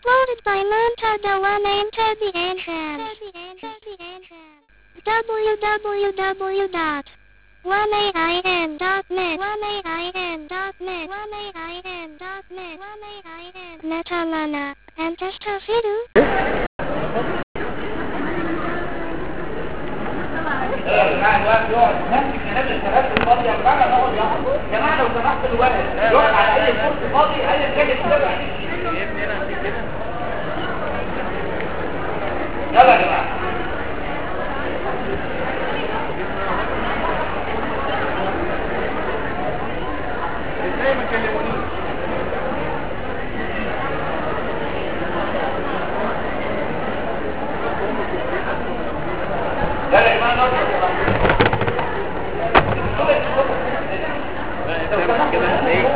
Uploaded by Montada One Enter the Entrance. www.1ain.net 1ain.net 1ain.net 1ain.net Netalana. And Testafidu. يا جماعه الوقت يقعد نفس الكلام الكلام الفاضي يا جماعه نقعد يا جماعه لو سمحت الوقت يقعد على اي كرسي فاضي اي حاجه تتابع يلا يا جماعه ازاي ما كلمونيش يلا يا جماعه نقعد كده هتلاقيه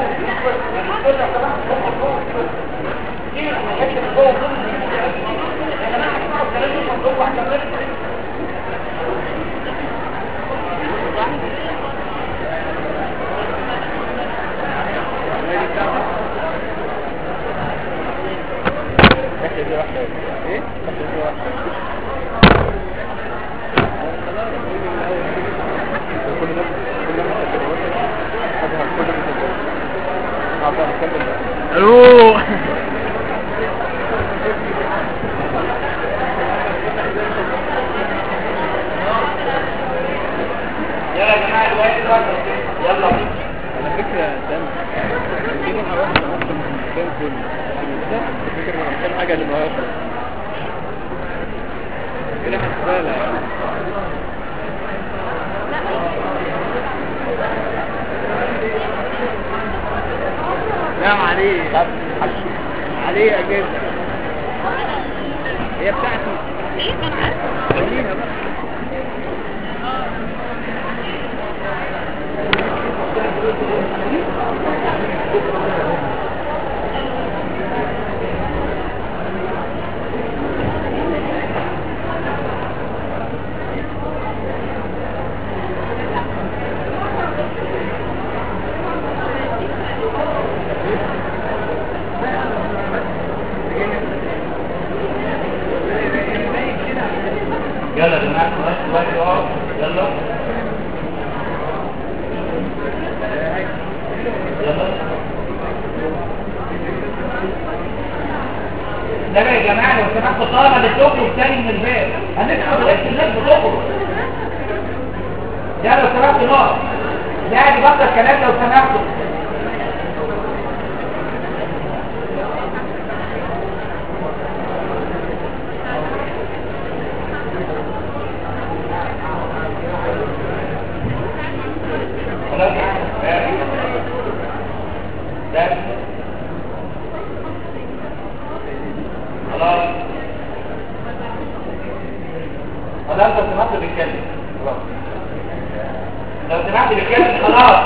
داخل دي واحدة ايه؟ داخل دي واحدة كل ده كل ده متكلمات اظهر كل ده متكلمات هبقى نتكلم بقى الو يلا يا جماعه الوقت دلوقتي يلا على فكرة دم اديني حوالي اكتر من المكان كله ده فكرة انا محتاج حاجة للمواقف كده حسبالة يعني نعم عليه عليه اجازة هي بتاعتي ايه انا عارف خليها بقى يلا يا جماعه الوقت الوقت يقعد يلا يلا ده بقى يا جماعه لو سمحتوا طالما بتخرج تاني من الباب هنسمع بقيه الناس بتخرج يا لو سمحتوا نقعد يعني بطل كلام لو سمحتوا خلاص ده خلاص خلاص لو سمحت بيتكلم خلاص لو سمحت بيتكلم خلاص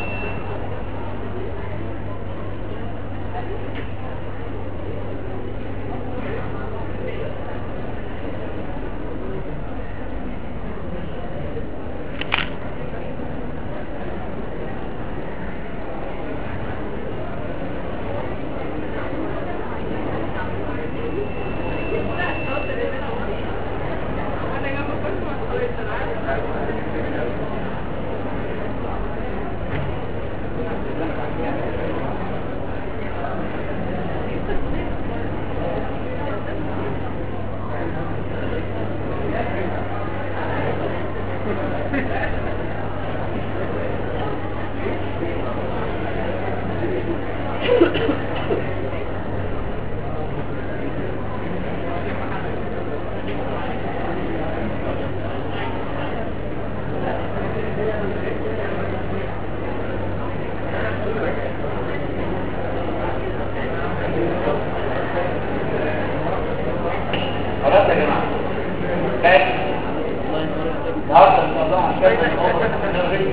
خلاص يا جماعه بس النهارده الموضوع عشان الامر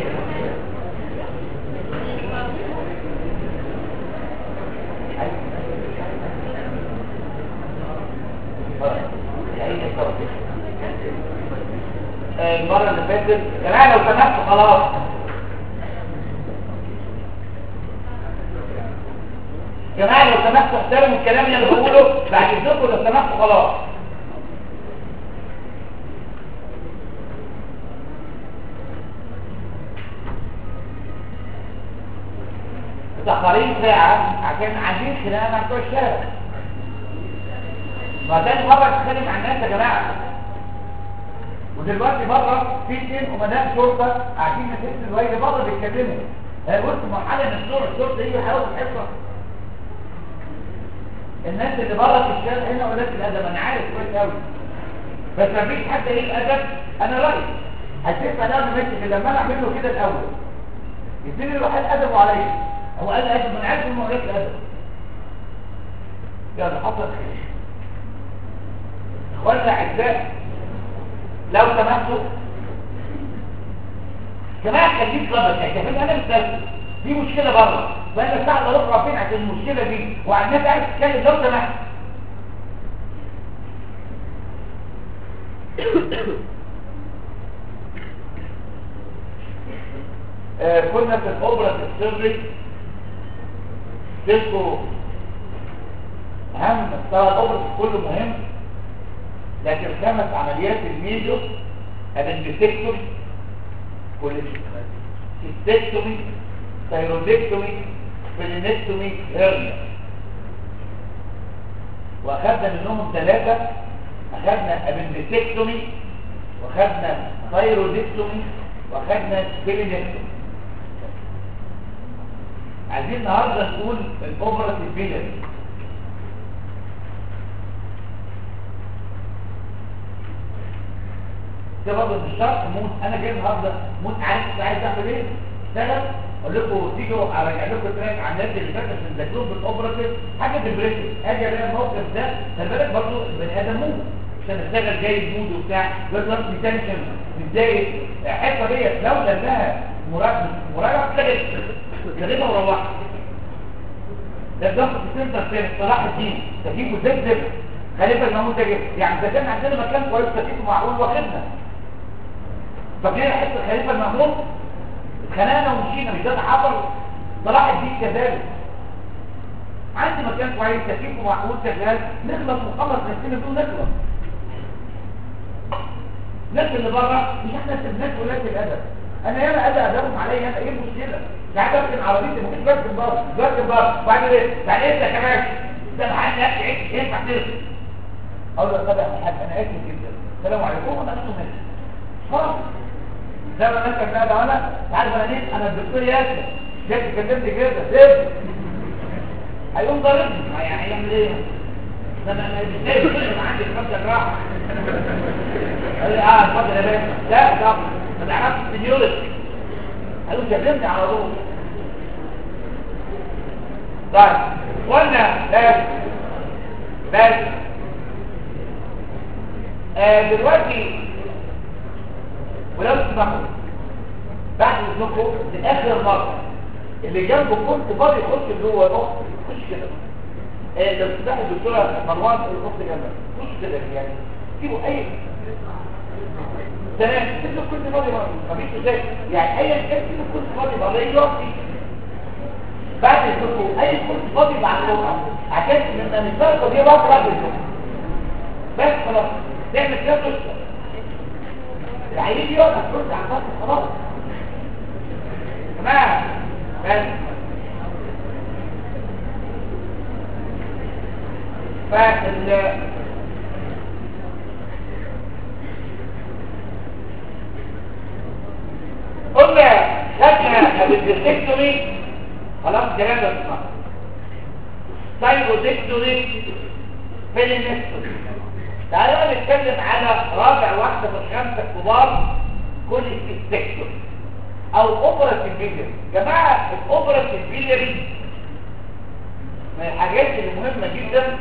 المرة اللي فاتت يا جماعة لو سمحتوا خلاص يا جماعة لو سمحتوا احترموا الكلام اللي انا بقوله بعد اذنكم لو سمحتوا خلاص متأخرين ساعة عشان عايزين خناقة مع بتوع الشارع ما تاني مرة تتخانق مع الناس يا جماعة ودلوقتي بره في اثنين امناء شرطة قاعدين في الويل بره بيتكلموا وصلوا مرحلة من الشرطة الشرطة يجي يحاولوا الحصة الناس اللي بره في الشارع هنا ولاد الادب انا عارف كويس قوي بس ما فيش حد ايه الادب انا رايي هتشوف انا ماشي لما انا اعمل له كده الاول يبتدي يروح الادب عليا هو قال ادب من عارف انه ولاد الادب يلا حصل خير اخوانا اعزائي لو سمحتوا جماعه خليك قبل اعتمد انا مثال دي مشكله بره فانا ساعه اروح فين عشان المشكله دي وعلى الناس عايز تتكلم لو سمحت آه كنا في الاوبرا السري تذكروا اهم طبعا الاوبرا كله مهم لكن خمس عمليات الميجو ابندكتومي كوليستكتومي ثايرودكتومي فيلينكتومي هيرنيا واخدنا منهم ثلاثة اخدنا ابندكتومي واخدنا ثايرودكتومي واخدنا فيلينكتومي عايزين النهارده نقول الاوبرا الفيلري ده برضه مش شرط موت انا جاي النهارده موت عارف عايز اعمل ايه اشتغل اقول لكم تيجوا ارجع لكم تراك عن الناس اللي فاتت من ذاكرهم بالاوبراتيف حاجه ديبريشن اجي الاقي الموقف ده خلي بالك برضه البني ادم موت عشان اشتغل جاي مود وبتاع بيظهر في تنشن متضايق الحته ديت لو لانها مراجعه مراجعه تلاقي كلمه وروحت ده الضغط في سنتر تاني صلاح الدين تجيبه زبزب خليفه المامون ده يعني ده كان عندنا مكان كويس تكييفه معقول واخدنا فجينا حته خليفه المامون اتخانقنا ومشينا مش ده تحضر صلاح الدين كذلك عندي مكان كويس تكييفه معقول شغال نخلص ونخلص نفسنا بدون نخلص الناس اللي بره مش احنا الناس ولاد الادب انا ياما ادى ادبهم عليا انا ايه المشكله يعني بركن عربيتي ممكن بركن بره بركن بره بعد ايه بعد ايه انت كمان ده محل نفسي عيش ينفع ترسم اقول له طب يا حاج انا اسف جدا السلام عليكم انا اسف ماشي خلاص زي ما انت كده ده انا عارف انا ليه انا الدكتور ياسر جيت كلمت كده سيب هيقوم ضاربني يعني هيعمل ايه ده انا مش سايب كل ما عندي خمسه جراحه قال لي اه اتفضل يا باشا لا طب ما تعرفش السنيورتي قالوا كلمني على طول طيب قلنا بس بس آه دلوقتي ولو تسمحوا بعد اذنكم لاخر مره اللي جنبه كنت فاضي يخش جوه الاخت خش كده آه لو تسمح الدكتوره مروان الاخت جنبك خش كده يعني سيبوا اي تمام سيبوا كل فاضي مره مفيش ازاي يعني ايا كان سيبوا كل فاضي مره يقف بعد اذنكم اي كل فاضي بعد الجمعه عشان لما نتفرق دي بقى بعد الجمعه بس خلاص تعمل كده تشرب العيد يقف ترد على الفرق خلاص تمام بس فال قلنا خدنا بالديستكتومي خلاص الكلام ده اسمع سايبودكتومي فيلينكتومي تعالوا نتكلم على رابع واحدة من الخمسة الكبار كل السكتور او اوبراتيف فيليري جماعة الاوبراتيف فيليري من الحاجات المهمة جدا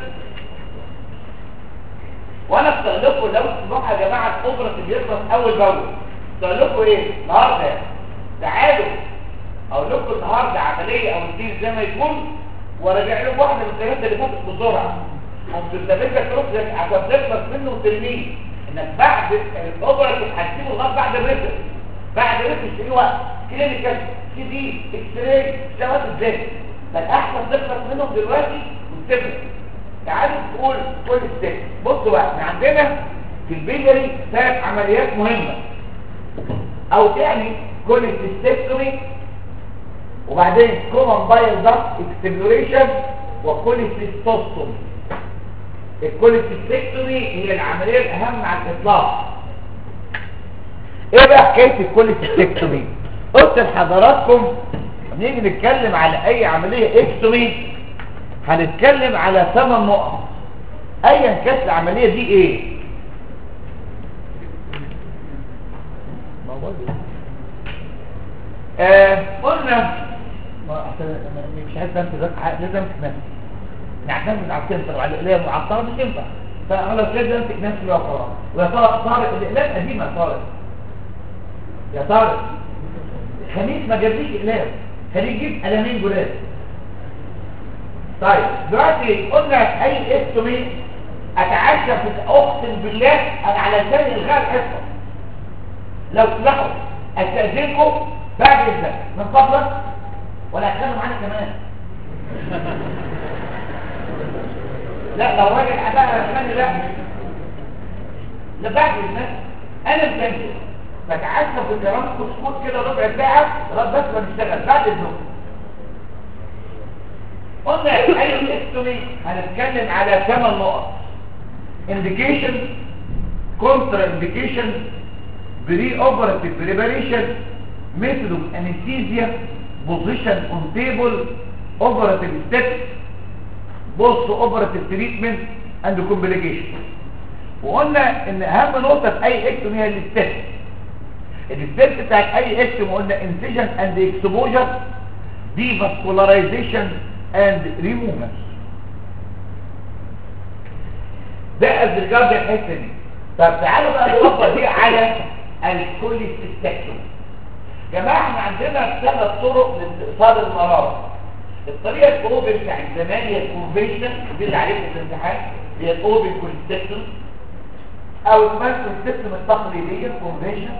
وانا افتح لكم لو تسمعوا يا جماعة الاوبراتيف يخلص اول باول افتح لكم ايه النهارده تعالوا اقول لكم النهارده عملية او اثنين زي ما يكون وراجع لكم واحدة من الثلاثة اللي فاتت بسرعة وبتستفيد تروح عشان تخلص منه وترميه انك بعد الاوبراتيف هتسيبه لغايه بعد الريتم بعد الريتم تشتريه وقت كلينيكال سي دي اكس راي اشتغلت ازاي فالاحسن تخلص منهم دلوقتي والسبب تعالوا تقول كل ستيك بصوا بقى احنا عندنا في البيلري ثلاث عمليات مهمة او تعني كل السيستمي وبعدين كومن بايل ضغط اكستبلوريشن وكل السيستوستومي الكوليستكتومي هي العملية الأهم على الإطلاق ايه بقى حكاية الكوليستكتومي قلت لحضراتكم نيجي نتكلم على اي عملية اكتومي هنتكلم على ثمان نقط ايا كانت العملية دي ايه آه قلنا ما أصل أنا مش عايز امسك ذاك لازم امسك نفسي نعتمد على السنتر وعلى الاقلام المعطره مش ينفع فانا لو كده امسك نفسي بقى خلاص ويا ترى طارق الاقلام قديمه يا طارق يا طارق خميس ما جابليش اقلام خليه يجيب قلمين جداد طيب دلوقتي قلنا اي استومي اتعشى في اقسم بالله انا على لساني الغاء الحصه لو تلاحظوا استاذنكم بعد اذنك من فضلك ولا هتكلم معانا كمان لا لو راجل اداء رسماني لا لا بعد اذنك انا مسجل بتعشى في الكلام كسكوت كده ربع ساعه لغايه بس ما نشتغل بعد اذنك قلنا اي استومي هنتكلم على ثمان نقط indication contra indication pre-operative preparation method of anesthesia position on table operative steps post operative treatment and complication وقلنا ان اهم نقطة في اي اكتومي هي الستيب الستيب بتاعت اي اكتومي قلنا incision and exposure devascularization and removal ده الريجارد الحته دي طب تعالوا بقى نطبق دي على الكوليستكتوم جماعه احنا عندنا ثلاث طرق لاستئصال المرض الطريقه الاوبن بتاعت زمان هي الكونفنشن دي اللي عليكم في الامتحان هي الاوبن كوليستكتوم او اسمها الكوليستكتوم التقليديه الكونفنشن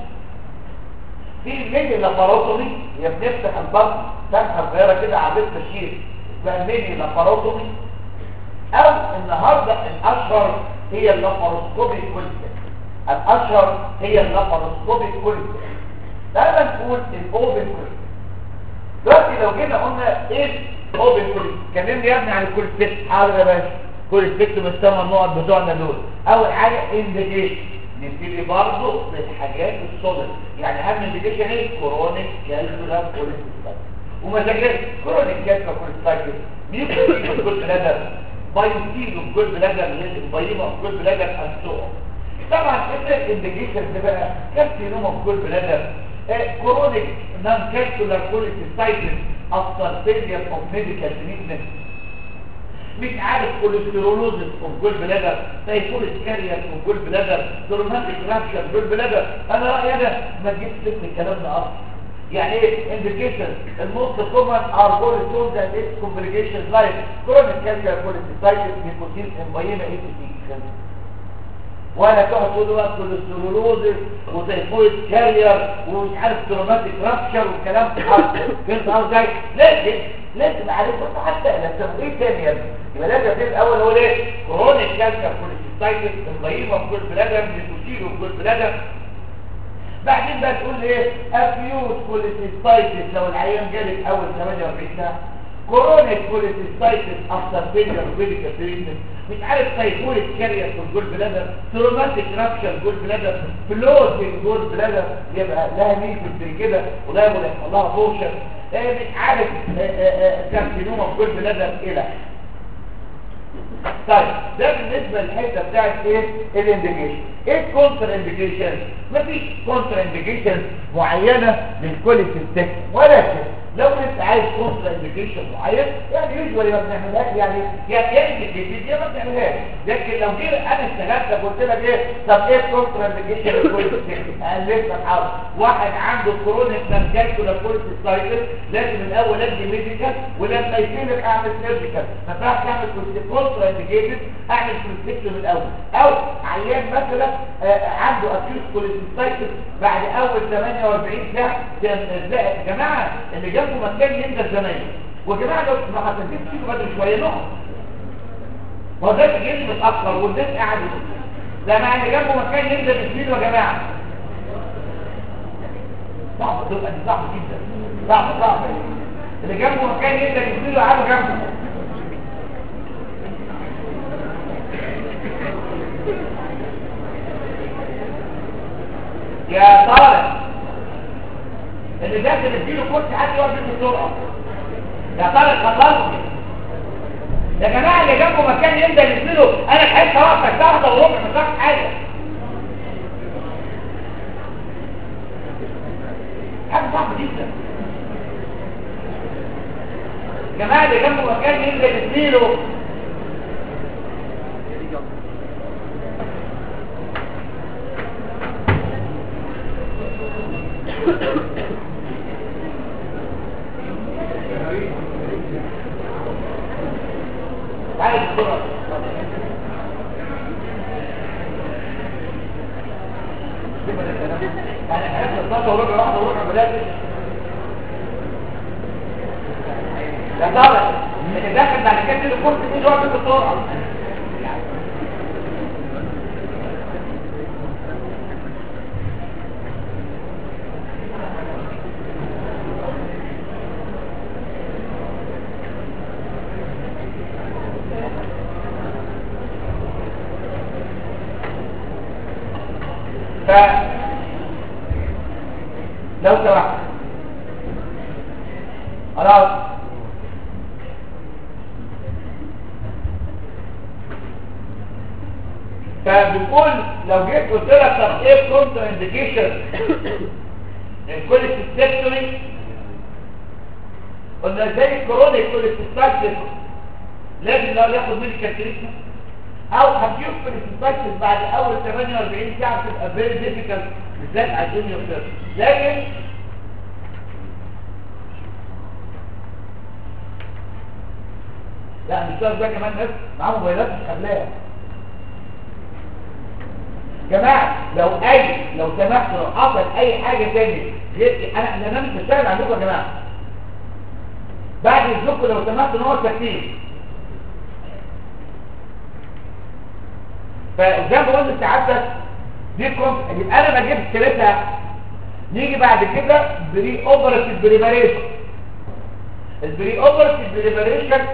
في الميني لاباروتومي هي بنفتح البطن فتحه صغيره كده عبيد تشير اسمها ميني لاباروتومي او النهاردة الاشهر هي اللاباروسكوبي كوليستيك الاشهر هي اللاباروسكوبي كوليستيك تعالى نقول الاوبن كوليستيك دلوقتي لو جينا قلنا ايه الاوبن كوليستيك كلمني يا ابني عن الكوليستيك حاضر يا باشا كوليستيك من الثمان نقط بتوعنا دول اول حاجه انديكيشن نبتدي برضه بالحاجات السوليد يعني اهم انديكيشن ايه كورونيك كالكولار كوليستيك ومساجات كورونيك كالكولار كوليستيك ميوكو كل بلادر بايوتين اوف جول بلادر بايوما اوف جول بلادر انسوه طبعا ايه الانديكيشن ده بقى كارسينوما اوف جول بلادر كورونيك نان كالكولار كوليستيك افتر فيلير اوف ميديكال تريتمنت مش عارف كوليسترولوزس اوف جول بلادر تايفويد كارير اوف جول بلادر سيروماتيك رابشر جول بلادر انا رايي انا ما تجيبش سيره الكلام ده اصلا يعني ايه انديكيشن الموست كومن ار كوليسترول اند اتس كومبليكيشنز لايك كرونيك كالكير كوليستايتس نيكوتين امبايما اي تي ولا تقعد تقول بقى كوليسترولوزس وتيفويد كارير ومش عارف تروماتيك رابشر والكلام ده فهمت قصدي لكن لازم اعرف حتى لازم ايه تاني يا ابني يبقى لازم في الاول هو ايه كرونيك كالكير كوليستايتس امبايما في كل بلادر نيكوتين في كل بلادر بعدين بقى تقول ايه اكيوت كوليستايتس لو العيان جالك اول 48 ساعه كورونيك كوليستايتس افتر فيلير ميديكال تريتمنت مش عارف تايفويد كارير في الجول بلادر تروماتيك رابشر جول بلادر فلوز في الجول بلادر يبقى لها ميل كده ولا يحصل لها بوشر ايه مش عارف كارسينوما في جول بلادر الى طيب ده بالنسبه للحته بتاعت ايه الانديكيشن ايه الكونتر انديكيشن مفيش كونتر انديكيشن معينه للكوليستيك ولكن لو انت عايز كونتر انديكيشن معين يعني يوجوالي ما بنعملهاش يعني يعني انديكيشن دي ما بنعملهاش لكن لو جيت انا اشتغلت قلت لك ايه طب ايه الكونتر انديكيشن للكوليستيك الف لك حاضر واحد عنده كرونيك نانكالكولا كوليستيك لازم الاول ادي ميديكال ولما يجيلك اعمل سيرجيكال ما ينفعش اعمل كونتر انديكيشن اعمل كوليستيك من الاول او عيان مثلا آه عنده اكيوت كوليستيك بعد اول 48 ساعه يا جماعه اللي جنبه مكان ينزل زمايله وجماعه لو ما هتنزلش فيه بدري شويه نقط هو ده جسم متاخر والناس قاعده ده مع اللي جنبه مكان ينزل يسيله يا جماعه صعب تبقى دي صعب جدا صعب صعب اللي جنبه مكان ينزل يسيله قاعده جنبه يا طارق اللي داخل يديله كرسي حد يقعد يديله السرعه يا طارق خلصني يا جماعه اللي جنبه مكان ينزل يسيله انا لحقت وقتك واحده وربع ما فيهاش حاجه حاجه صعبه جدا يا جماعه اللي جنبه مكان ينزل يسيله تعالى بسرعة يعني حاسس الصلاة وربع واحدة وربع بلاد يا طارق اللي داخل بعد كده تدي الكرسي دي يقعد في الطرقة ف لو سمحت خلاص فبنقول لو جيت قلت لك طب ايه كونتر انديكيشن الكوليستيكتوري قلنا زي الكرونيك كوليستيكتوري لازم لو ياخد ميديكال تريتمنت او هتشوف كوليستيكتوري بعد اول 48 ساعه تبقى فيري ديفيكالت بالذات على الجونيور سيرفيس لكن لا مش ده كمان ناس معاهم موبايلات مش قبلها جماعة لو اي لو سمحتوا لو حصل اي حاجة تاني غير انا لان انا مش بشتغل عندكم يا جماعة بعد اذنكم لو سمحتوا ان هو تكتيك فزي ما قلت سعادتك دي كنت يبقى انا ما جبت ثلاثة نيجي بعد كده بري اوبراتيف بريباريشن البري اوبراتيف بريباريشن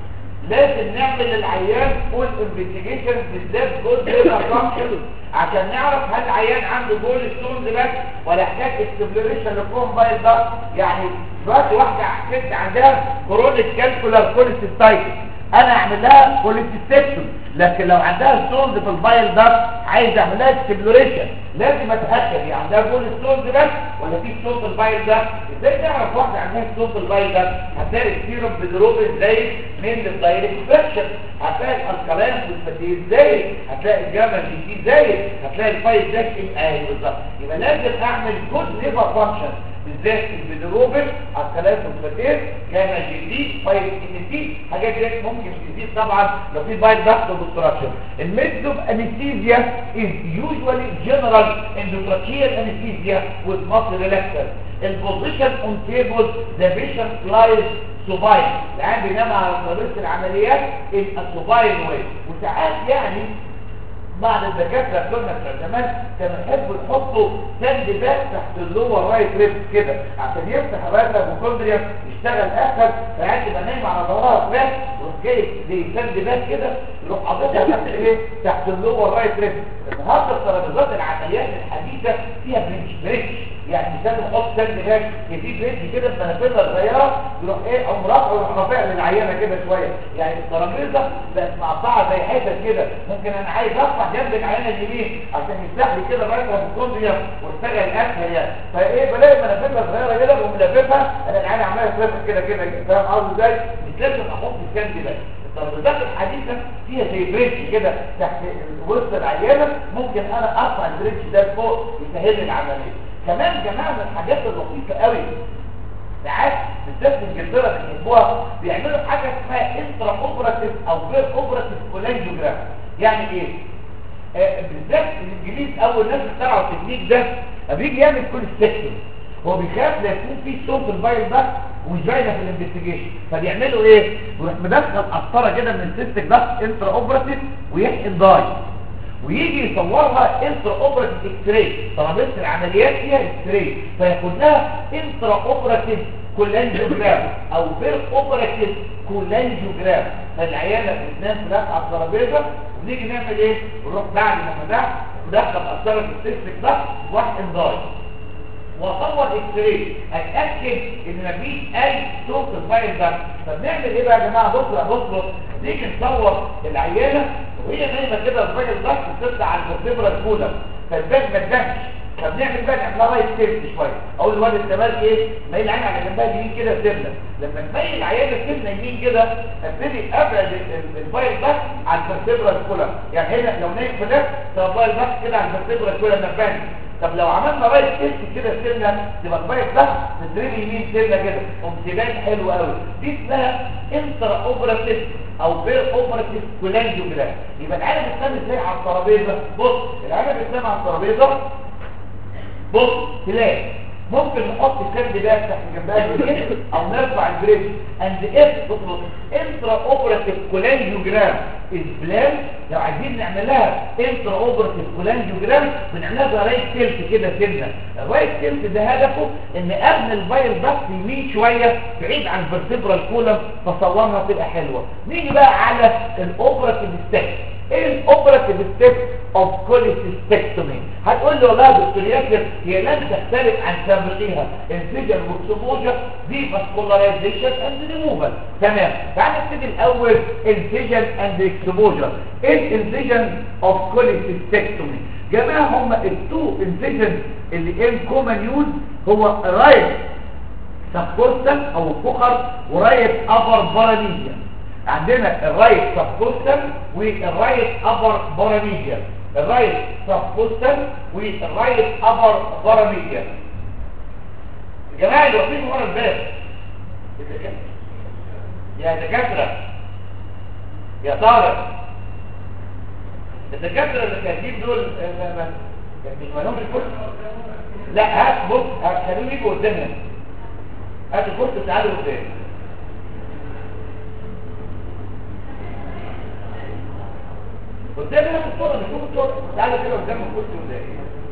لازم نعمل للعيان فول انفستيجيشن بالذات جود ليفر فانكشن عشان نعرف هل العيان عنده جول ستونز بس ولا يحتاج استبلوريشن للكومبايل ده يعني دلوقتي واحده ست عندها كرونيك كالكولار كوليستايتس انا اعمل لها كوليستيكشن لكن لو عندها ستونز في البايل ده عايز اعمل لها استبلوريشن لازم اتاكد هي عندها جول ستونز بس ولا في ستون في البايل ده ازاي تعرف واحده عندها ستون في البايل ده هتلاقي السيروم بالروبين زي من الدايركت فراكشن هتلاقي الالكالين والفتيل زي هتلاقي الجبل دي زي هتلاقي الفايل ده ايوه بالظبط يبقى لازم اعمل جود ليفر فانكشن بالذات البيدروبين الكلام والفتير كان جي دي فايل ان تي حاجات دي ممكن تزيد طبعا لو في بايل ضغط وبستراكشن الميثود انستيزيا از يوجوالي جنرال اندوتراكيال انستيزيا with muscle relaxer البوزيشن اون تيبل ذا بيشنت لايز سوباين العيان بينام على طريقه العمليات السوباين واي وساعات يعني بعض الدكاتره كنا بتوع زمان كانوا يحبوا يحطوا ساند باك تحت اللور رايت ريب كده عشان يفتح الرايت لابوكوندريا يشتغل اسهل فقاعد تبقى نايم على ظهرها باك ويروح جاي زي ساند باك كده يروح حاططها تحت ايه تحت اللور رايت ريب النهارده الترابيزات العمليات الحديثه فيها بريتش بريتش يعني مثال نحط ساند باك في بريتش كده بمنافذه صغيره يروح ايه او مرافع ويروح رافع للعيانه كده شويه يعني الترابيزه بقت مقطعه زي حتت كده ممكن انا عايز ارفع جنب العينه اليمين عشان يفتح لي كده رايت هيبوكوندريا واشتغل اسهل يعني فايه بلاقي منافذه صغيره كده بقوم لاففها انا العينه عماله تلف كده كده فاهم قصدي ازاي مش لازم احط الساند باك الترابيزات الحديثه فيها زي بريدج كده تحت وسط العيانه ممكن انا ارفع البريدج ده لفوق يسهل لي العمليه كمان جماعه من الحاجات اللطيفه قوي ساعات بالذات في انجلترا بيحبوها بيعملوا حاجه اسمها انترا اوبراتيف او غير اوبراتيف كولانجوجرام يعني ايه آه بالذات الانجليز اول ناس اخترعوا التكنيك ده بيجي يعمل كل سيكشن هو بيخاف لا يكون في صوت الفايل ده ومش باينه في الانفستيجيشن فبيعملوا ايه يروح مدخل قسطره كده من السيستك ضغط انترا اوبراتيف ويحقن داي ويجي يصورها انترا اوبراتيف اكس راي ترابيزه العمليات فيها اكس راي فياخد لها انترا اوبراتيف كولانجيوجرام او بير اوبراتيف كولانجيوجرام فالعيانه بتنام فلاح على الترابيزه ونيجي نعمل ايه نروح بعد ما فتحت ندخل قسطره في السيستك ضغط واحقن داي واصور اكس راي اتاكد ان مفيش اي صوت الفايل ده فبنعمل ايه بقى يا جماعه بصوا بصوا نيجي نصور العيانه وهي نايمه كده الفايل ده بتطلع على الفرتبرا الاولى فالباك ما تبانش فبنعمل بقى نعملها رايت تيرت شويه اقول للواد الشمال ايه مايل عين على جنبها اليمين كده سنه لما تميل العيانه سنه يمين كده ابتدي ابعد الفايل ده عن الفرتبرا الاولى يعني هنا لو نايم في ده فالفايل ده كده عن الفرتبرا الاولى ما تبانش طب لو عملنا رايت تيست كده سنه تبقى الفايل ده تدريب يمين سنه كده امتداد حلو قوي دي اسمها انترا اوبراتيف او بير اوبراتيف كولانجيوجرام يبقى العالم بتنام ازاي على الترابيزه بص العالم بتنام على الترابيزه بص تلاقي ممكن نحط الكارد باك تحت جنبها البريد او نرفع البريد اند اف بص انترا اوبراتيف كولانجيوجرام از بلان لو عايزين نعمل لها انترا اوبراتيف كولانجيوجرام بنعملها رايت تيلت كده سنه الرايت تيلت ده هدفه ان ابني الفايل بس يمين شويه بعيد عن الفرتبرال كولم فصورها تبقى حلوه نيجي بقى على الاوبراتيف ستيب ايه الاوبراتيف ستيب اوف كوليسيستكتومي هتقول لي والله يا دكتور ياسر هي لن تختلف عن سابقيها انسجن واكسبوجر دي فاسكولارايزيشن اند ريموفال تمام تعال نبتدي الاول انسجن اند اكسبوجر ايه الانسجن اوف كوليسيستكتومي جماعه هم التو انسجن اللي ان كومن يوز هو رايت سبكوستال او الفخر ورايت ابر باراليزيا عندنا الرايت سبكوستال والرايت ابر باراميديا الرايت سبكوستال والرايت ابر باراميديا يا جماعه اللي واقفين ورا الباب يا دكاتره يا طارق الدكاتره اللي كاتبين دول آه، ما- ما- مش مالهمش الكرسي لا هات بص هتخليهم يجوا قدامنا هات الكرسي تعالوا قدام قدام هنا في الصورة نشوف الصورة تعالوا كده قدام الكرسي قدام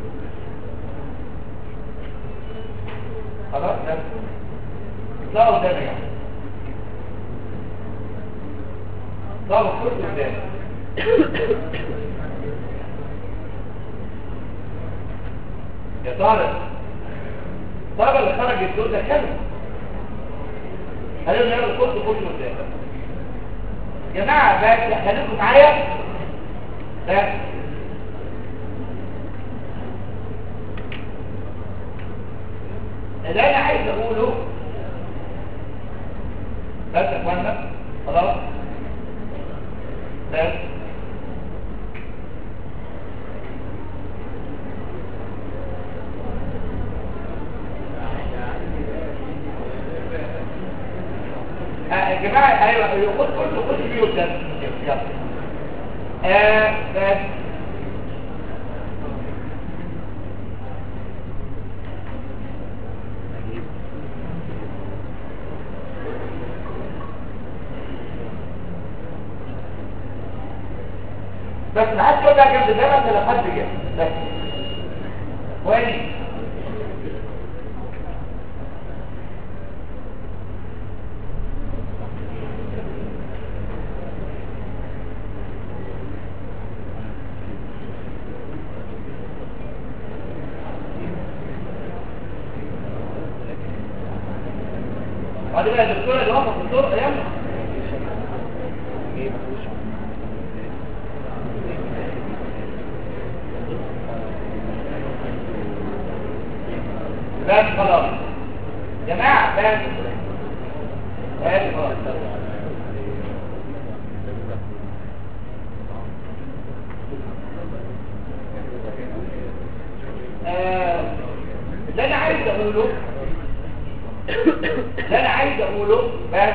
خلاص ده اطلعوا قدام يا جماعة اطلعوا الكرسي قدام يا طارق طارق اللي خرج الدول ده كامل خلينا نعمل الكرسي كله قدام جماعة بس خليكم معايا بس اللي انا عايز اقوله بس يا اخوانا خلاص بس آه، يا جماعة ايوه أيوة، خد خد خد الفيديو ده يلا آه بس بس ما حدش يقول لك جنب ده بس لو حد جه بس كويس وبعدين بقى الدكتوره اللي واقفه في الطرق يلا بس خلاص جماعة بس بس خلاص آه، اللي انا عايز اقوله اللي انا عايز اقوله بس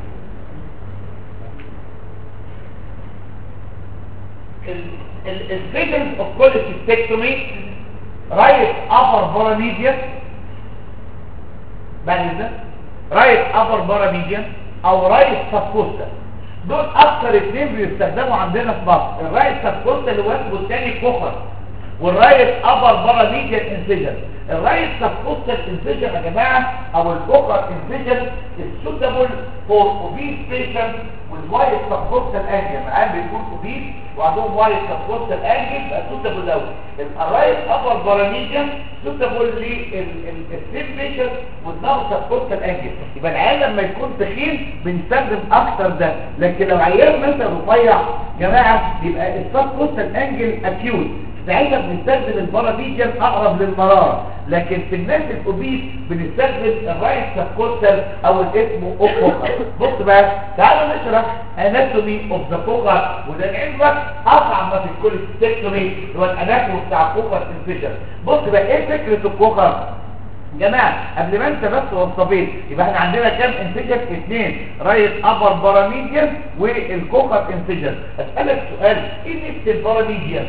الفيجنز اوف كوليسيستكتومي رايت ابر باراميديا بعد ده رايت ابر باراميديان او رايت سبكوستا دول اكتر اتنين بيستخدموا عندنا في مصر الرايت سبكوستا اللي هو اسمه الثاني كوخر والرايت ابر باراميديان انسجن الرايت سبكوستال انسجن يا جماعه او الكوخر انسجن السوتابل فور اوبيس بيشنت والوايت سبكوستال انجل الان بيكون اوبيس وعندهم وايت سبكوستال انجل يبقى سوتابل قوي الرايت ابر باراميديان سوتابل للسليم بيشنت والنار سبكوستال انجل يبقى العيال لما يكون تخين بنستخدم اكتر ده لكن لو عيال مثلا رفيع جماعه يبقى السبكوستال انجل اكيوت ساعتها بنستخدم الباراميديان اقرب للمرارة لكن في الناس الاوبيس بنستخدم الرايت سبكوستال او الاسم اوكوكر بص بقى تعالوا نشرح اناتومي اوف ذا كوكر وده لعلمك اصعب ما في الكوليستكتومي اللي هو الاناتومي بتاع الكوكر انفيجن بص بقى ايه فكره الكوكر جماعة قبل ما انت بس وصفين يبقى احنا عندنا كام انسجن اثنين رايت ابر باراميديان والكوكر انسجن اسألك سؤال ايه نفس الباراميديان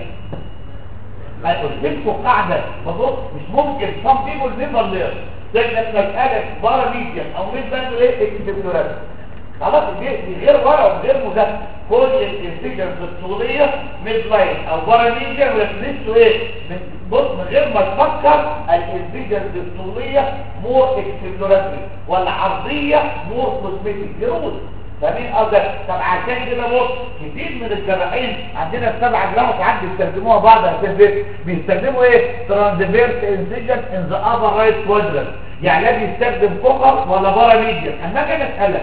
قلت لكم قاعدة بص مش ممكن some people never learn تجد مسألة باراميديان او ميد باند ايه اكتبلورات خلاص دي دي غير ورا وغير مذاكره كل الانفيجنز الطوليه ميد لاين او باراميديان ولسه ايه من بص من غير ما تفكر الانفيجنز الطوليه مور اكسبلوراتري والعرضيه مور كوزميتيك دي رول فاهمين قصدك طب عشان كده بص كتير من الجراحين عندنا السبعه جراحه ساعات بيستخدموها بعض البيت بيستخدموا ايه ترانزفيرس انسيجن ان ذا ابر رايت كوادرنت يعني لا بيستخدم كوكر ولا باراميديان اما اجي اسالك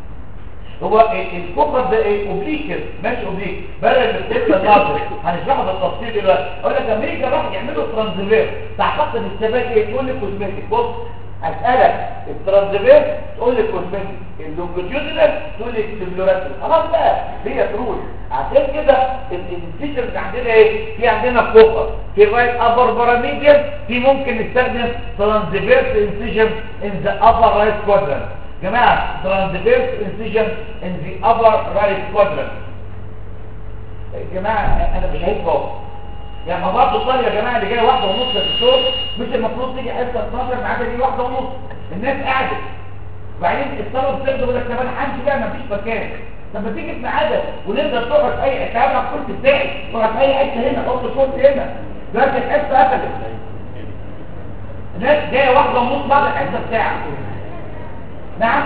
هو الكوكر ده ايه اوبليك ماشي اوبليك بدل ما تبقى ناظر هنشرحه بالتفصيل دلوقتي اقول لك لما يجي راح يعملوا ترانزفيرس تعتقد الثبات ايه تقول لي كوزمتيك بص اسالك الترانزفيرس تقول لي كوزمتيك اللونجيتيودنال تقول لي اكسبلوراتوري خلاص بقى هي ترول عشان كده الفيشرز عندنا ايه في عندنا كوكر في رايت ابر باراميديان في ممكن نستخدم ترانزفيرس انسيجن ان ذا ابر رايت كوادرنت جماعه ترانزفيرس انسيجن ان ذا ابر رايت كوادرنت جماعه انا مش عايز اهو يعني ما برضه طالب يا جماعه اللي جاي واحده ونص في الشغل مش المفروض تيجي حصه 12 معاك دي واحده ونص الناس قاعده وبعدين الطلب بتاخده يقول لك طب انا همشي بقى مفيش مكان طب ما تيجي في ميعادك ونقدر تقعد في اي تعالى على الكرسي بتاعي تقعد في اي حته هنا حط الكرسي هنا دلوقتي الحصه قفلت الناس جايه واحده ونص بعد الحصه بتاعك نعم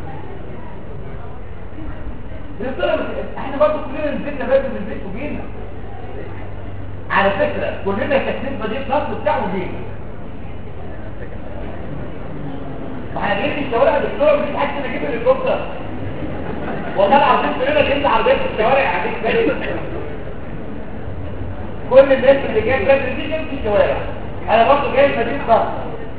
الطلب احنا برضه كلنا نزلنا بدري من البيت وجينا على فكره كلنا ساكنين في مدينه نصر بتاعه وجينا ما احنا جايين في الشوارع دكتور مش حد نجيب الهليكوبتر والله العظيم كلنا جبنا عربيات في الشوارع قاعدين بالي كل الناس اللي جايه بدري دي جايه في الشوارع انا برضه جاي من مدينه نصر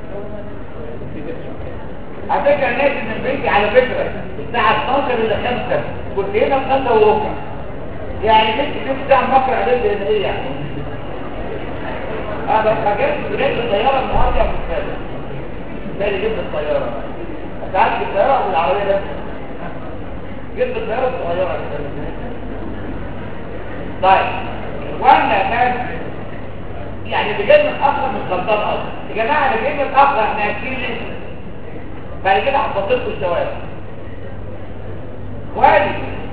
على فكره نازل من بيتي على فكره الساعه 12 الى 5 كنت هنا في 5 وربع يعني بنتي دي بتاع مصر عليه لان ايه يعني اه بس جبت جبت الطياره النهارده في السنه بالي جبت الطياره انت عارف الطياره او العربيه ده جبت الطياره الصغيره طيب وانا كان يعني اللي جاي متاخر مش غلطان اصلا يا جماعه اللي جاي متاخر احنا اكيد لسه بعد كده هحط لكم الشوارع وادي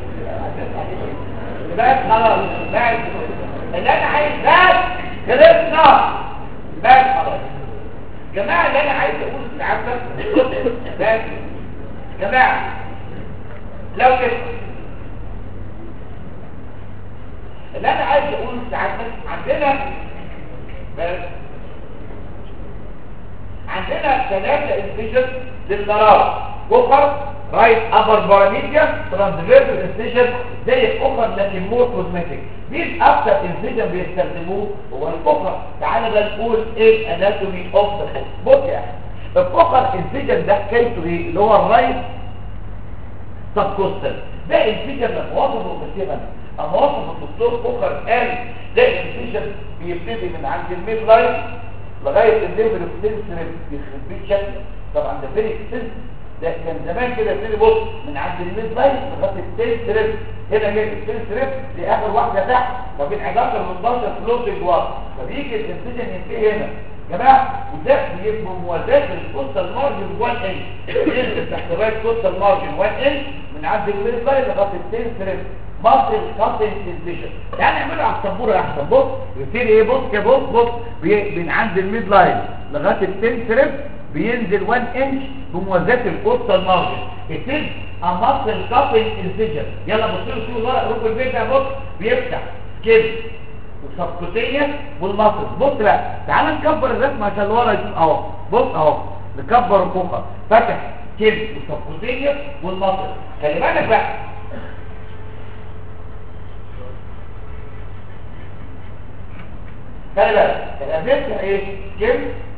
بس خلاص بس اللي انا عايز بس خلصنا بس خلاص جماعة اللي انا عايز اقول سعادتك بس جماعة لو كده اللي انا عايز اقول سعادتك عندنا بس عندنا ثلاثة انفيجن للقرار بخر رايت ابر باراميديا ترانسفيرس انفيجن زي الكفر لكن مور كوزمتيك مين اكتر انفيجن بيستخدموه هو الكفر تعالى بقى نقول ايه اناتومي اوف ذا بص يا الكفر انفيجن ده حكايته ايه اللي هو الرايت سب كوستال ده انفيجن لما وصفه كثيرا اما وصف الدكتور كوكر قال ده انفيجن بيبتدي من عند الميد لاين لغايه الليفل اوف سنسريف يخرب بيه شكله طبعا ده فيري اكستنسيف ده كان زمان كده يبتدي بص من عند الميد لاين لغايه السنسريف هنا جاي السنسريف لاخر واحده تحت فبين 11 و 12 فلوتنج واحد فبيجي الانسجن ينتهي هنا يا جماعه وده بيبقى موازاه الكوستال مارجن 1 ان ينزل تحت رايت كوستال مارجن 1 ان من عند الميد لاين لغايه التين ثريب ماسل كاتنج انفيجن يعني اعملوا على السبوره احسن بص يصير ايه بص كده بص بص بي- من عند الميد لاين لغايه التين ثريب بينزل 1 انش بموازاه الكوستال مارجن التين ماسل كاتنج انفيجن يلا بصوا له الورق روب البيت ده بص بيفتح كده والسبكوتينيا والمصر بص بقى تعال نكبر الرسمه عشان ورا يشوف اهو بص اهو نكبر الكوخه فتح كده والسبكوتينيا والمصر خلي بالك بقى خلي بالك الابيض ايه كده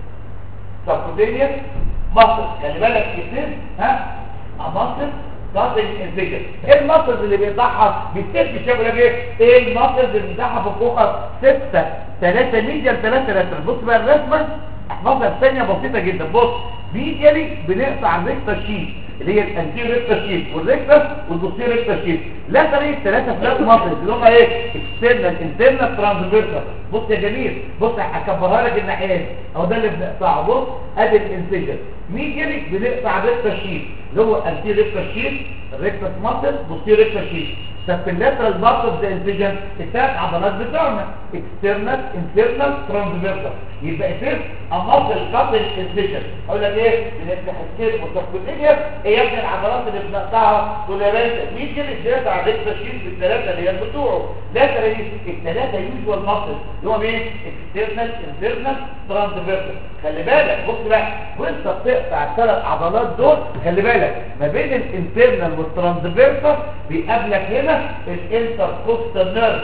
سبكوتينيا مصر خلي بالك كتير ها مصر مصر انفجر ايه المصر اللي بيطلعها بالست شايف لك ايه ايه المصر اللي بيطلعها في الكوخه 6 3 ميديال 3 3 بص بقى الرسمه احفظها في ثانيه بسيطه جدا بص ميديالي بنقطع الريكتا شيت اللي هي الانتير ريكتا شيت والريكتا والبوستير ريكتا شيت لا طريق ثلاثه فلات مصر اللي هم ايه اكسترنال انترنال ترانسفيرسال بص يا جميل بص هكبرها لك الناحيه اهو ده اللي بنقطعه بص ادي الانسجن ميديالي بنقطع الريكتا شيت اللي هو انتير ريكتا شيت الريكتا ماسل بوستير ريكتا شيت طب في اللاترال بارت اوف ذا انسجن الثلاث عضلات بتوعنا اكسترنال انترنال ترانسفيرسال يبقى فيرست اماسل كاتل انسجن اقول لك ايه بنفتح الكير والسبكوتينيا ايه يا ابني العضلات اللي بنقطعها توليرانس مين اللي بيقطع على الريكتا شيت بالثلاثه اللي هي بتوعه لاترال الثلاثه يوجوال ماسل اللي هو مين اكسترنال انترنال ترانسفيرسال خلي بالك بص بقى وانت بتقطع الثلاث عضلات دول خلي بالك ما بين الانترنال والترانسفيرسال بيقابلك هنا الانتركوستال نيرف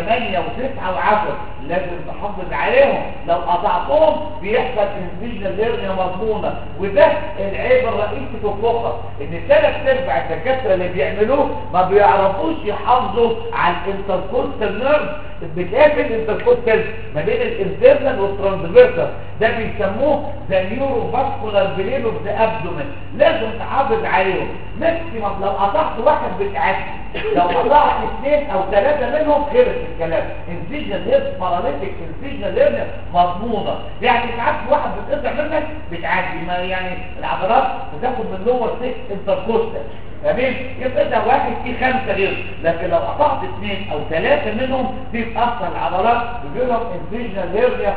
8 و9 و10 لازم تحافظ عليهم لو قطعتهم بيحصل انفيجن هيرنيا مضمونه وده العيب الرئيسي في الفقر ان ثلاث ارباع الدكاتره اللي بيعملوه ما بيعرفوش يحافظوا على الانتركوستال نيرف بتقابل الانتركوستال ما بين الانترنال والترانسفيرسال ده بيسموه ذا نيورو فاسكولار بلين اوف ذا ابدومين لازم تحافظ عليهم ماكسيمم لو قطعت واحد بتعدي لو قطعت اثنين او ثلاثه منهم خلص الكلام انفيجن هيرس باراليتيك انفيجن هيرس مضمونه يعني ساعات واحد بتقطع منك بتعدي ما يعني العضلات بتاخد من لور سيك انتركوستال تمام يبقى ده واحد في خمسة غير لكن لو قطعت اثنين او ثلاثة منهم بيتأثر العضلات بيجيلهم انفيجنال هيرنيا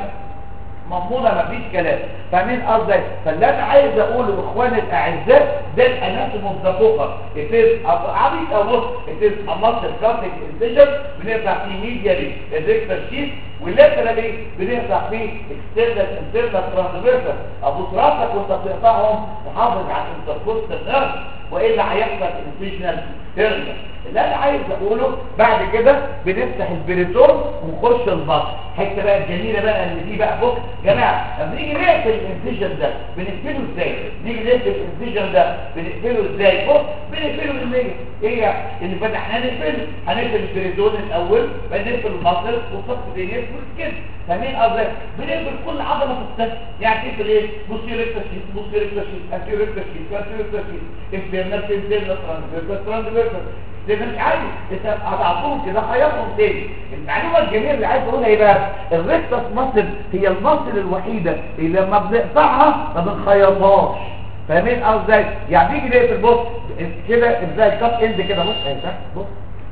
مضمونة مفيش كلام فاهمين قصدي فاللي انا عايز اقوله لاخواني الاعزاء ده الاناتوم اوف ذا فوكر اتس عبيط او بص اتس امالت الكارتنج انسيجن بنرفع فيه ميديالي الريكتر شيت واللاترالي بنرفع فيه اكسترنال انترنال ترانسفيرسال ابص راسك وانت بتقطعهم تحافظ على الانتركوستال نيرف والا هيحصل انفيجنال هيرنيا اللي انا عايز اقوله بعد كده بنفتح البريتون ونخش البطن الحته بقى الجميله بقى اللي دي بقى بص جماعه لما نيجي نقفل الانفيجن ده بنقفله ازاي نيجي نقفل الانفيجن ده بنقفله ازاي بص بنقفله بالمية ايه اللي فتحناه نقفله هنقفل البريتون الاول بعدين نقفل المصل والصف دي نقفل كده فاهمين قصدي بنقفل كل عضله في الصف يعني تقفل ايه بصي ريكتا شيت بصي ريكتا شيت انتي ريكتا شيت انتي ريكتا شيت انترنال انترنال ترانسفيرسال ترانسفيرسال ده مش عايز انت قطعتهم كده خيطهم تاني المعلومه الجميله اللي عايز اقولها ايه بقى الريكتس ماسل هي الماسل الوحيده اللي لما بنقطعها ما بنخيطهاش فاهمين قصدي يعني بيجي ليه في البص كده ازاي الكاب اند كده بص اهي ده بص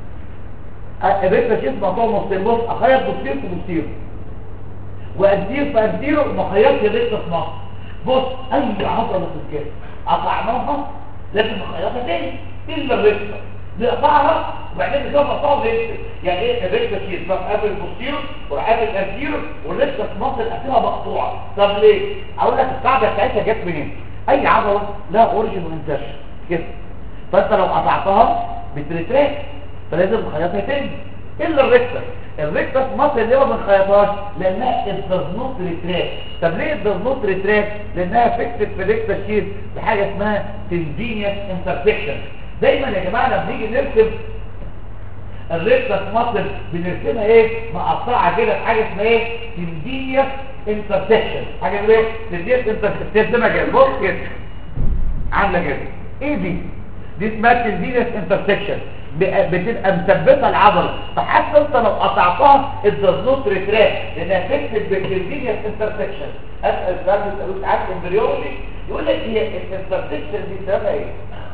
الريكتس اسمه مقطوع نصين بص اخيط بصير في بصير وانتير في انتيره وما خيطش الريكتس ماسل بص اي عضله في الجسم قطعناها لازم نخيطها تاني الا الريكتس نقطعها وبعدين نشوف الطاول يكتب يعني ايه الريكتا شيل فقابل البوستيرو وقابل الانتيرو والريكتا في مصر قافلها مقطوعه طب ليه اقول لك القاعده بتاعتها جت منين اي عضله لها اوريجن وانترشن كده فانت لو قطعتها بتريتراك فلازم تخيطها تاني الا الريكتا الريكتا في مصر ليه ما بنخيطهاش لانها الدرنوت ريتراك طب ليه الدرنوت ريتراك لانها فكره في الريكتا شيل بحاجه اسمها تندينيوس انترسكشن دايما يا جماعه لما نيجي نرسم الريكتس مصر بنرسمها ايه مقطعه كده في حاجه اسمها ايه تندينيوس انترسكشن حاجه اسمها ايه تندينيوس انترسكشن ترسمها كده بص كده عامله كده ايه دي دي اسمها تندينيوس انترسكشن ب- بتبقى مثبته العضله فحتى انت لو قطعتها الدزنوت ريتراك لانها تكتب بالكيرفينيس انترسكشن اسال سؤال بيسالوه ساعات امبريولوجي يقول لك هي الانترسكشن دي سببها ايه؟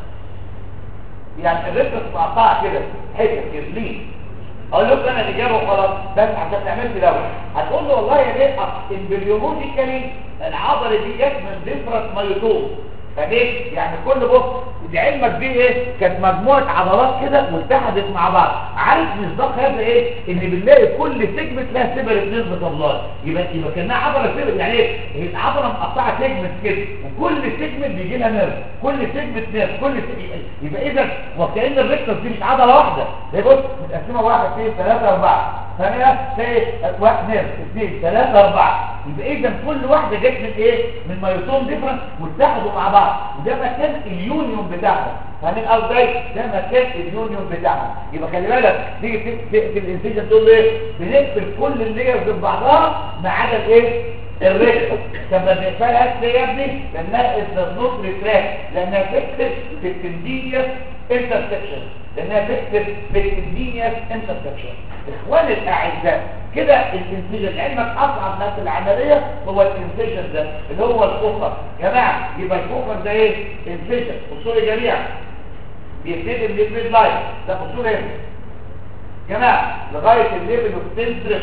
يعني الريترس مقطعه كده حته كيرلين اقول لكم انا الاجابه وخلاص بس عشان تعمل لي دوله هتقول له والله يا بيه امبريولوجيكالي العضله دي جت من ديفرنت مايوتوم فليه يعني كل بص دي علمك دي ايه كانت مجموعه عضلات كده واتحدت مع بعض عارف مصداق هذا ايه ان بنلاقي كل سيجمنت لها سيبرت نسبه الله يبقى يبقى كانها عضله سيبرت يعني ايه هي العضله مقطعه سيجمنت كده وكل سيجمنت بيجي لها نيرف كل سيجمنت نيرف كل سيجمنت يبقى اذا وكأن الريكتس دي مش عضله واحده ده بص متقسمه واحد اثنين ثلاثه اربعه ثانيه تلاقي واحد نيرف اثنين ثلاثه اربعه يبقى اذا كل واحده جت من ايه من مايوتوم ديفرنت واتحدوا مع بعض وده مكان اليونيون بتاعهم فاهمين ازاي ده مكان اليونيون بتاعهم يبقى خلي بالك تيجي في, في, في الانسيجن تقول له ايه بنقفل كل الليرز ببعضها ما عدا الايه الريكتس طب ما بنقفلهاش ليه يا ابني لانها النوت ريتراك لانها تكتب في التندينيوس انترسكشن لانها تكتب في التندينيوس انترسكشن اخواني الاعزاء كده الانسجن علمك اصعب ناس العمليه هو الانسجن ده اللي هو الكفر يا جماعه يبقى الكفر ده ايه انسجن اصول جميعا بيبتدي من الميد لاين ده اصول هنا جماعه لغايه الليفل اوف تنترم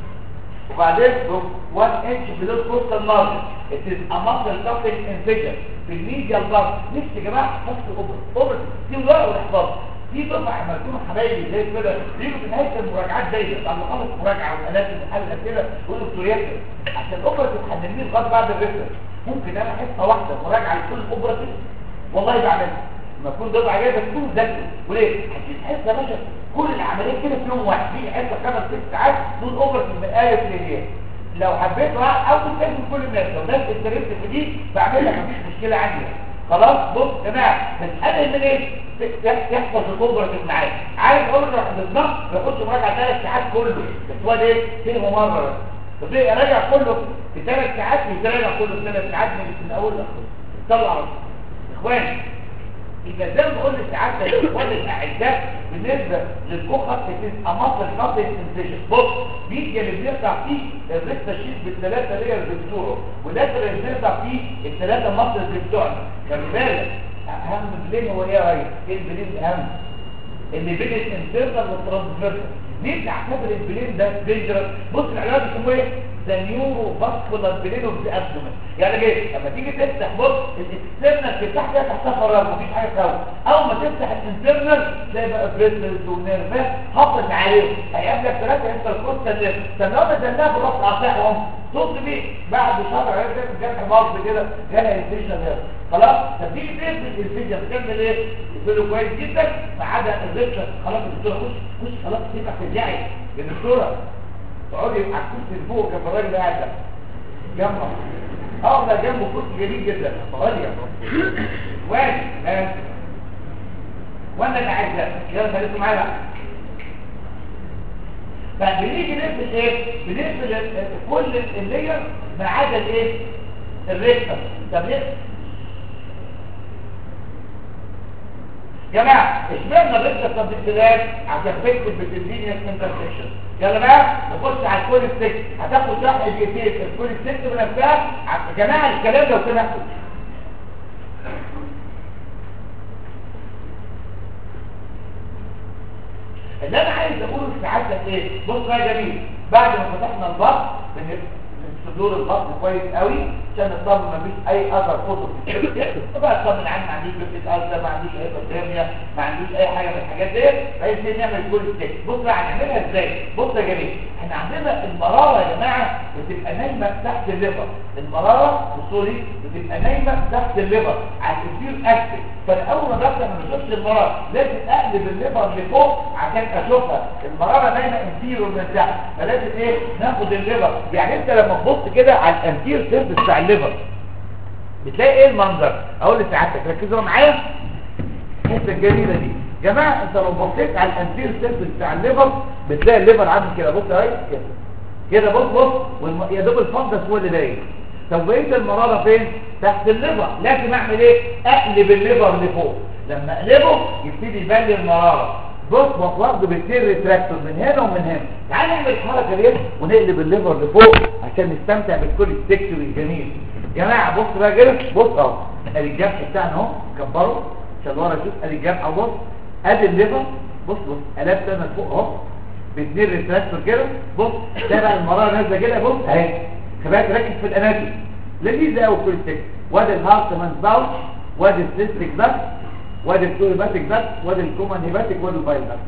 وبعدين 1 انش بلو كوستال مارجن it is a muscle cutting incision في الميديال بارت نفسي يا جماعه تحطوا اوبر اوبر دي ورقه والاحفاظ في دفعه لما يكونوا حبايبي زي كده يجوا في نهايه المراجعات زي بعد ما خلص مراجعه واناتي وحل اسئله يقولوا دكتور ياسر عشان اوبرتيف هنرميه لغايه بعد الريسيرش ممكن انا حصه واحده مراجعه لكل اوبرتيف والله بعملها لما تكون دفعه جايه تكون ذاكر وليه؟ هتشيل حصه يا باشا كل العمليه كده في يوم واحد في حصه خمس ست ساعات دول اوبرتيف من الف للياء لو حبيت او تكلم كل الناس لو ناس انترست في دي بعملها مفيش مشكله عندي خلاص بص يا جماعه بس انا من ايه يحفظ الكوبرتيف معايا عايز اقول له بالظبط بخش مراجعه ثلاث ساعات كله بس هو ده ايه فهم مره بس ايه اراجع كله في ثلاث ساعات مش راجع كله في ثلاث ساعات من الاول لاخره طلع على طول. اخواني يبقى زي ما قلت ساعات الاخوان الاعزاء بالنسبه للكخه بتبقى مصر نقطه انسيشن بص بيجي اللي بيقطع فيه الريكتا شيت بالثلاثه ليرز بتوعه واللاتر اللي بيقطع فيه الثلاثه مصر بتوعنا خلي بالك اهم بلين هو ايه يا ريس ايه البلين الاهم اللي بين الانترنال والترانسفيرسال ليه تعتبر البلين ده دينجرس بص العلاج اسمه ايه ذا نيورو فاسكولار بلين اوف ذا ابدومن يعني ايه لما تيجي تفتح بص الاكسترنال بتاعك ده تحتها فراغ مفيش حاجه تساوي اول ما تفتح الانترنال تلاقي بقى بريسلز ونيرفات حاطط عليهم هيقابلك ثلاثه انتركوستال نيرف طب لو انا زناها بالراس قاطعهم صوت بيه بعد شهر عرفت تعمل جرح مصر كده جالها انفيشن نيرف خلاص طب تيجي تقفل الانفيشن بتعمل ايه؟ تقفله كويس جدا ما عدا الريكشن خلاص الدكتوره خش خش خلاص تبقى ترجعي للدكتوره تقعدي على الكرسي فوق جنب الراجل اللي قاعد ده جنبه اه ده جنبه كرسي جميل جدا اقعدي واحد آه. وانا اللي عايز ده يلا خليكم معايا بقى فبنيجي نقفل ايه بنقفل ال- كل اللير ما عدا الايه الريكتر طب ليه جماعة اشمعنى الريكتر طب الثلاث عشان تكتب بالدينيس انترسكشن يلا بقى نخش على الكول ستيك هتاخد شرح دقيقتين الكول ستيك بنفسها يا جماعة الكلام لو سمحتوا اللي انا عايز اقوله في سعادتك ايه بص يا جميل بعد ما فتحنا البطن صدور البطن كويس قوي عشان نطمن مفيش اي اثر خطر في الجسم بقى اطمن عني ما عنديش جلد ألسر ما عنديش هايبوثيرميا ما عنديش اي حاجه من الحاجات ديت عايزين نعمل كل ستيك بص بقى هنعملها ازاي بص يا جميل احنا عندنا المراره يا جماعه بتبقى نايمه تحت الليفر المراره سوري بتبقى نايمه تحت الليفر على الكثير اكتف فانا اول ما ببدا ما بشوفش المراره لازم اقلب الليفر لفوق عشان اشوفها المراره نايمه انتيرور من تحت فلازم ايه ناخد الليفر يعني انت لما تبص كده على الانتير سيرفيس بتاع الليفر بتلاقي ايه المنظر اقول لسعادتك ركزوا معايا الحته الجميله دي جماعه انت لو بصيت على الانتير سيرفيس بتاع الليفر بتلاقي الليفر عامل كده بص اهي كده كده بص بص والم... يا دوب الفندس هو اللي باين طب بقيه المراره فين تحت الليفر لازم اعمل ايه اقلب الليفر لفوق لما اقلبه يبتدي يبان لي المراره بص واخده باثنين ريتراكتور من هنا ومن هنا تعال نعمل الحركه دي ونقلب الليفر لفوق عشان نستمتع بالكل السكتور الجميل يا جماعه بص بقى كده بص اهو ادي الجرح بتاعنا اهو كبره عشان ورا شوف ادي الجرح اهو بص ادي الليفر بص بص قلبت انا لفوق اهو باثنين ريتراكتور كده بص ده بقى المراره نازله كده بص اهي خليك ركز في الاناتومي لذيذ قوي كل السكتور وادي الهارت مان باوتش وادي السيستريك ده وادي الكوليباتيك ده وادي الكومان هيباتيك وادي البايل ده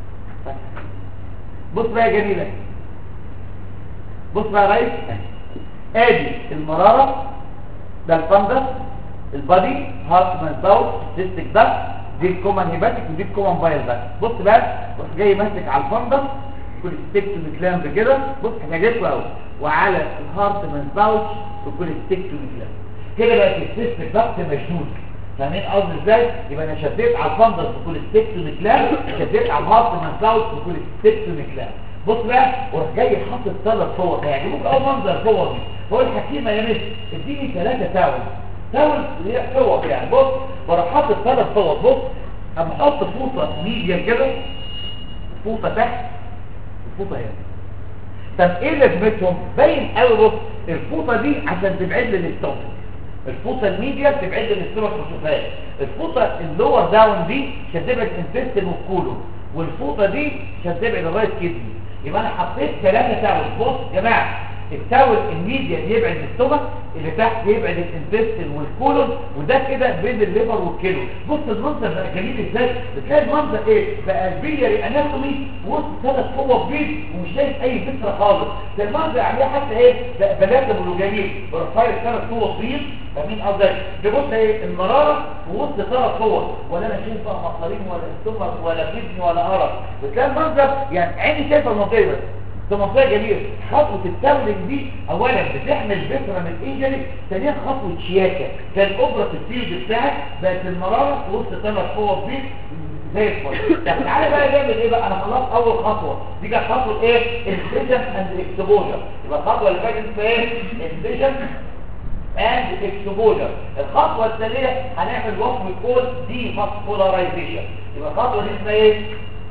بص بقى يا جميلة بص بقى يا ريس ادي المرارة ده الفندس البادي هارت مان باوتش سيستريك ده دي الكومان هيباتيك ودي الكومان بايل ده بص بقى روح جاي ماسك على الفندس كل ستيكس كلامب كده بص احنا جبته قوي وعلى الهارت مان باوتش وكل ستيكس كلامب كده بقى السيستم ضغط مشدود فاهمين قصدي ازاي يبقى انا شديت على الفندس بكل ستيكس كلام شديت على الهارت مان باوتش بكل ستيكس كلام بص بقى وراح جاي حاطط ثلاث صور هيعجبوك اول منظر صور دي هو الحكيمه يا مس اديني ثلاثه تاول تاول اللي هي صور يعني بص وراح حاطط ثلاث صور بص اما احط فوطه ميديا كده فوطه تحت الفوطه هنا طب ايه لازمتهم باين قوي بص الفوطه دي عشان تبعد لي الاستومك الفوطه الميديا تبعد لي الاستومك والشفايف الفوطه اللور داون دي عشان تبعد انتستين والكولون والفوطه دي عشان تبعد الرايت كيدني يبقى انا حطيت ثلاثه تاول بص يا جماعه التاول الميديا يبعد الاستومك اللي تحت يبعد الانتستين والكولون وده كده بين الليفر والكيلو بص المنظر بقى جميل ازاي بتلاقي المنظر ايه بقى البيلياري اناتومي وسط ثلاث قوه بيض ومش شايف اي فكره خالص ده المنظر عليه حتى ايه بقى بلاتم وجميل بروفايل ثلاث قوه بيض فاهمين قصدي تبص ايه المراره في وسط ثلاث قوه ولا انا شايف بقى مصارين ولا استومك ولا كدني ولا قرف بتلاقي المنظر يعني عيني شايفه المنطقه بس ده منطقه جميله خطوه التولد دي اولا بتحمل بكره من الانجلي ثانيا خطوه شياكه كان اوبرا الفيلد بتاعك بقت المراره في وسط ثلاث قوه بيض زي الفل طب تعالى بقى نعمل ايه بقى انا خلاص اول خطوه دي كانت خطوه ايه انفيجن اند اكسبوجر يبقى الخطوه اللي فاتت اسمها ايه انفيجن اند اكسبوجر الخطوه الثانيه هنعمل وصف كود دي فاسكولارايزيشن يبقى الخطوه دي اسمها ايه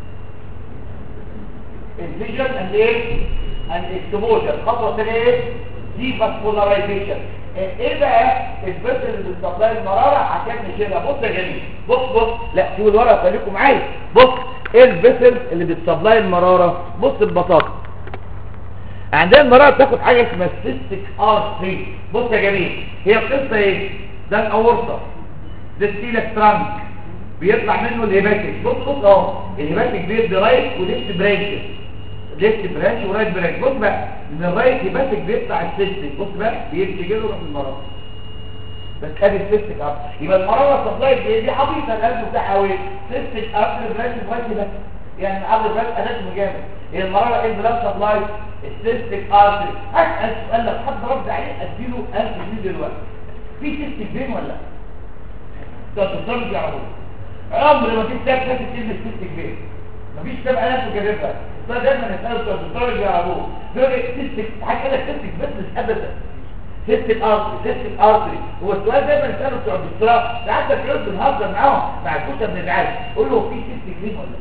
انفيجن اند ايه اند اكسبوجر الخطوه الثانيه ايه دي فاسكولارايزيشن ايه بقى الفيسل اللي بتطلع المراره عشان نشيلها بص يا جميل بص بص لا سيبوا الورقه خليكم معايا بص ايه الفيسل اللي بتسبلاي المراره بص ببساطه عندنا المراره بتاخد حاجه اسمها سيستيك ار 3 بص يا جميل هي القصه ايه ده الاورطه ده السيلك ترانك بيطلع منه الهيباتيك بص بص اهو الهيباتيك بيدي رايت وليفت برانشز ليفت برانش ورايت برانش بص بقى من الرايت هيباتيك بيطلع السيستيك بص بقى بيمشي كده ويروح المراره بس ادي السيستيك اب يبقى المراره سبلاي دي, دي حبيطه القلب بتاعها ايه سيستيك اب برانش ورايت بس يعني قبل بس اداه جامد هي المراره ايه بلاد سبلاي السيستيك ارتري اسال سؤال لو حد رد عليه اديله 1000 جنيه دلوقتي في سيستيك فين ولا لا ده تضرب على طول عمر ما في كتاب كاتب كلمه سيستيك فين مفيش كتاب انا كاتبها ده دايما نساله بتوع الدكتور يا ابوه دول سيستيك حاجه كده سيستيك بس ابدا سيستيك ارتري سيستيك ارتري هو السؤال دايما نساله بتوع الدكتور ده حتى في يوم بنهزر معاهم مع الكوشه من العيال قول له في سيستيك فين ولا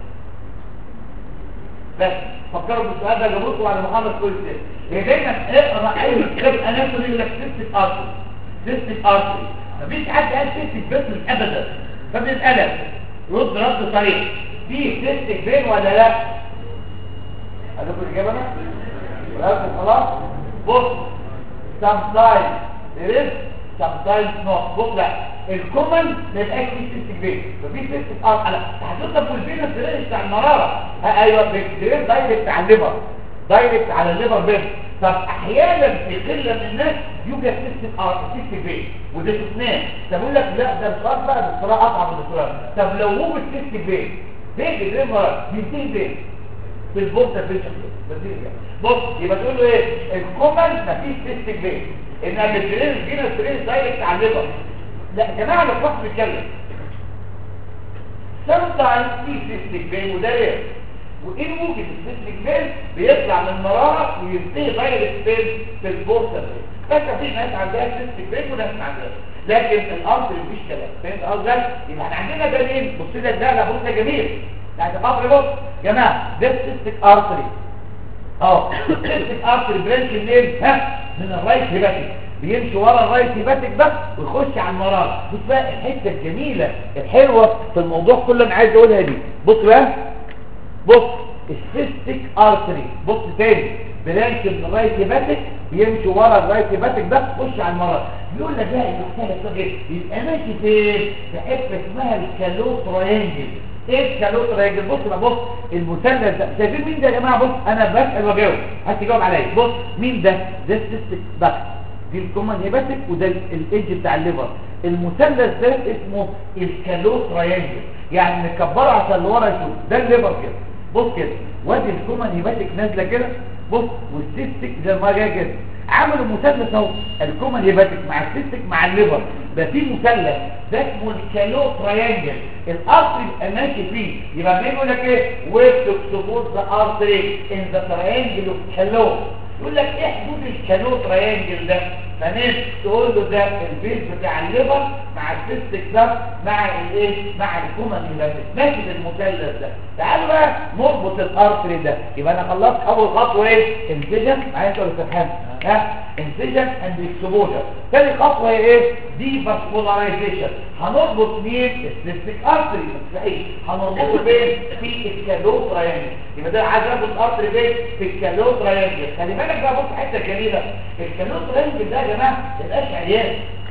بس فكروا بالسؤال ده جابوه على محمد كل سنه هي دايما اقرا اي كتاب اناتومي يقول لك سيستيك ارتري سيستيك ارتري مفيش حد قال سيستيك بس ابدا فبنسالك رد رد صريح في سيستيك فين ولا لا هذا كل اجابه انا ولا خلاص بص sometimes there is sometimes not بص لا الكومن ما يبقاش فيه سيستيك فين ففي سيستيك اه على هتحطها في الفين السيريش بتاع المراره ها ايوه بيكتيرين دايركت على الليفر دايركت على الليفر بين طب احيانا في قله من الناس يوجد سيستيك اه سيستيك فين وده شفناه طب يقول لك لا ده السؤال بقى ده السؤال اصعب من السؤال طب لو وجد سيستيك فين فين الجرين مرض بينتهي فين في البورتا فيشن بص يبقى تقول له ايه الكومن مفيش سيستيك فين ان الجرين جينا الجرين دايركت على الليفر لا يا جماعه لو فقط بيتكلم sometimes في سيستيك فين وده ليه وإن وجد السيستيك فين بيطلع من المرارة وينتهي دايركت فين في البورتا فين بس في ناس عندها سيستيك فين وناس ما عندهاش لكن الارض مفيش كلام فهمت قصدي يبقى احنا عندنا دليل بص لك ده بص ده جميل يعني قطر بص يا جماعه ده سيستيك ارتري اه السيستيك ارتري برانش منين ها من الرايت هيباتيك بيمشي ورا الرايت هيباتيك بس ويخش على المرار بص بقى الحته الجميله الحلوه في الموضوع كله انا عايز اقولها دي بص بقى بص السيستيك ارتري بص تاني برانش من الرايت هيباتيك بيمشي ورا الرايت هيباتيك ده يخش على المرار بيقول لك بقى المحتاجه صغير يبقى ماشي فين في حته اسمها الكالو تراينجل ايه الكالو تراينجل بص بقى بص المثلث ده شايفين مين ده يا جماعه بص انا بسال واجاوب هتجاوب عليا بص مين ده ده السيستيك داكت دي الكومن هيباتيك وده الايدج بتاع الليفر المثلث ده اسمه الكالو تراينجل يعني نكبره عشان اللي ورا يشوف ده الليفر كده بص كده وادي الكومن هيباتيك نازله كده بص والسيستيك زي ما جاي كده عملوا مثلث اهو الكومن هيباتيك مع السيستيك مع الليفر ده في مثلث ده اسمه الكالو تراينجل الارتري يبقى ماشي فيه يبقى منين يقول لك ايه ويست سبورت ذا ارتري ان ذا تراينجل اوف كالو يقول لك ايه حدود الكالو تراينجل ده فنين تقول له ده البيز بتاع الليفر مع السيستيك ده مع الايه مع الكومن هيباتيك ماشي المثلث ده تعالوا بقى نربط الارتري ده يبقى انا خلصت اول خطوه ايه انسجن معايا انت ولا تفهم ها انسجن اند اكسبوجر ثاني خطوه هي ايه دي فاسكولارايزيشن هنربط مين السيستيك ارتري صحيح هنربطه فين في الكالو تراينجل يبقى ده عايز اربط ارتري فين في الكالو تراينجل خلي بالك بقى بص حته جميله الكالو تراينجل ده يا جماعه ما يبقاش عيان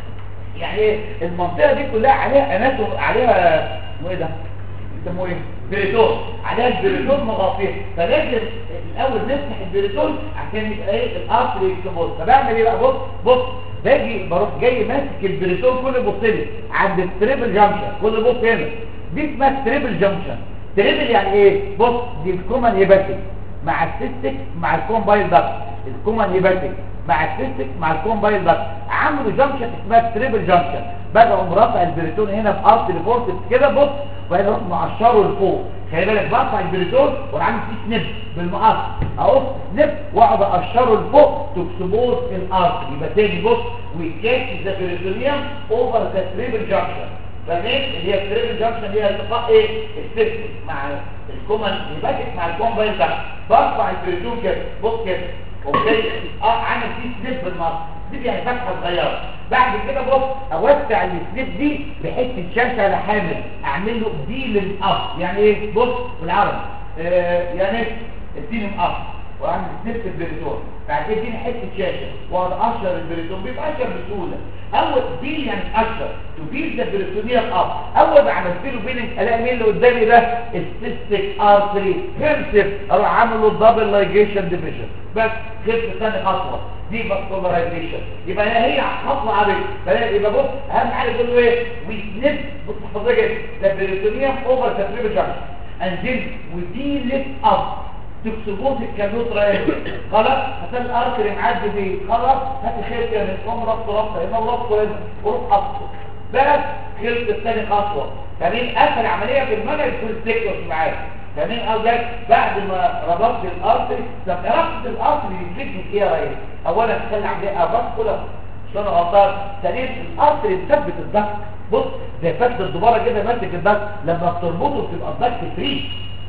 يعني ايه المنطقه دي كلها عليها اناتوم عليها اسمه ايه ده يسموه ايه بريتون عليها البريتون مغطيه فلازم الاول نفتح البريتون عشان يبقى ايه الارتر يكتبوز فبعمل ايه بقى بص بص باجي بروح جاي ماسك البريتون كل بص لي عند التريبل جامشن كل بص هنا دي اسمها تريبل جامشن تريبل يعني ايه بص دي الكومن هيباتيك مع السيستيك مع الكومبايل داكت الكومن هيباتيك مع السيستيك مع الكومبايل داكت عملوا جامشن اسمها تريبل جامشن بدأوا مرفع البريتون هنا في ارت ريفورس كده بص وبعدين اروح مقشره لفوق خلي بالك برفع البريتون وانا عامل فيه سنب بالمقص اهو سنب واقعد اقشره لفوق تكسبوز الارت يبقى تاني بص ويكاتش ذا بريتونيوم اوفر ذا تريبل جامشن فاهمين اللي هي التريبل جامشن هي التقاء ايه السيستيك مع الكومن هيباتيك مع الكومبايل داكت برفع البريتون كده بص كده اوكي اه عامل فيه سنب بالمقص دي يعني فتحه صغيره بعد كده بص اوسع السنيب دي بحته شاشه على حامل اعمل له ديل اب يعني ايه بص بالعربي آه يعني الديل اب واعمل سنيب في البريتون بعد كده اديني حته شاشه واقعد اقشر البريتون بيتقشر بسهوله اول ديل يعني اشر تبيل ذا بريتونيال اب اول ما عملت له بيلنج الاقي مين اللي قدامي ده السيستيك ارتري خلصت اروح عامل له دبل لايجيشن ديفيجن بس خلصت ثاني خطوه دي فاسكولارايزيشن يبقى هي خطوه عاديه يبقى بص اهم حاجه تقول له ايه وي سنيب بص حضرتك ذا بريتونيوم اوفر ذا تريبل جانكشن اند ذن وي دي ليفت اب تكسبوز الكالوت رايح خلاص هتلاقي الارتري معدي دي خلاص هات خير كده قوم ربط ربط هنا وربط هنا وروح قصه بس خلصت الثاني خطوه كمان اسهل عمليه في المنهج في السيكونس معاك كمان قصدك بعد ما ربطت الارتري لما ربطت الارتري يفيدني ايه يا ريس اولا تخلي عمليه اربط كلها مش انا غلطان ثانيا الارتري تثبت الضغط بص زي فتله الدباره كده ماسك الضغط لما بتربطه بتبقى الضغط فري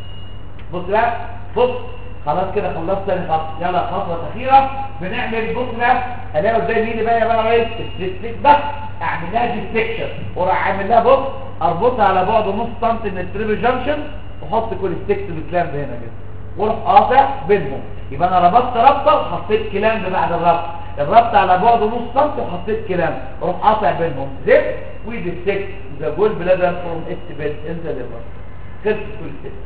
بص بقى بص خلاص كده خلصت ثاني خطوه يلا الخطوه الاخيره بنعمل بص بقى الاقي قدامي مين بقى يا بقى ريس السيستيك بس اعمل لها ديسكشن واروح عامل لها بص اربطها على بعد نص سم من التريبل جانكشن واحط كل ستيكس بالكلام ده هنا كده واروح قاطع بينهم يبقى انا ربطت ربطه وحطيت كلام ده بعد الربط الربط على بعد نص سم وحطيت كلام واروح قاطع بينهم زب وديسكت ذا جول بلادر فروم ات بيد ان ذا ليفر خدت كل ستيكس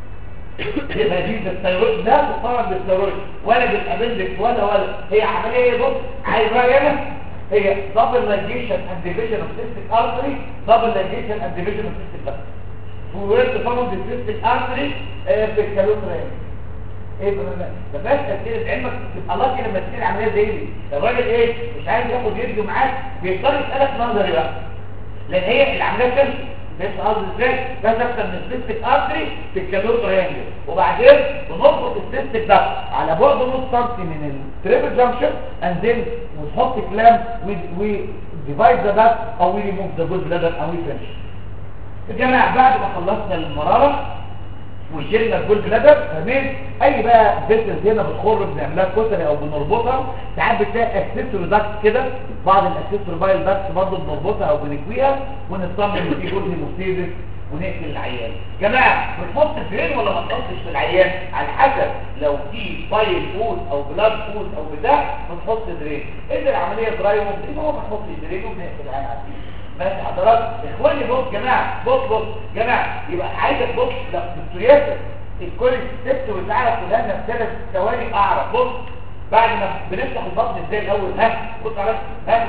يبقى دي بالثيرويد ده مقارن بالثيرويد ولا بالابندكس ولا ولا هي عمليه ايه بص عايز بقى هنا هي دبل لايجيشن اند ديفيجن اوف سيستيك ارتري دبل لايجيشن اند ديفيجن اوف سيستيك ارتري وورد فاوند السيستيك ارتري في الكالوترين ايه بقى ده بس تفكير علمك تبقى لاقي لما تصير عمليه زي دي الراجل ايه مش عايز ياخد يدي معاك بيضطر يسالك نظري بقى لان هي العمليه كده بس قصدي ازاي بس اكتر من السيستيك ارتري في الكالور تريانجل وبعدين بنربط السيستيك ده على بعد نص سنتي من التريبل جانكشن اند ذن وتحط كلام و ديفايد ذا باك او وي ريموف ذا جود بلادر او وي فينش يا جماعه بعد ما خلصنا المراره ويشيلنا الجولد بلادر فاهمين اي بقى فيسلز هنا بتخر بنعملها كتري او بنربطها ساعات بتلاقي اكسسوري داكت كده بعض الاكسسوري بايل داكت برضه بنربطها او بنكويها ونطمن ان في جزء مستهدف ونقفل العيان جماعه بنحط درين ولا ما نحطش في العيان على حسب لو في بايل فود او بلاد فود او بتاع بنحط درين اذا العمليه دراي ممكن هو ما نحطش درين وبنقفل العيان عادي ماشي حضرات اخواني بص جماعه بص بص جماعه يبقى عايزك بص لا دكتورياتك الكل ست وتعرف كلها في ثلاث ثواني اعرف بص بعد ما بنفتح البطن ازاي الاول ها بص على ها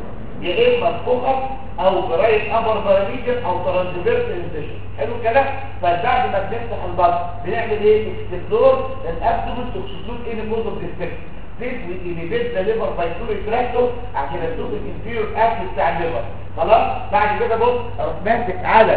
يا اما الفقر او برايه ابر باراميجر او ترانسفيرس انسيشن حلو كده فبعد ما بنفتح البطن بنعمل ايه اكسبلور الابدومن توكسيكلود ان كوز اوف ديسبكت this will inhibit the liver by two retractors عشان اشوف الانفيرور اكل بتاع الليفر خلاص بعد كده بص اروح ماسك على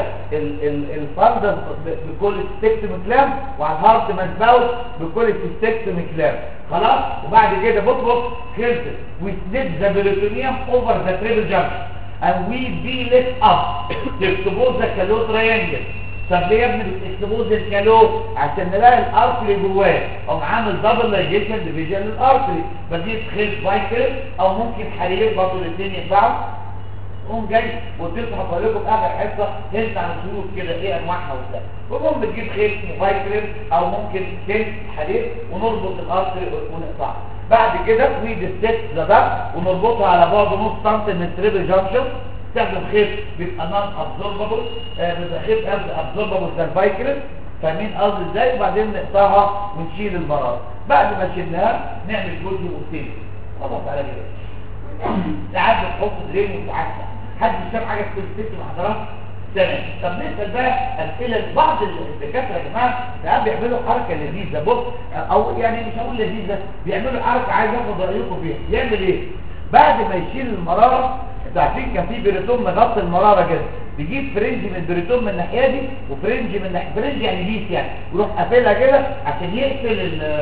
الفندس بكل ستيكتوم كلام وعلى الهارت ماسباوت بكل ستيكتوم كلام خلاص وبعد كده بص بص خلصت we snip the peritoneum over the triple junction and we peel it up to expose the callo triangle طب ليه يا ابني بتكتبوز الكالو عشان نلاقي الارتري جواه او عامل دبل لايجيشن ديفيجن للارتري بجيب خيط بايكر او ممكن حرير برضه الاثنين ينفعوا قوم جاي وتفتح طريقه في اخر حصه هنت عن الخيوط كده ايه انواعها وبتاع وقوم بتجيب خيط بايكر او ممكن خيط حرير ونربط الارتري ونقطعها بعد كده وي ديستيك ده ونربطها على بعد نص سنتي من تريبل جانكشن تستخدم خيط بيبقى نون ابزوربابل بيبقى خيط ابزوربابل زي الفايكرس فاهمين قصدي ازاي وبعدين نقطعها ونشيل المرار بعد ما شلناها نعمل جزء وسيل خلاص على كده ساعات بتحط درين وساعات لا حد مش فاهم حاجه في الست مع حضرتك تمام طب نسال بقى اسئله بعض الدكاتره يا جماعه ساعات بيعملوا حركه لذيذه بص او يعني مش هقول لذيذه بيعملوا حركه عايز اخد رايكم فيها يعمل ايه بعد ما يشيل المراره انتوا عارفين كان في بريتوم مغطي المراره كده بيجيب فرنج من البريتوم من الناحيه دي وفرنج من ناحيه فرنج يعني بيس يعني ويروح قافلها كده عشان يقفل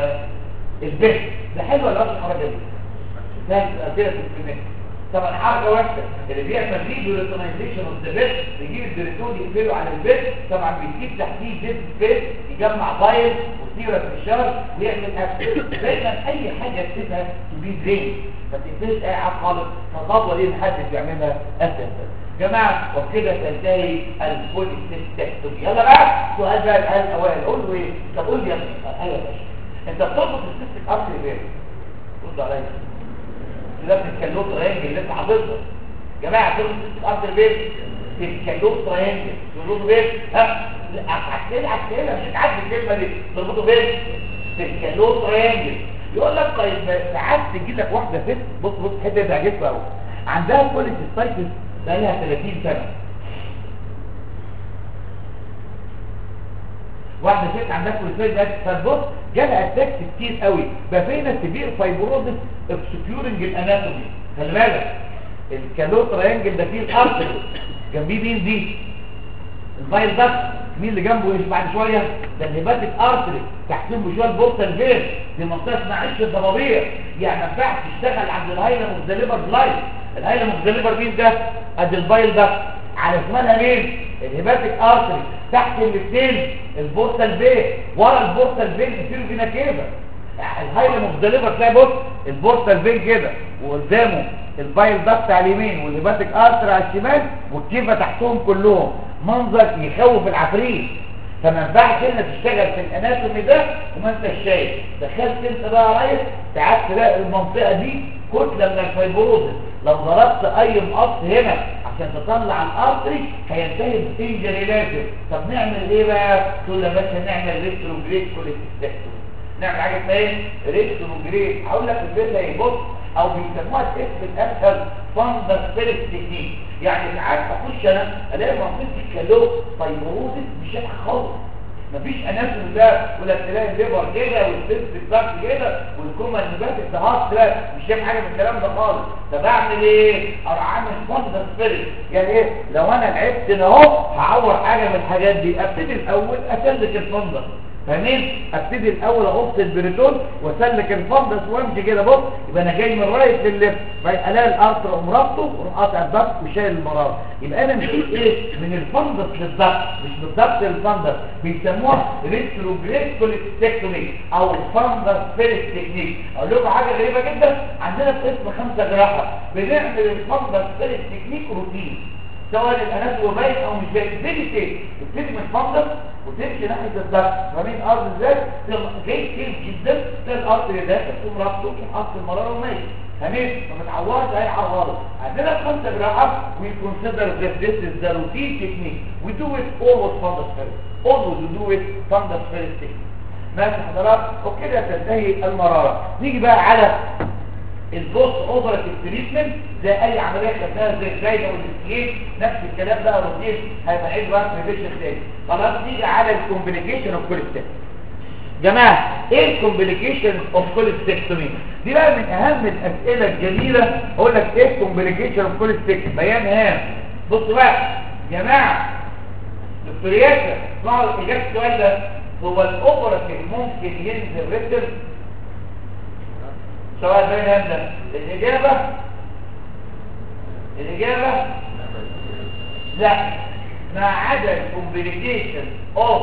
البيت ده حلو ولا وحش الحركه دي ده كده في الكلمات طبعا حركه وحشه اللي بيعمل ري بريتونايزيشن اوف ذا بيت بيجيب البريتون يقفله على البيت طبعا بيجيب تحتيه ديد سبيس يجمع بايل وسيره في الشر ويعمل اكل دايما اي حاجه تسيبها تبي درين ما تقفلش اي حاجه خالص فالخطوه دي محدش يعملها اساسا جماعه وبكده تنتهي البوليسيستكتومي يلا بقى سؤال بقى الان الاوائل قول له ايه طب قول لي يا ابني ايوه يا باشا انت بتربط السيستك ارتري فين رد عليا ده الكالوت ترينجل اللي انت حافظها جماعه تربط السيستك ارتري فين في الكالوت ترينجل تربطه فين ها عكسين عكسين مش هتعدي الكلمه دي تربطه فين في الكالوت ترينجل يقول لك طيب ساعات تجي لك واحده ست بص بص الحته دي عجبتها قوي عندها كوليسيستايتس بقى لها 30 سنه واحده ست عندها كوليسيستايتس فتبص جالها اتاكس كتير قوي بقى فينا سيفير فايبروزس اوبسكيورنج الاناتومي خلي بالك الكالو تريانجل ده فيه الارتري جنبيه مين دي الفايل ده مين اللي جنبه ايش بعد شويه ده الهيباتيك ارتري تحتهم بشويه البورتال فين دي منطقه اسمها عش الضبابيه يعني ما ينفعش تشتغل عند الهايلم اوف ذا ليفر بلايف الهايلم اوف ذا ليفر مين ده ادي الفايل ده على اسمها مين الهيباتيك ارتري تحت الاثنين البورتال فين ورا البورتال فين يصير فينا كده الهايلم اوف ذا ليفر تلاقي بص البورتال فين كده وقدامه الفايل ده بتاع اليمين والهيباتيك ارتري على الشمال والكيفه تحتهم كلهم منظر يخوف العفريت فما ينفعش انك تشتغل في الاناتومي ده وما انتش شايف دخلت انت بقى يا ريس ساعات تلاقي المنطقه دي كتله من الفيبروزس لو ضربت اي مقص هنا عشان تطلع الارتري هينتهي بانجري لازم طب نعمل ايه بقى تقول يا باشا نعمل ريتروجريد كوليستكتومي نعمل حاجه اسمها ايه ريتروجريد هقول لك الفيديو هيبص او بيسموها الاسم الاسهل فاندر سبيريت تكنيك يعني ساعات اخش انا الاقي منطقه الكالو فيبروزس بشكل خالص مفيش اناتومي ده ولا تلاقي الليفر كده والسيستم بتاعك كده والكوما النباتي التهات لا مش شايف حاجه من الكلام ده خالص طب اعمل ايه اروح عامل فاندر سبيريت يعني ايه لو انا لعبت هنا اهو هعور حاجه من الحاجات دي ابتدي الاول اسلك الفاندر فاهمين ابتدي الاول اغص البريتون واسلك الفندس وامشي كده بص يبقى انا جاي من رايت للليفت بعدين الاقي الارتر اقوم رابطه واروح قاطع الضغط وشايل المراره يبقى انا مشيت ايه من الفندس للضغط مش من الضغط للفندس بيسموها ريتروجريد كوليستكتومي او فندس فيرست تكنيك اقول لكم حاجه غريبه جدا عندنا في قسم خمسه جراحه بنعمل الفندس فيرست تكنيك روتين سواء الانات باين او مش باين تبتدي تاني تبتدي من الفندس وتمشي ناحيه الضغط فاهمين الارض ازاي جاي كتير جدا تلاقي الارض اللي داخل تقوم رابطه تقوم حاطط المراره وماشي فاهمين ما بتعورش اي عوارض عندنا في خمسه جراحه we consider that this is the routine technique we do it always fundus first always we do it fundus first technique ماشي حضرات وكده تنتهي المراره نيجي بقى على البوست اوبراتيف تريتمنت زي اي عمليه خدناها زي الزايده والسكيل نفس الكلام بقى روتين هيبقى عيد بقى بريفيشن تاني خلاص نيجي على الكومبليكيشن اوف كوليستيك جماعه ايه الكومبليكيشن اوف كوليستيكتومي دي بقى من اهم الاسئله الجميله اقول لك ايه الكومبليكيشن اوف كوليستيك بيان هام بصوا بقى جماعه دكتور ياسر اسمعوا اجابه السؤال ده هو الاوبراتيف ممكن ينزل ريتم سواء بين هذا الإجابة الإجابة لا ما عدا الكومبليكيشن اوف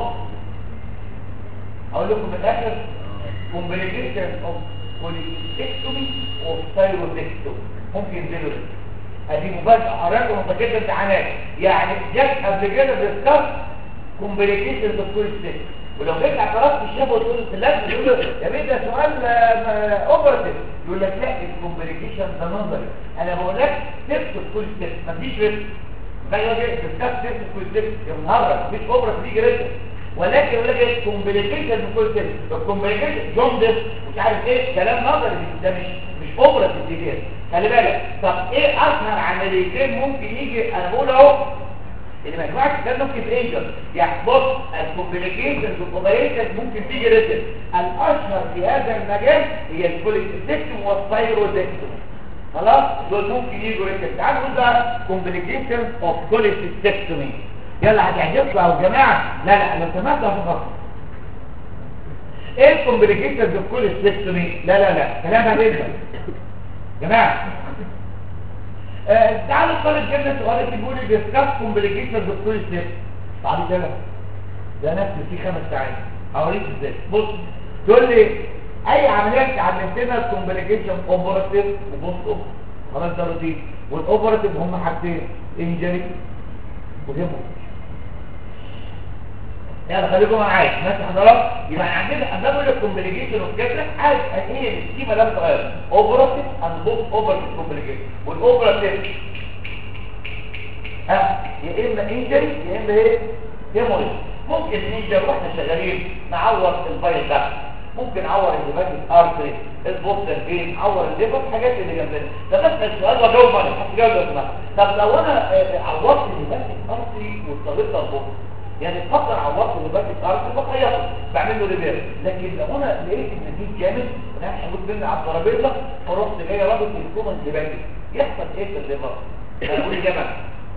اقول لكم من الاخر كومبليكيشن اوف كوليستكتومي اوف ثايرويدكتومي ممكن ينزلوا ادي مفاجاه حضرتك ومفاجاه امتحانات يعني جت قبل كده ديسكاس كومبليكيشن اوف كوليستكتومي ولو جيت اعترضت الشاب وتقول لازم يقول له يا بيه ده سؤال اوبرتيف يقول لك لا الكومبليكيشن ده نظري انا بقول لك تكتب كل ستيب مفيش ريسك زي ما جيت بتكتب تكتب كل ستيب يا نهار مفيش اوبرتيف يجي ريسك ولكن يقول لك الكومبليكيشن من كل ستيب الكومبليكيشن جوندس مش عارف ايه كلام نظري ده مش مش اوبرتيف دي خلي بالك طب ايه اشهر عمليتين ممكن يجي انا بقول اهو اللي ما ينفعش كان ممكن انجل يعني بص الكومبليكيشنز والكومبليكيشنز ممكن تيجي ريتم الاشهر في هذا المجال هي الكوليكتيكتوم والثايرودكتوم خلاص دول ممكن يجوا ريتم تعالوا نقول بقى كومبليكيشنز اوف كوليكتيكتومي يلا هتعجبكم يا جماعه لا لا لو سمحتوا هتفكروا ايه الكومبليكيشنز اوف كوليكتيكتومي لا لا لا كلام هنبدا جماعه آه تعالوا الطالب جبنا سؤال بيقول لي ديسكاس كومبليكيشنز اوف كل ستيب تعالوا كده ده نفس في خمس ساعات هوريك ازاي بص تقول لي اي عمليه اتعلمتنا الكومبليكيشن اوبراتيف وبوست اوب خلاص ده روتين والاوبراتيف هم حاجتين انجري وهيمو يلا خليكم معايا ماشي حضرتك يبقى عندنا قدام الكومبليكيشن اوف كده عايز هي السكيما لم تغير اوبراتيف اند بوست اوبراتيف كومبليكيشن والاوبراتيف ها يا اما انجري يا اما ايه هيموريج ممكن نيجر واحنا شغالين نعور الفايل ده ممكن نعور الهيباتيك ارتري البوستر فين نعور الليفر الحاجات اللي جنبنا ده بس السؤال وجاوب عليه هتجاوب يا جماعه طب لو انا عورت الهيباتيك ارتري واضطريت البوستر يعني تفكر عورت الهيباتيك ارتري بخيطه بعمل له ريبير لكن لو انا لقيت ان في جامد وانا حبوت مني على الترابيزه فرحت جاي رابط الكومن هيباتيك يحصل ايه في الليفر؟ اقول يا جماعه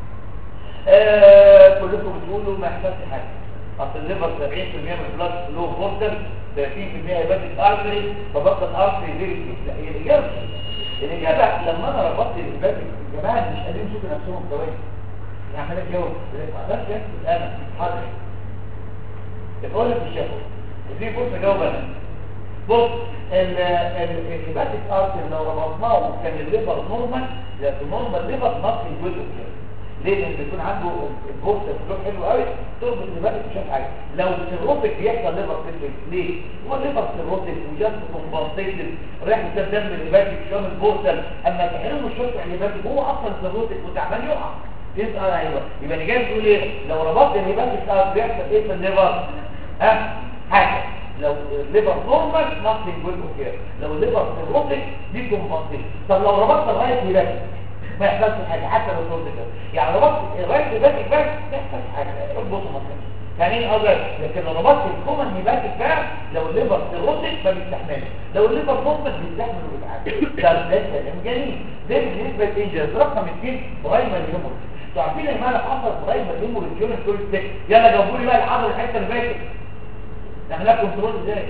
آه كلكم بتقولوا ما يحصلش حاجه اصل الليفر 70% من البلاد فلو بورتر 30% هيباتيك ارتري فبطل الارتري فيري لا هي الاجابه الاجابه لما انا ربطت الهيباتيك الجماعه مش قادرين يشوفوا نفسهم كويس يعني عمال اجاوب ما اقدرش اكتب انا حاضر بقول لك مش شافه دي فرصه اجاوب انا بص الهيباتيك ارتري لو ربطناه كان الليفر نورمال ده نورمال ليفر نقي جزء كده ليه لان بيكون عنده البورصه فلو حلو قوي تربط الليفر مش شايف حاجه لو السيروتك بيحصل ليفر سيروتك ليه هو الليفر سيروتك وجاست كومبنسيتد رايح يساب دم الليفاتيك شام البورصه اما تحرمه الشرط الليفاتيك هو اصلا سيروتك وتعبان يقع تسال ايوه يبقى اللي جاي تقول ايه لو ربطت الليفاتيك بيحصل ايه في الليفر ها حاجه لو الليفر نورمال نثينج ويل اوكير لو الليفر سيروتك دي كومبنسيتد طب لو ربطت لغايه الليفاتيك ما يحصلش حاجه حتى لو صورت كده يعني ربطت الرايت هيباتيك بس ما يحصلش حاجه اربطه مثلا يعني ايه اقدر لكن لو ربطت الكومن هيباتيك بقى لو الليفر سيروتك ما بيستحملش لو الليفر نورمال بيستحمل وبيتعالج ده ده كلام جميل ده بالنسبه للانجاز رقم 2 برايمري هيموريج انتوا عارفين يا جماعه حصل برايمري هيموريج يوم الكوليستيك يلا جاوبوا لي بقى الحضر الحته اللي فاتت تعملها كنترول ازاي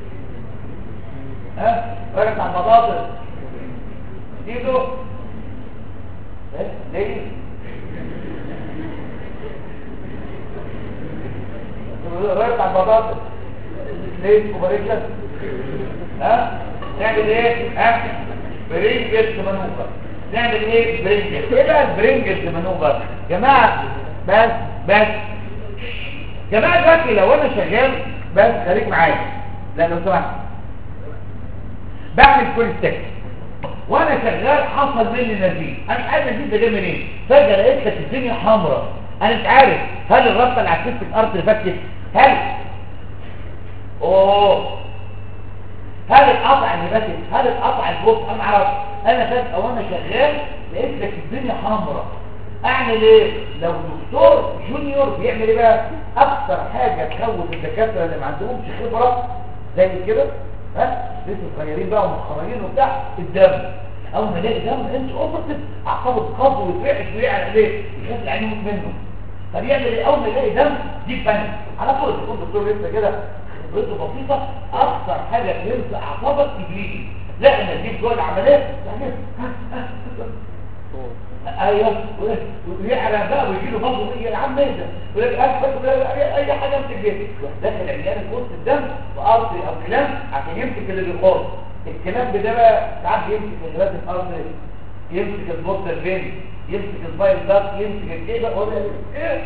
ها راجع على البطاطس ايده ايه ليه راجع على البطاطس ليه كوبريشن ها نعمل ايه ها برينجل مانوفر نعمل ايه برينجل ايه بقى البرينجل مانوفر جماعه بس بس جماعه دلوقتي لو انا شغال بس خليك معايا لا لو سمحت بعمل كل ستيك وانا شغال حصل مني نزيف انا مش عارف النزيف ده جاي منين فجاه لقيت لك الدنيا حمراء انا مش عارف هل الرابطه اللي عكست الارض اللي فاتت هل اوه هل القطع اللي فاتت هل القطع البوط انا اعرف انا فجاه وانا شغال لقيت لك الدنيا حمراء اعمل ايه لو دكتور جونيور بيعمل ايه بقى اكتر حاجه تخوف الدكاتره اللي ما عندهمش خبره زي كده ها لسه صغيرين بقى ومتخرجين وبتاع الدم اول ما الاقي دم انت اوبرتيف اعصابه تقض ويترعش ويعرق عليه يخاف العين يموت منه طب يعمل ايه اول ما يلاقي دم دي بانيك على طول يكون الدكتور لسه كده خبرته بسيطه اكتر حاجه تلزق اعصابك تجري لا انا دي جوه العمليه يعني ايوه ويعرق بقى ويجي له برضه ايه يا عم ايه ده يقول لك أسفل اي حاجه امسك بيها يروح داخل عيان كرة الدم وارضي او كلام عشان يمسك اللي بيخاف الكلام ده بقى ساعات بيمسك الغلاف الارضي يمسك البوستر فين يمسك الفايل دارت يمسك الايه بقى ولا ايه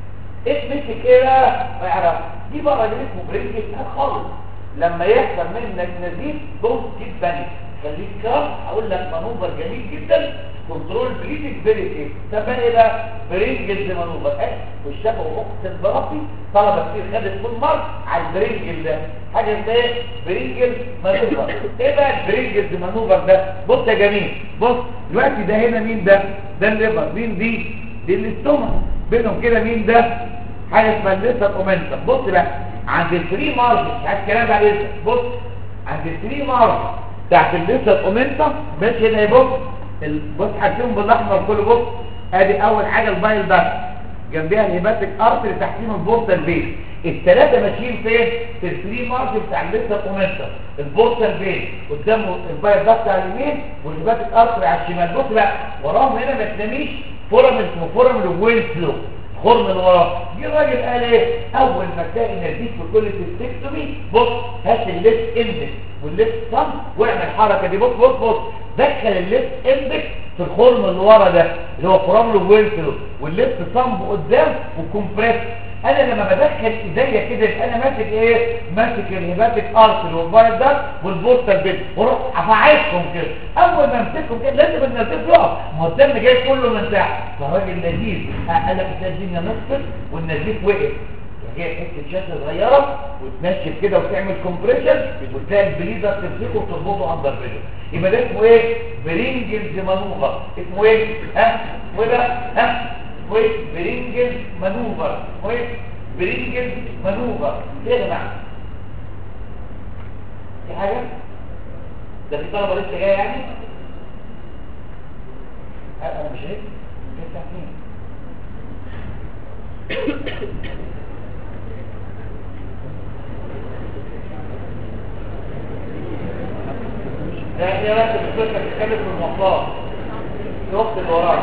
ايه مسك ايه بقى ما يعرفش دي بقى راجل اسمه برينجل خالص لما يحصل منك نزيف دونت جيب بانيك خليك كام اقول لك مانوفر جميل جدا كنترول بريدنج فيري ايه ده بقى ايه بقى برينجل مانوفر ايه والشفا وقت البرافي طلبه كتير خدت فول مارك على البرينجل ده حاجه اسمها ايه برينجل مانوفر ايه بقى البرينجل مانوفر ده بص يا جميل بص دلوقتي ده هنا مين ده ده الليفر مين دي دي الاستومك بينهم كده مين ده حاجه اسمها الليسر اومنتم بص بقى عند الفري مارج مش عايز الكلام ده لسه بص عند الفري مارج بتاعت الليسر اومنتم ماشي هنا يبص بص هتشوفهم بالاحمر كله بص ادي اول حاجه البايل ده جنبها الهيباتيك ارتري تحتيهم البورتال فين الثلاثه ماشيين فين في الفري مارج بتاع الليسر اومنتم البورتال فين قدامه البايل ده بتاع اليمين والهيباتيك ارتري على الشمال بص بقى وراهم هنا ما تناميش فورم اسمه فورم الويل فلو خرم اللي وراه جه الراجل قال ايه اول ما تلاقي نزيف في كل تستكتومي بص هات الليفت اندكس والليفت صم واعمل الحركه دي بص بص بص دخل الليفت اندكس في الخرم اللي ورا ده اللي هو خرم الويلفلو والليفت صم قدام وكمبريس انا لما بدخل ايديا كده يبقى انا ماسك ايه ماسك الهيباتيك ارتري والفايل ده والبورتال بيت واروح افعصهم كده اول ما امسكهم كده لازم النزيف يقف ما هو الدم جاي كله من تحت فالراجل نزيف قال لك الدنيا نصفت والنزيف وقف جاي حته شاشه صغيره وتنشف كده وتعمل كومبريشن وتلاقي البليدر تمسكه وتربطه اندر فيجن يبقى ده اسمه ايه برينجلز مانوفر اسمه ايه ها اسمه ايه ده ها اسمه ايه برينجلز مانوفر اسمه ايه برينجلز مانوفر ايه يا جماعه في حاجه ده في طلبه لسه جايه يعني انا مش هيك لسه فين ده هي بس بتفكر تتكلم في المواصلات في وقت اللي وراك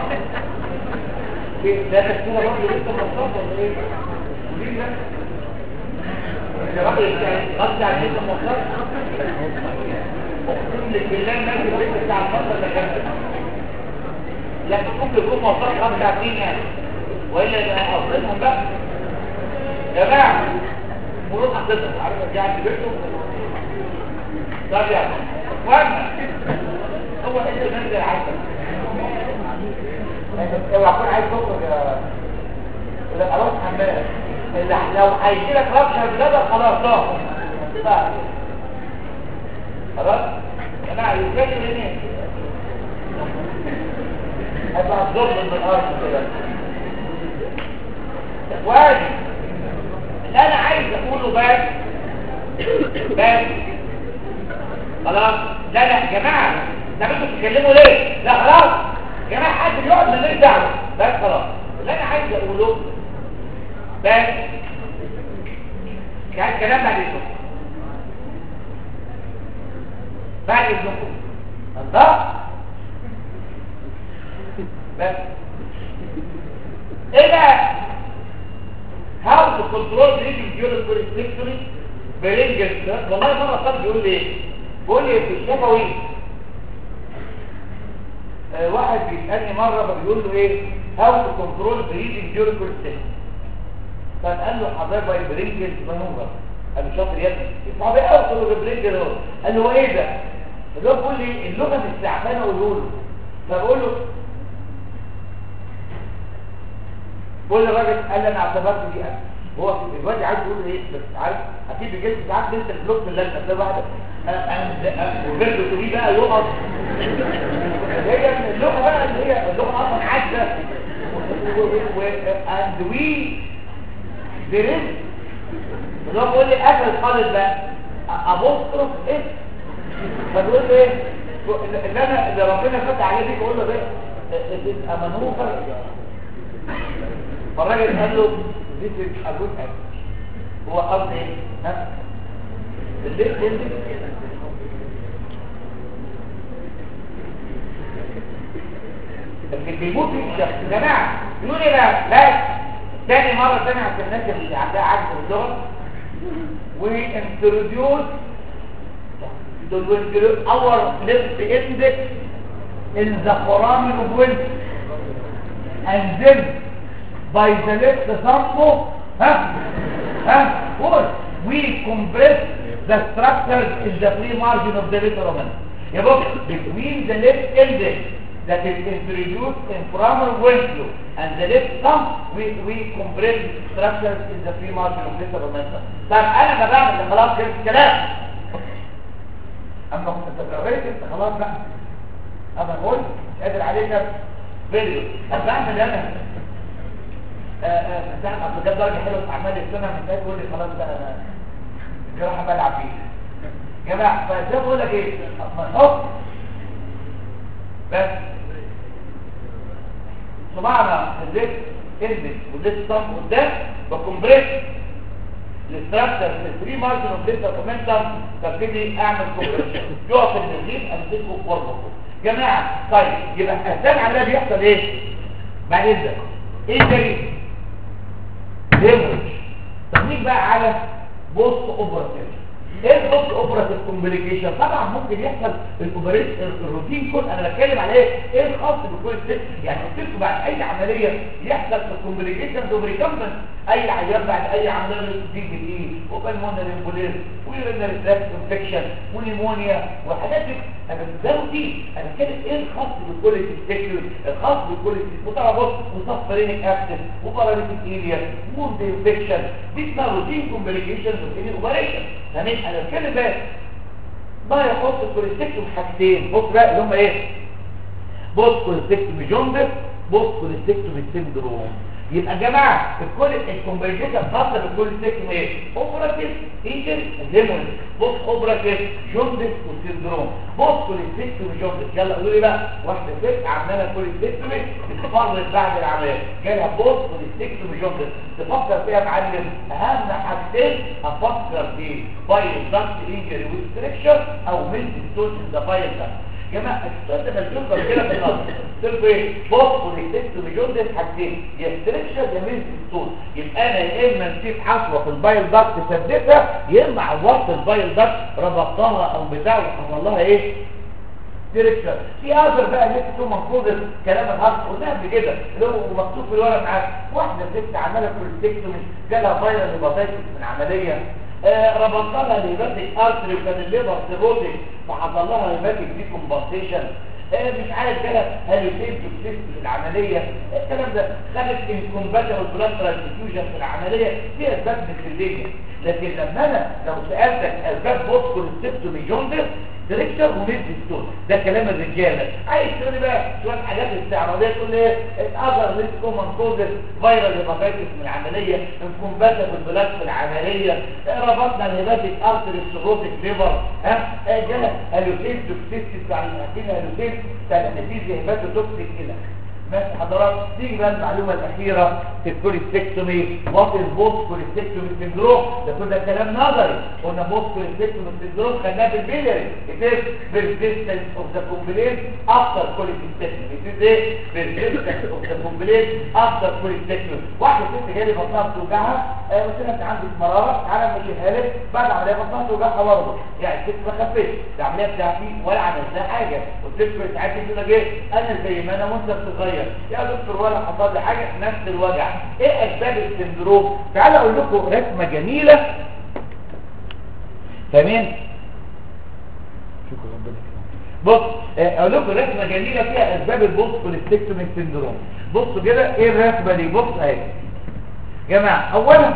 ده تفكير برضه لسه المواصلات ولا ايه؟ وليه ده؟ يا راجل غصب عن لسه المواصلات اقسم لك بالله الناس اللي لسه بتاع الفتره ده كامله لا ممكن يكون مواصلات خمس ساعتين يعني والا يبقى قصدهم بقى يا جماعه مرور حضرتك عارف رجعت بيتهم طب يا وانا هو انت ننزل عسل اوعى تكون عايز تخرج يا ولا خلاص حمام اللي لو هيجي لك ربشه بلادك خلاص ضاع خلاص انا يفكر هنا هيبقى الضرب من الارض كده واجب اللي انا عايز اقوله بس بس خلاص لا لا يا جماعه ده انتوا بتتكلموا ليه لا خلاص يا جماعه حد بيقعد من غير دعوه بس خلاص اللي انا عايز اقوله بس يعني الكلام بعد اذنكم بعد اذنكم الله بس ايه بقى how to control bleeding during peristectomy برينجل والله مرة طالب بيقول لي ايه بيقول لي في الشفوي آه واحد بيسألني مرة بيقول له ايه how to control bleeding during peristectomy فقال له حضرتك بقى البرينجل مانوفر قال له شاطر يا ابني صعب قوي قلت له البرينجل اهو قال له هو ايه ده اللي هو بيقول لي اللغة مستعفانة اقوله له فبقول له بقول للراجل قال لي انا اعتبرت دي انا هو الواد عايز يقول ايه بس عارف اكيد بيجي ساعات انت البلوك في اللجنه تلاقي واحد وجرده تقولي بقى يقف هي اللغه بقى اللي هي اللغه اصلا عاجزه اند وي درس اللي هو بيقول لي قفل خالص بقى ابوستروف ايه فبيقول له ايه اللي انا اللي ربنا فتح عليه دي بقول له ده امنوفر فالراجل قال له this is a good act هو قصد ايه ها الليل تنزل اللي بيموت في الشخص يا جماعه يقول ايه بقى لا تاني مره تاني عشان الناس اللي عندها عجز في اللغه وانتروديوس our left index in the foramen of will and then by the left thumb ها ها what we compress the structures in the free margin of the literamen يبقى between the left index that is introduced in foramen ventricle and the left thumb we we compress structures in the free margin of the literamen طب انا بعمل خلاص كده الكلام اما كنت تقريت انت خلاص بقى اما قلت مش قادر عليك فيديو طب بعمل انا من ساعه ما جاب درجه حلوه في اعمال السنه من ساعه تقول لي خلاص بقى انا الجراحه بلعب فيه يا جماعه فزي بقول لك ايه احط بس صباعنا الليفت اندكس والليفت صم قدام بكمبريس الاستراكشر في الفري مارجن اوف ليتر مومنتم ببتدي اعمل كومبريشن يقف النزيف امسكه واربطه جماعه طيب يبقى اثناء على ده بيحصل ايه بعد اذنك ايه الدليل هيموريج تطبيق بقى على بوست اوبراتيف ايه البوست اوبراتيف كومبليكيشن طبعا ممكن يحصل الاوبريت الروتين كل انا بتكلم على ايه ايه الخاص بكل ست يعني قلت لكم بعد اي عمليه يحصل الكومبليكيشن اوبريكمبن اي عيان بعد اي عمليه بتيجي ايه وبالمونري امبوليز ويورينري تراكت انفكشن ونيمونيا وحاجات دي انا ده روتين انا بتكلم ايه الخاص بكل التكنيك الخاص بكل وطبعا بص وصفرينك اكسس وباراليتيك اريا ووند انفكشن دي اسمها روتين كومبليكيشنز اوف اوبريشن تمام انا بتكلم بقى ما يخص الكوليستيكتوم حاجتين بص بقى اللي هم ايه بص كوليستيكتوم جوندس بص كوليستيكتوم سيندروم يبقى يا جماعه الكل الكومبليكيشن خاصه بالكوليستيكتوم ايه اوبراتيف ايجر ليمون بص اوبراتيف جوندس وسيندروم بص كوليستيكتوم جوندس يلا قولوا لي بقى واحده ست عماله كوليستيكتوم تتفرج بعد العمليه جالها بص كوليستيكتوم جوندس تفكر فيها يا معلم اهم حاجتين افكر في بايل داكت انجري وستريكشر او ميلد ستوش ذا بايل داكت جماعه السؤال ده مليون كده في النظر تقول ايه بص كوليستيكتوم جوندس حاجتين يا ستريكشر يا ميلد ستوش يبقى انا يا اما نسيت حصوه في البايل داكت سدتها يا اما عورت البايل داكت ربطتها او بتاع وحصل لها ايه ديركشن في اخر بقى اللي اسمه منقوض كلام الهارت قلنا قبل كده اللي هو مكتوب في الورق معاك واحده ست عماله كوليستيكتومي جالها فايرال هيباتايتس من عمليه آه ربط لها الهيباتيك ارتري وكان الليفر سيروتيك فحصل لها هيباتيك دي كومبنسيشن آه مش عارف جالها هالوسين توكسيس في العمليه الكلام ده خدت انكومباتبل بلاد ترانسفيوجن في العمليه في اسباب مثليه لكن لما انا لو سالتك اسباب بوست كوليستيكتومي جوندس ديريكتور وميد ستون ده كلام الرجاله عايز تقول لي بقى شويه حاجات استعراضيه تقول لي ايه الاذر ليس كومن كوزز فيرال هيباتيتس من العمليه انكمباتبل بالبلاد في العمليه ربطنا الهيباتيك ارتري السيروتيك ليفر ها جالها الوسين توكسيستي بتاع الاكيد الوسين بتاع الانستيزيا هيباتوتوكسيك كده ماشي حضرات تيجي بقى المعلومه الاخيره في الكوليستكتومي وات از بوست كوليستكتومي سيندروم ده كل كلام نظري قلنا بوست كوليستكتومي سيندروم خدناه بالبيلري it is persistence of the complaint after cholecystectomy it is a persistence of the complaint after cholecystectomy واحده ست جالي بطنها بتوجعها آه، قلت لها انت عندك مراره تعالى نمشيها لك بعد عمليه بطنها بتوجعها برضه يعني الست ما خفتش العمليه بتاعتي ولا عملت لها حاجه قلت لك ساعات يقول لك ايه انا زي ما انا وانت بتتغير يا دكتور ولا حصل لي حاجه نفس الوجع ايه اسباب السندروم تعالى اقول لكم رسمه جميله تمام شكرا ربنا يكرمك. بص آه، اقول لكم رسمه جميله فيها اسباب البوست كوليستكتومي سيندروم بصوا كده ايه الرسمه دي بص اهي جماعه اولا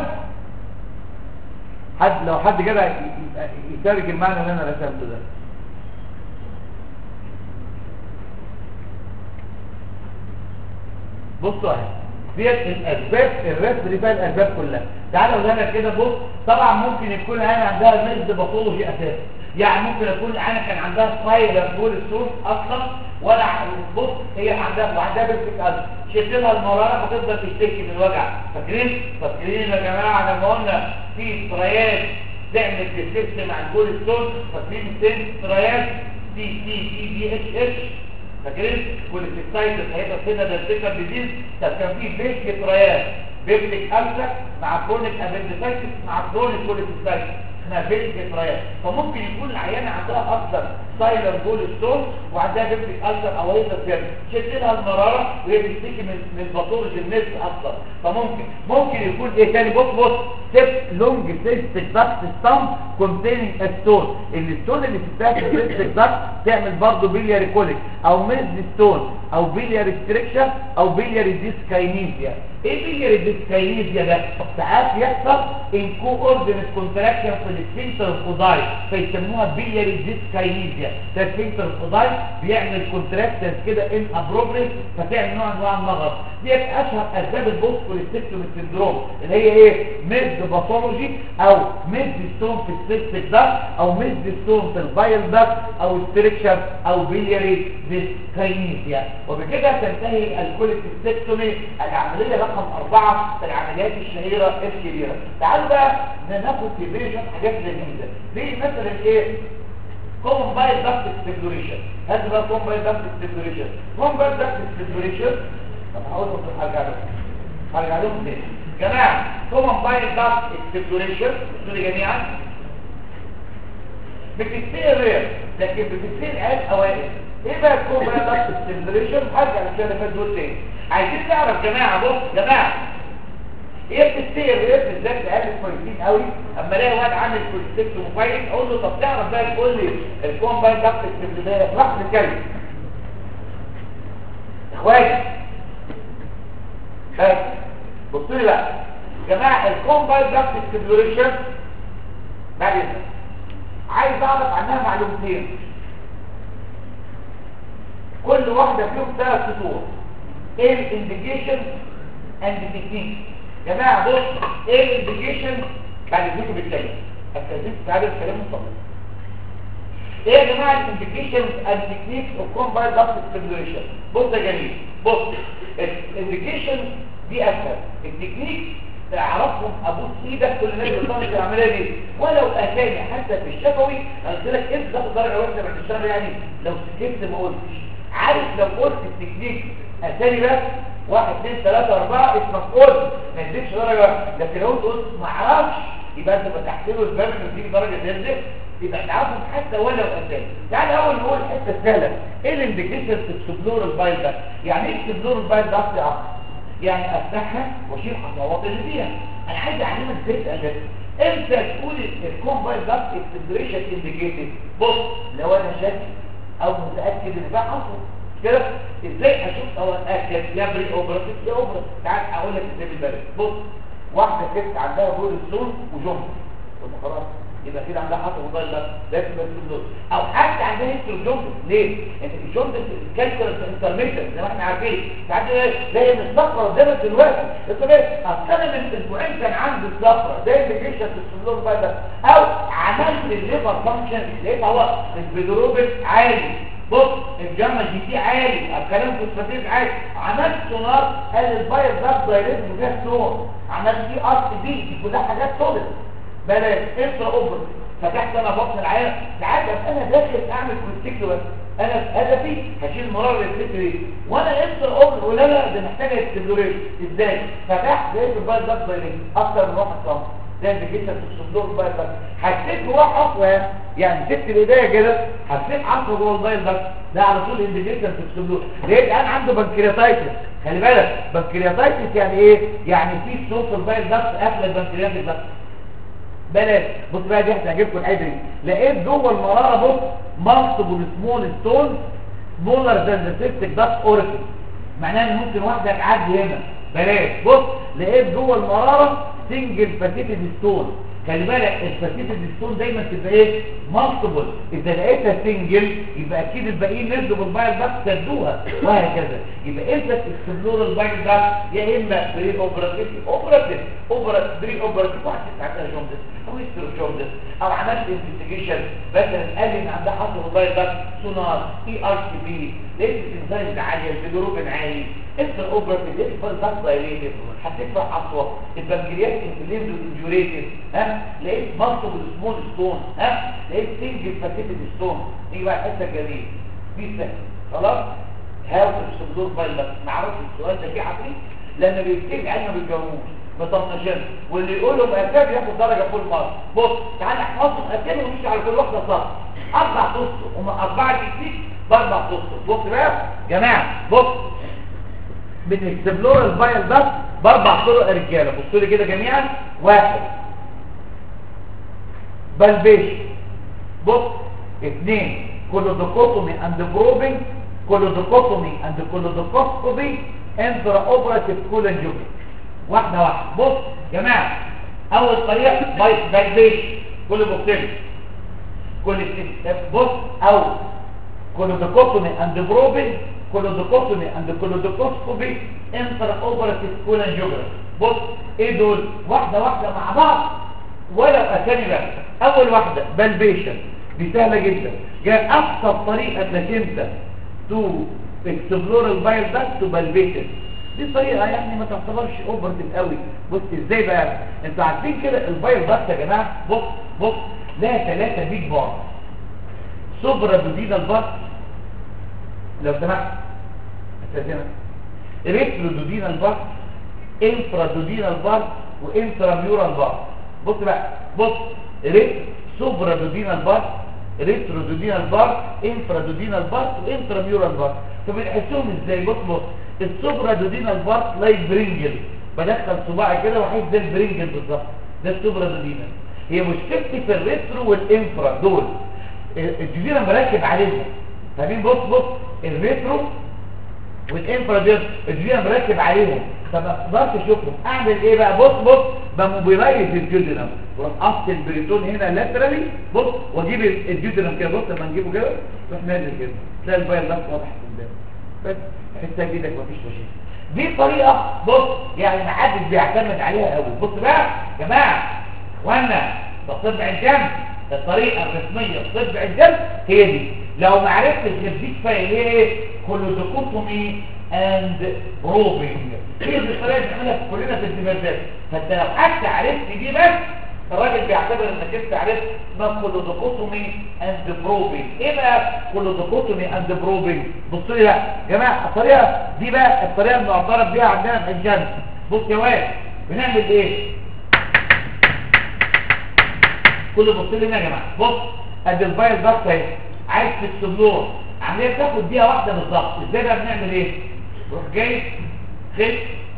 حد لو حد كده ي- ي- يشارك المعنى اللي انا رسمته ده بصوا اهي ديت الاسباب الرسم دي فيها الاسباب كلها تعالوا اقولها كده بص طبعا ممكن يكون انا عندها ميزد باثولوجي اساسا يعني ممكن اكون انا كان عندها سبايرال بول السورس اصلا ولا ع- بص هي عندها وعندها بيرفكت ألف شلت لها المراره هتفضل تشتكي من الوجع فاكرين فاكرين يا جماعه لما قلنا في ستريات تعمل ديسيست مع البول السورس فاكرين السن ستريات سي سي سي دي اتش اتش فاكرين كل السايتس هيبقى كده ده الفكر جديد طب كان في بيت تريات بيبليك ألسك مع كرونيك ابندسايتس مع كرونيك كوليستايتس اسمها بيبليك تريات فممكن يكون العيانه عندها اكثر سايلر بول ستون وعندها بيبليك ألسك او هيدا سيرم شلت لها المراره وهي بتشتكي من من باثولوجي الناس اصلا فممكن ممكن يكون ايه تاني بص بص سيبت لونج سيستك داكت ستام كونتيننج ستون الستون اللي بتتاخد في السيستك داكت تعمل برضه بيلياري كوليك او ميزد ستون او بيلياري ستريكشر او بيلياري ديسكاينيزيا ايه بيلياري ديسكاينيزيا ده ساعات يحصل ان كو اوردينت كونتراكشن في السفنكتر الفضاي فيسموها بيلياري ديسكاينيزيا ده السفنكتر الفضاي بيعمل كونتراكشنز كده ان ابروبريت فتعمل نوع من انواع المغص ديت اشهر اسباب البوست كوليستيكتومي سيندروم اللي هي ايه ميزد باثولوجي او ميزد ستون في السيستك داكت او ميزد ستون في البايل داكت او ستريكشر او بيلياري ديسكاينيزيا وبكده تنتهي الكوليستيكتومي العمليه رقم أربعة في العمليات الشهيرة الكبيرة تعالوا بقى ناخد في فيجن حاجات لذيذة زي مثلا ايه كومبايل داكت ستيبلوريشن هذا بقى كومبايل داكت ستيبلوريشن كومبايل داكت ستيبلوريشن طب هقول لكم هرجع لكم هرجع لكم تاني جماعه كومبايل داكت ستيبلوريشن دول جميعا بتكتير رير لكن بتكتير عيال اوائل ايه بقى الكومبايل داكت ستيبلوريشن هرجع للكلام اللي فات دول تاني عايزين نعرف جماعه بص جماعه ايه بتستير ايه بالذات العيال كويسين قوي اما الاقي واحد عامل كوليستيك موبايل اقول له طب تعرف بقى تقول لي الكومباين داكت ستيبليشن راح نتكلم اخواتي بس بصوا لي بقى يا جماعه الكومباين داكت ستيبليشن بعد اذنك عايز اعرف عنها معلومتين كل واحده فيهم ثلاث سطور ايه الانديكيشن اند تكنيك يا جماعه بص ايه الانديكيشن بعد ذكر بالكلمه استاذنك تعالوا الكلام مطلق ايه يا جماعه الانديكيشن اند تكنيك اوف كومبايل داكت ستيميوليشن بص يا جميل بص الانديكيشن دي اسهل التكنيك اعرفهم ابوس ايدك كل الناس بتعمل العمليه دي ولو اتاني حتى في الشفوي قلت لك انت تاخد درجه واحده بعد الشهر يعني لو سكت ما قلتش عارف لو قلت التكنيك اتاني بس واحد اثنين ثلاثة أربعة اسمك قلت ما اديكش درجة واحدة. لكن لو انت قلت ما اعرفش يبقى انت فتحت له الباب انه يديك درجة تنزل يبقى تعرفهم حتى ولو اتاني تعالى اول نقول حتة سهلة ايه الانديكيشن في السبلور البايل ده يعني ايه السبلور البايل ده اصلي عقل يعني افتحها واشيل خطوات اللي فيها انا عايز اعلمك ازاي تقلل امتى تقول الكومبايل داكت اكسبريشن انديكيتد بص لو انا شاك او متاكد ان ده حصل كده ازاي اشوف او اتاكد يا بري اوبراتيف يا اوبراتيف تعال اقول لك ازاي بالبلد بص واحده ست عندها بول السون وجمله قلت خلاص يبقى كده عندها حصل موبايل ده لازم بس دول او حتى عندها هيستوري جوندس ليه انت الجوندس الكالكولس انترميشن زي ما احنا عارفين ساعات زي من الصفرة قدامك دلوقتي انت ليه اصل انا من اسبوعين كان عندي الصفرة زي اللي جيشه في السلور بقى ده او عملت الليفر فانكشن لقيت هو البيدروبين عالي بص الجاما جي تي عالي الكلام فوسفاتيز عالي عملت سونار قال الفاير ده دايركت فيها ستون عملت دي ار دي دي كلها حاجات سوليد بلاش انترا اوبر فتحت انا بطن العيان ساعات ابقى انا داخل اعمل كونستيكولر انا هدفي هشيل مرار الفكري وانا انترا اوبر ولا لا ده محتاجه اكسبلوريشن ازاي فتحت لقيت الفاير ده دايركت اكتر من واحد سم ده اللي جيت في الصندوق الفاير ده حسيت جواه حصوه يعني سبت الايديا كده حسيت حصوه جوه الفاير ده ده على طول انديكيشن في الصندوق لقيت انا عنده بنكرياتايتس خلي بالك بنكرياتايتس يعني ايه يعني في صوت الفاير ده قافله البنكرياتيك ده بلاش بص بقى دي هتعجبكم الحته دي لقيت جوه المراره بص مالتيبل سمول ستون سمولر ذان ذا سيبتك داست اوريكل معناها ان ممكن واحده تعدي هنا بلاش بص لقيت جوه المراره سنجل فاتيتد ستون خلي بالك الفاتيتد ستون دايما تبقى ايه مالتيبل اذا لقيتها سنجل يبقى اكيد الباقيين نزلوا بالبايل باك سدوها وهكذا يبقى انت تكسبلور البايل باك يا اما بري اوبراتيف اوبراتيف اوبراتيف بري اوبراتيف واحد ساعتها جوندس او يستر جوندس او عملت انفستيجيشن مثلا قال لي ان عندها حصل البايل باك سونار اي ار سي بي لقيت الانزيمز عاليه البيدروبين عالي انت اوبراتيف لقيت البايل باك دايليتد هتدفع حصوه البنكرياس انفليمد انجوريتد ها لقيت مالتيبل سمول ستون ها لقيت سنجل فاتيتد ستون دي بقى الحته الجميله دي سهل خلاص هاو تكسبلور بايل باك معرفش السؤال ده فيه عقلي لان بيكتب عين ما بيتجاوبوش مطنشين واللي يقولوا مقاتل ياخد درجه فول مارك بص تعال احفظهم مقاتل ومشي على كل واحده صح اربع تصل هم اربعه تكتيك باربع تصل بص بقى جماعه بص بنكسبلور البايل ده باربع طرق يا رجاله بصوا لي كده جميعا واحد بلبيش بص اثنين كولودوكوتومي اند بروبنج كولودوكوتومي اند كولودوكوسكوبي انترا اوبراتيف كولنجومي واحده واحده بص يا جماعه اول طريقه بلبيش كل بصين كل بص او كولودوكوتومي اند بروبنج كولودوكوتومي اند كولودوكوسكوبي انترا اوبراتيف كولنجوجرافي بص ايه دول واحده واحده مع بعض ولا اسامي بقى اول واحده بلبيشن دي سهله جدا جاء ابسط طريقه انك انت تو اكسبلور البايل ده تو بلبيشن دي طريقه يعني ما تعتبرش اوبرتيف قوي بص ازاي بقى انتوا عارفين كده البايل ده يا جماعه بص بص لها ثلاثه بيج بار سوبرا دودينال بار لو سمحت استاذنك ريترودودينال بار انفرادودينال بار وانتراميورال بار بص بقى بص ريت سوبرادودينال بار ريترودودينال بار انفرادودينال بار وانتراميورال بار طب بنحسهم ازاي بص بص السوبرادودينال بار لايك برينجل بدخل صباعي كده واحس زي البرينجل بالظبط ده السوبرادودينال هي مشكلتي في الريترو والانفرا دول الجزيره مركب عليهم فاهمين بص بص الريترو والانفرادير الجزيره مركب عليهم فما اقدرش اشوفهم اعمل ايه بقى بص بص بموبيلايز الجدرم واروح قص البريتون هنا لاترالي بص واجيب الجدرم كده بص لما نجيبه كده تروح نازل كده تلاقي الفايل ده واضح قدامك بس حسها بايدك مفيش مشاكل دي طريقه بص يعني ما حدش بيعتمد عليها قوي بص بقى يا جماعه وانا ده طب عين شمس الطريقه الرسميه في طب عين شمس هي دي لو ما عرفتش غير دي كفايه ايه كولودوكوتومي اند بروبنج هي دي الطريقه اللي بنعملها في كلنا في الدماغات فانت لو حتى عرفت دي بس الراجل بيعتبر انك انت عرفت ما كولودوكوتومي اند بروبنج ايه بقى كولودوكوتومي اند بروبنج بصوا لي بقى يا جماعه الطريقه دي بقى الطريقه المعترف بيها عندنا في الجنة بص يا واد بنعمل ايه كل بص لي هنا يا جماعه بص ادي الفايل بس اهي عايز تكسبلور عمليه تاخد دقيقه واحده بالظبط ازاي بقى بنعمل ايه روح جاي خيط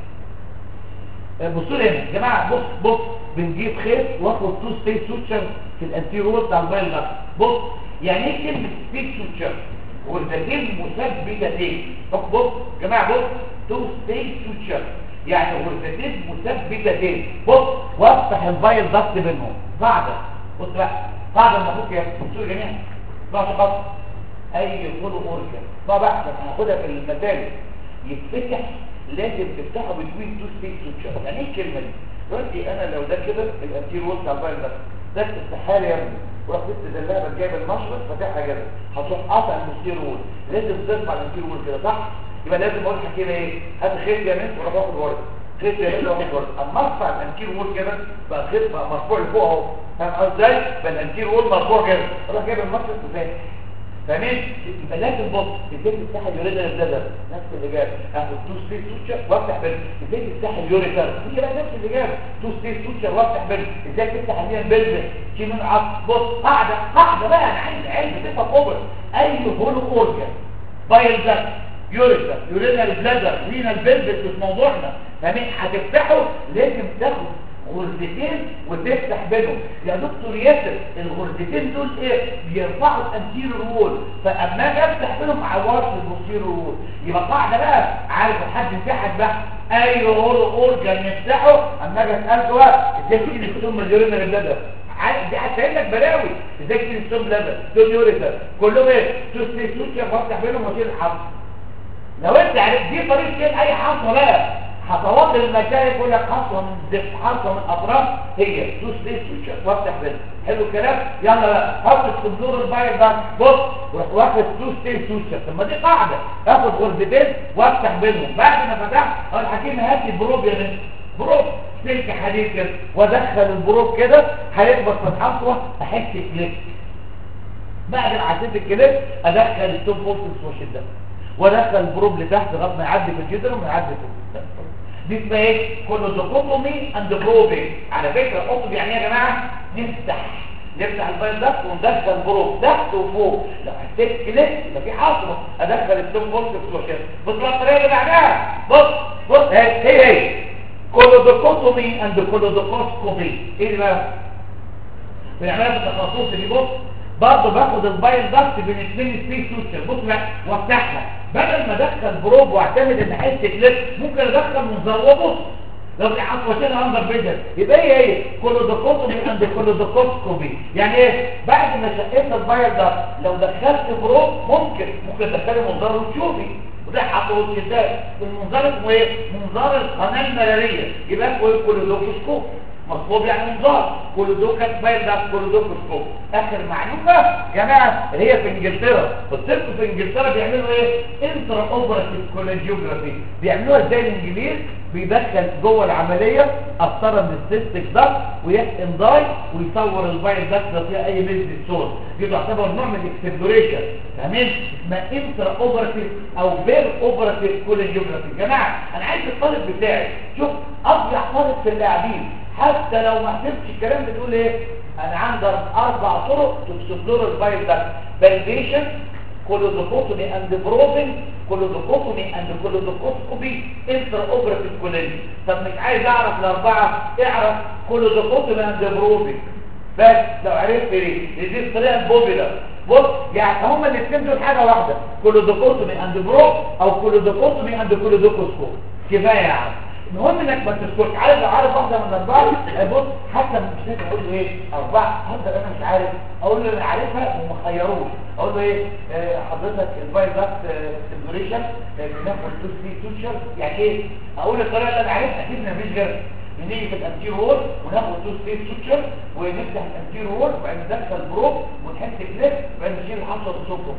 بصوا لي هنا يا جماعه بص بص بنجيب خيط واخد تو ستيت سوتشر في الانتيرور بتاع الفايل ده بص يعني ايه كلمه ستيت سوتشر غرفتين مثبتتين بص بص يا جماعه بص تو ستيت سوتشر يعني غرفتين مثبتتين بص وافتح الفايل ضغط بينهم قاعده بص بقى قاعده المفروض يا بصوا يا جماعه ضغط خط اي فولو اورجن طبعا بقى هناخدها في المثال يتفتح لازم تفتحه بتوين تو ستيت سوتشر يعني ايه الكلمه دي دلوقتي انا لو ده كده الانتير وول بتاع الفايل ده ده استحاله يا ابني وراح ست زلابه جايب المشرط فاتحها كده هتروح قاطع المستير وول لازم ترفع المستير وول كده صح يبقى لازم اقول لك كده ايه هات خيط يا بنت وروح واخد ورد خيط يا بنت واخد ورد اما ارفع الانكير وول كده بقى خيط بقى مرفوع لفوق اهو فاهم ازاي بقى الانكير وول مرفوع كده اروح جايب المشرط وفاتح فاهمين يبقى لازم بص ازاي تفتح اليوريتر البلدر نفس الاجابه اخد تو ستيت سوتشر وافتح بيرن ازاي تفتح اليوريتر هي بقى نفس الاجابه تو ستيت سوتشر وافتح بيرن ازاي تفتح اليوريتر البلدر شيل من عصب بص قاعده قاعده بقى انا عايز علم تبقى كوبر اي هولو اورجن بايل داكت يوريتر يوريتر بلدر رينال بلبس مش موضوعنا فاهمين هتفتحه لازم تاخد غرزتين وتفتح بينهم يا دكتور ياسر الغرزتين دول ايه بيرفعوا الانتيريور وول فاما اجي افتح بينهم عوارض البوستيريور وول يبقى قاعده بقى عارف حد مساحه بقى اي هولو اورجن نفتحه اما اجي اساله بقى ازاي تيجي الثوم اليورينال بلادر دي هتسهل لك بلاوي ازاي تيجي الثوم بلادر دول يوريتر كلهم ايه توستي سوتشر وافتح بينهم واشيل الحرف لو انت عرفت دي طريقه كده اي حصوه بقى خطوات المشايخ يقول لك خطوه من ذف خطوه من اطراف هي تو ستيت سويتشر وافتح بينهم حلو الكلام يلا بقى حط الصندوق الباير ده بص وروح واخد تو ستيت سويتشر طب ما دي قاعده اخد غرزتين وافتح بينهم بعد ما فتحت اقول الحكيم هات لي بروب يا بنت بروب سلك حديد كده وادخل البروب كده هيخبط في الحصوه احس كليك بعد ما عديت الكليك ادخل التوب فولتس واشدها وادخل البروب لتحت لغايه ما يعدي في الجدر وما يعدي في الجدر دي اسمها ايه كولوزوكوتومي اند بروبنج على فكره قطب يعني ايه يا جماعه نفتح نفتح البايل ده وندخل بروب تحت وفوق لو حسيت كليك يبقى في حصوه ادخل التوب فولتس واشدها بص بقى الطريقه اللي بعدها بص بص هي هي هي كولوزوكوتومي اند كولوزوكوسكوبي ايه اللي بقى بنعملها بالتخصص دي بص برضه باخد البايل ضغط بين اثنين سبيس سوتشر بص بقى وافتحها بدل ما ادخل بروب واعتمد ان احس كليك ممكن ادخل منظار وابص لو في حصوتين اندر فيجن يبقى هي ايه كولودوكوتومي اند كولودوكوسكوبي يعني ايه بعد ما شقيت البايل ضغط لو دخلت بروب ممكن ممكن تدخلي منظار وتشوفي وده حطه كده المنظار اسمه ايه منظار القناه المراريه يبقى اسمه ايه كولودوكوسكوب مطلوب يعني منظار كل دول كانت باين ده كل دول كسكوب اخر معلومه يا جماعه اللي هي في انجلترا الطب في انجلترا بيعملوا ايه انترا اوبراتيف كوليجيوجرافي بيعملوها ازاي الانجليز بيدخل جوه العمليه قسطره من السيستك ده ويحقن داي ويصور البايل ده لو فيها اي ميزه صوت دي تعتبر نوع من الاكسبلوريشن فاهمين اسمها انترا اوبراتيف او بير اوبراتيف كوليجيوجرافي يا جماعه انا عايز الطالب بتاعي شوف اضيع طالب في اللاعبين حتى لو ما حسبتش الكلام ده تقول ايه انا عندي اربع طرق تكسبلور الفايل ده فاليديشن كولودوكوتومي اند بروبنج كولودوكوتومي اند كولودوكوسكوبي انتر اوبراتيف كوليني طب مش عايز اعرف الاربعه اعرف كولودوكوتومي اند بروبنج بس لو عرفت ليه دي الطريقه البوبيلر بص يعني هما الاثنين دول حاجه واحده كولودوكوتومي اند بروب او كولودوكوتومي اند كولودوكوسكوب كفايه يا عم المهم انك ما تسكتش عارف لو عارف واحده من الاربعه بص حتى مش لازم اقول له ايه اربعه هفضل انا مش عارف اقول له انا عارفها وما خيروش اقول له ايه آه حضرتك الفايل ده سيمبريشن بناخد تو سي توتشر يعني ايه اقول الطريقه اللي انا عارفها اكيد مفيش غيرها بنيجي في الانتير وول وناخد تو ستيت سوتشر ونفتح الانتير وول وبعدين ندخل بروب ونحط كليب وبعدين نشيل الحصوه بصوته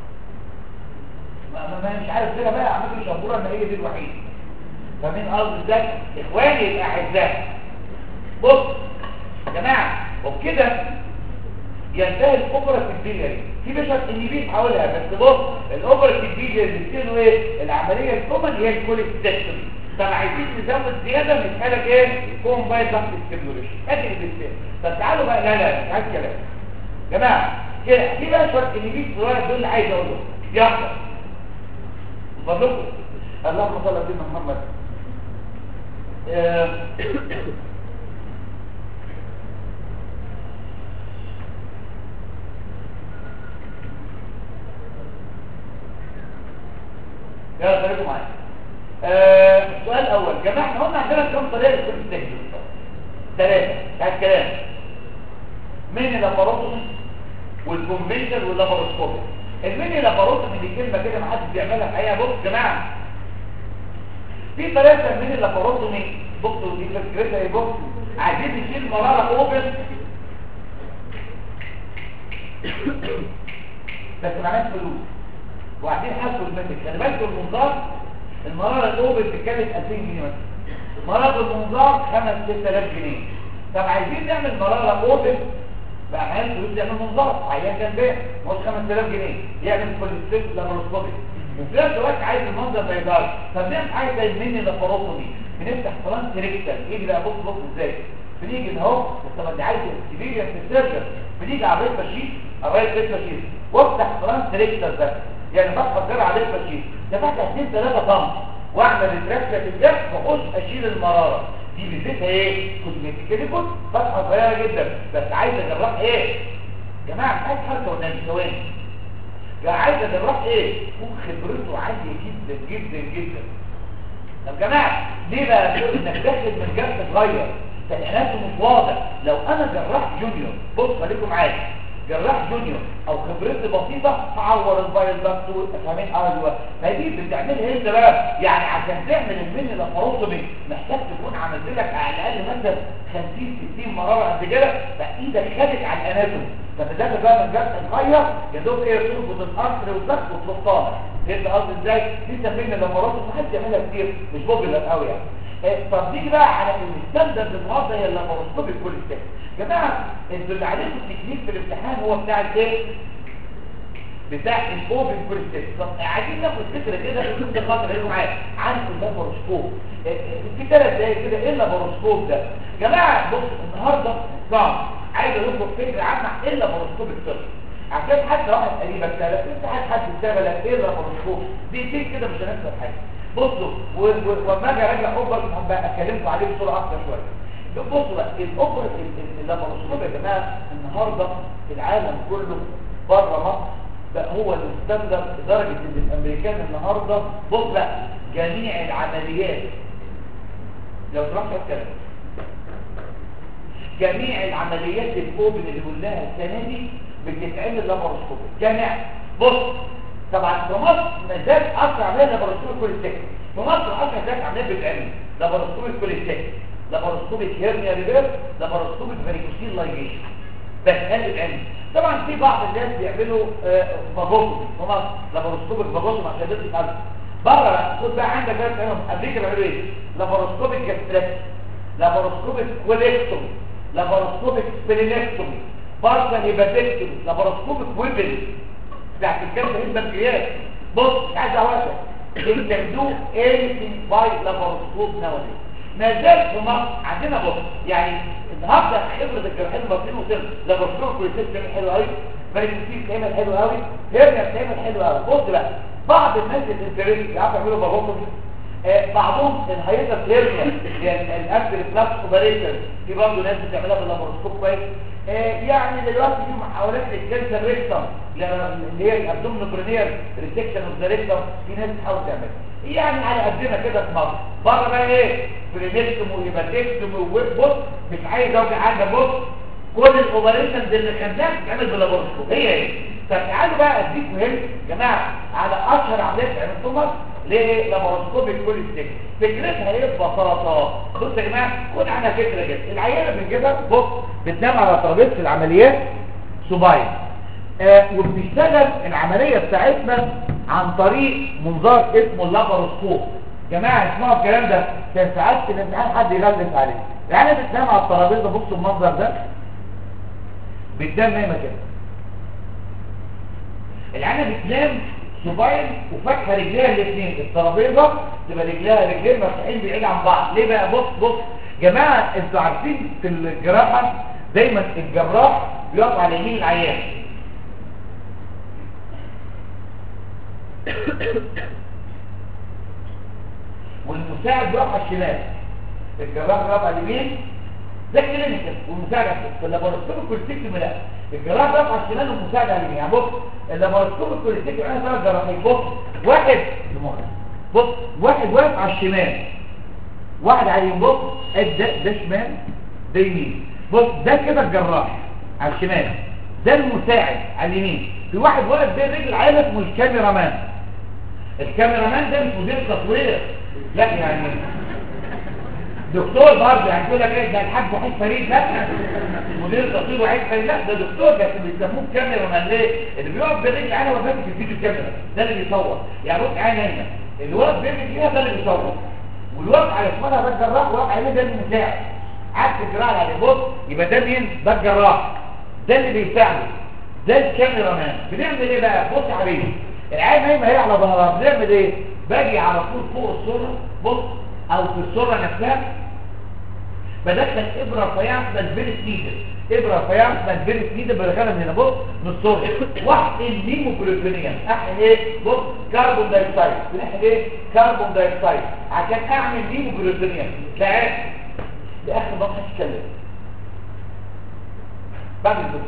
ما ما مش عارف كده بقى اعمل له شبوره ان هي دي الوحيده فمن قصد ازاي اخواني الاعزاء بص يا جماعه وبكده ينتهي الاوبرا البيلياري في بشر ان بي حاولها بس بص الاوبرا البيلياري بيصيروا ايه العمليه الكومن هي الكوليستكتومي طب عايزين نزود زياده بنسالك ايه كوم باي ضغط الستيموليشن ادي الاستيم طب تعالوا بقى لا لا مش عايز كلام يا جماعه كده في بقى شويه ان بي صغيره دول اللي عايز اقوله يلا فضلكم اللهم صل على سيدنا محمد يلا خليكم معايا السؤال الاول جماعه احنا قلنا عندنا كم طريقه لكل التهجير ثلاثه هات كلام من اللاباروتومي والكونفنشن واللاباروسكوبي الميني لاباروتومي دي كلمه كده ما حدش بيعملها الحقيقه بص يا جماعه في ثلاثة من اللاباروتومي دكتور دي فكرتها ايه بص عايزين نشيل مرارة اوبن بس معناش فلوس وبعدين حاسوا المنتج خلي بالكم المنظار المرارة الاوبن بتتكلف 2000 جنيه مثلا مرارة المنظار 5 6000 جنيه طب عايزين نعمل مرارة اوبن بقى عايز فلوس يعمل منظار عيان كان بيه مش 5000 جنيه يعمل كوليستيك لابروسكوبي وفي نفس الوقت عايز المنظر ما يظهرش طب نعمل حاجه زي المني لاباروتومي بنفتح قناه ريكتال يجي بقى بص بص ازاي بنيجي اهو بس طب انت عايز سيفيريا في السيرجن بنيجي على الريت ماشين على الريت ماشين وافتح قناه ريكتال ده يعني فتحه صغيره على الريت ماشين ده فتحه 2 3 طن واعمل ريتراكشن في الجسم واخش اشيل المراره دي بيزيدها ايه كوزمتيكالي كود فتحه صغيره جدا بس عايز اجرح ايه يا جماعه عايز حركه ولا ثواني يا عايز اجرح ايه يكون خبرته عاليه جدا جدا جدا طب يا جماعه ليه بقى تقول انك داخل من جرح صغير تنقلاته مش واضح لو انا جراح جونيور بص خليكم معايا جراح جونيور او خبرتي بسيطه هعور الفايل دكت فاهمين ايوه ما دي بتعملها انت بقى يعني عشان تعمل المني لاباروتومي محتاج تكون عملت لك على الاقل مثلا 50 60 مراره قد كده فايدك خدت على الاناتومي فبدأت بقى من جرح صغير يا دوب ايه تربط الارتر والضغط وتروح طالع فهمت قصدي ازاي دي تمرين لاباروتومي محدش يعملها كتير مش بوبيلر قوي يعني إيه، طب نيجي بقى على الستاندرد النهارده هي اللاباروسكوبي كل ستيب يا جماعه انتوا اللي عليكم التكنيك في الامتحان هو بتاع الايه بتاع الاوبن كل ستيب طب عايزين ناخد فكره كده في كل خاطر هيكون معايا عن اللاباروسكوب إيه، إيه، في ثلاث دقايق كده ايه اللاباروسكوب ده يا جماعه بص النهارده صعب عايز اقول لكم فكره عامه ايه اللاباروسكوب الطبي عشان حتى واحد قريبك سالك انت عايز حد يتابع لك ايه اللاباروسكوب دقيقتين كده مش هنخسر حاجه بصوا و- و- وما اجي اراجع اوبر هبقى اكلمكم عليه بسرعه اكتر شويه بصوا بقى الاوبر اللاباروسكوب يا جماعه النهارده في العالم كله بره مصر بقى هو المستندر لدرجه ان الامريكان النهارده بص بقى جميع العمليات لو سمحت اتكلم جميع العمليات الاوبن اللي قلناها السنه دي بتتعمل لاباروسكوب جميع بص طبعا في مصر ما زال اكثر عمليه لاباروسكوب كل سكه في مصر اكثر ذات عمليه بتتعمل لاباروسكوب كل سكه لاباروسكوب هيرنيا ريفير لاباروسكوب فاريكوسيل لايجيشن بس هذا العلم طبعا في بعض الناس بيعملوا فاجوتومي في مصر لاباروسكوب الفاجوتومي عشان يدرس قلب بره بقى خد بقى عندك بقى تعمل امريكا بيعملوا ايه لاباروسكوب جاستريك لاباروسكوب كوليكتومي لاباروسكوب سبلينكتومي بارسل هيباتكتومي لاباروسكوب ويبل بتاعت الكانسر البنكرياس بص مش عايز اوقفك they can do anything by laparoscope nowadays ما زال في مصر عندنا بص يعني النهارده خبره الجراحين المصريين وصلت لاباروسكوب كوليسيس بتعمل حلو قوي فالكوسيس بتعمل حلو قوي هيرنيا بتعمل حلو قوي بص بقى بعض الناس الانتريس بيعرفوا يعملوا باروتومي آه بعضهم الهيئه هيرنيا يعني الابر فلاكس اوبريشن في برضه ناس بتعملها باللاباروسكوب كويس آه يعني دلوقتي في محاولات للكانسر ريكتم اللي هي الابدومين برينير ريسكشن اوف ذا ريكتم في ناس بتحاول تعملها يعني على قدنا كده في مصر بره بقى ايه برينكتم وهيباتكتم وبص مش عايز اوجع حاجه بص كل الاوبريشنز اللي خدناها بتتعمل باللاباروسكوب هي ايه طب تعالوا بقى اديكم هنا يا جماعه على اشهر عمليات بتتعمل في مصر ليه لاباروسكوب الكل ستيك فكرتها ايه ببساطه بص يا جماعه خد عنها فكره كده العيانه بنجيبها بص بتنام على ترابيزه العمليات صباعي آه وبتشتغل العمليه بتاعتنا عن طريق منظار اسمه اللاباروسكوب جماعه اسمعوا الكلام ده كان ساعات في الامتحان حد يغلس عليه العيانه بتنام على الترابيزه بصوا المنظر ده بتنام نايمه كده العيانه بتنام صباعين وفاتحه رجليها الاثنين الترابيزه تبقى رجليها رجلين مفتوحين بعيد عن بعض ليه بقى بص بص جماعه انتوا عارفين في الجراحه دايما الجراح بيقف على يمين العيان والمساعد بيقف على الشمال الجراح بيقف على اليمين ده كلينيكال والمساعد على الشمال فاللابوراتوري كولتيكتوم لا الجراح بيقف على الشمال والمساعد على اليمين يعني بص اللابوراتوري كولتيكتوم انا ثلاث جراحين بص واحد بص واحد واقف على الشمال واحد على اليمين بص ده ده شمال ده يمين بص ده كده الجراح على الشمال ده المساعد على اليمين في واحد واقف بين رجل عينه اسمه الكاميرا مان الكاميرا مان ده مش مدير تصوير لا يعني دكتور برضه يعني تقول لك ايه ده الحاج وحيد فريد لا مدير التصوير وحيد فريد لا ده دكتور بس بيسموه كاميرا مان ليه اللي بيقف برجل عينه وفاتك في الفيديو كاميرا ده اللي بيصور يعني بص عين هنا اللي واقف برجل فيها ده اللي بيصور والواقف على شمالها ده الجراح واقف عليه ده المساعد عكس الجراح اللي عليه بص يبقى ده مين ده الجراح ده اللي بيساعده ده الكاميرا مان بنعمل ايه بقى بص يا حبيبي العين نايمه هي على ظهرها بنعمل ايه باجي على طول فوق الصوره بص او في الصوره نفسها بدخل ابره رفيعه اسمها الفيرس نيدل ابره رفيعه اسمها الفيرس نيدل بدخلها من هنا بص من الصوره واحقن نيموجلوبينيا احقن ايه بص كربون دايوكسيد بنحقن ايه كربون دايوكسيد عشان اعمل نيموجلوبينيا لا لاخر ما هتكلم بعد الدكتور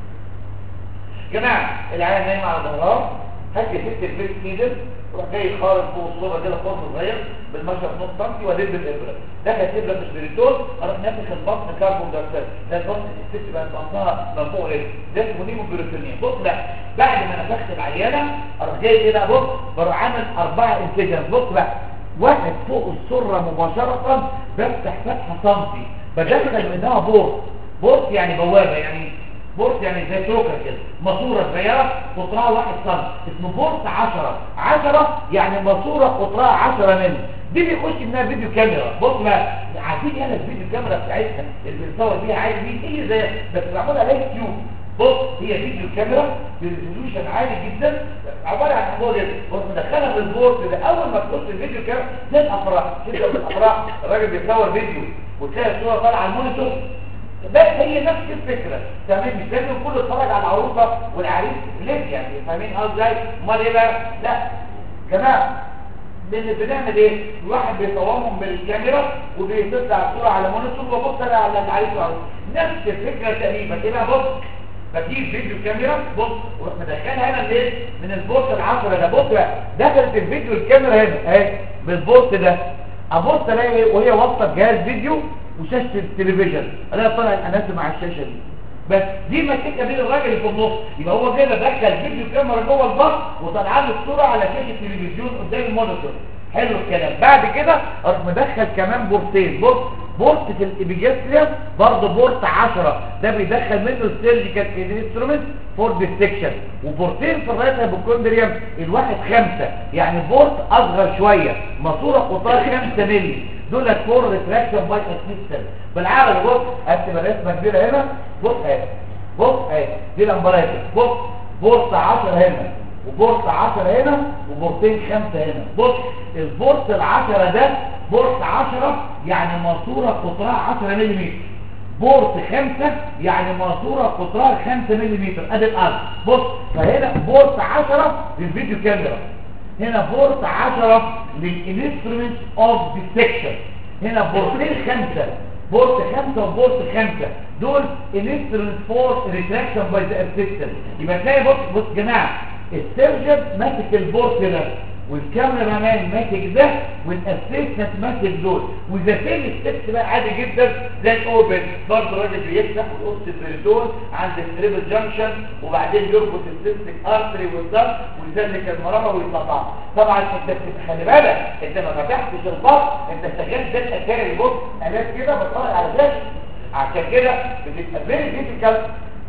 جماعه العيال نايمه على ظهرها هات يا ست الفيرس نيدل روح جاي خارج فوق الصوره كده خرم صغير بالمشرط نص سنتي وادب الابره دخلت ابره مش بريتول اروح نافخ البطن كربون دايوكسيد ده البطن الست بقت بطنها من فوق ايه ده اسمه نيموبروتينيا بص لا بعد ما نفخت العيانه اروح جاي كده بص بروح عامل اربعه انسجن بص بقى واحد فوق السره مباشره بفتح فتحه سنتي بدخل منها بورت بورت يعني بوابه يعني بورت يعني زي شوكة كده ماسورة صغيرة قطرها واحد سم اسمه بورت عشرة عشرة يعني ماسورة قطرها عشرة ملي دي بيخش منها فيديو كاميرا بص بقى عارفين هنا الفيديو كاميرا بتاعتها اللي بنصور بيها عادي دي هي زي بس معمول عليها تيوب بص هي فيديو كاميرا بريزولوشن عالي جدا عباره عن حوار كده بص مدخلها في البورت ده اول ما تخش الفيديو كاميرا زي الافراح كده الافراح الراجل بيصور فيديو وتلاقي الصوره طالعه على المونيتور بس هي نفس الفكرة تمام مش لازم كله يتفرج على العروسة والعريس ليه يعني فاهمين اه ازاي امال ايه بقى لا جماعة بن- بنعمل ايه الواحد بيصورهم بالكاميرا وبيطلع الصورة على مونيتور وبص انا على العريس والعروسة نفس الفكرة تقريبا ايه بقى بص بجيب فيديو كاميرا بص وروح مدخلها هنا منين من البورت العشرة ده بص بقى دخلت الفيديو الكاميرا هنا اهي بالبورت ده ابص الاقي ايه وهي واصله بجهاز فيديو وشاشه التلفزيون الاقي طالع الاناتوم مع الشاشه دي بس دي مسكه بين الراجل اللي في النص يبقى هو كده دخل فيديو كاميرا جوه البط وطلع له الصوره على شاشه التلفزيون قدام المونيتور حلو الكلام بعد كده اروح مدخل كمان بورتين بص بورت في الابيجاستريا برضه بورت 10 ده بيدخل منه السيرجيكال انسترومنت فور ديستكشن وبورتين في الرايت هيبوكوندريوم الواحد خمسة يعني بورت اصغر شويه ماسوره قطار 5 مللي دول فور ريتراكشن باي اسيستنت بالعربي بص هكتب الرسمه كبيره هنا بص اهي بص اهي دي الامبرايتس بص بورت 10 هنا وبورت 10 هنا وبورتين خمسة هنا بص البورت العشرة ده بورت 10 يعني ماسورة قطرها 10 ملم بورت 5 يعني ماسورة قطرها 5 ملم ادي الارض بص فهنا بورت 10 للفيديو كاميرا هنا بورت 10 للانسترومنت اوف ديتكشن هنا بورتين خمسة بورت خمسة وبورت خمسة دول انسترومنت فور ريتراكشن باي ذا اسيستنت يبقى تلاقي بص بص جماعه السيرجن ماسك البورت ده والكاميرا مان ماسك ده والاسيستنت ماسك دول واذا فين الست بقى عادي جدا زي الاوبن برضه الراجل بيفتح ويقص البريتون عند التريبل جانكشن وبعدين يربط السيستيك ارتري والضغط ويسلك المراره ويطلعها طبعا انت بت- خلي بالك انت ما فتحتش البط انت شغال ده الاتاري بص الات كده بتطلع على شاشه عشان كده بتبقى فيري ديفيكالت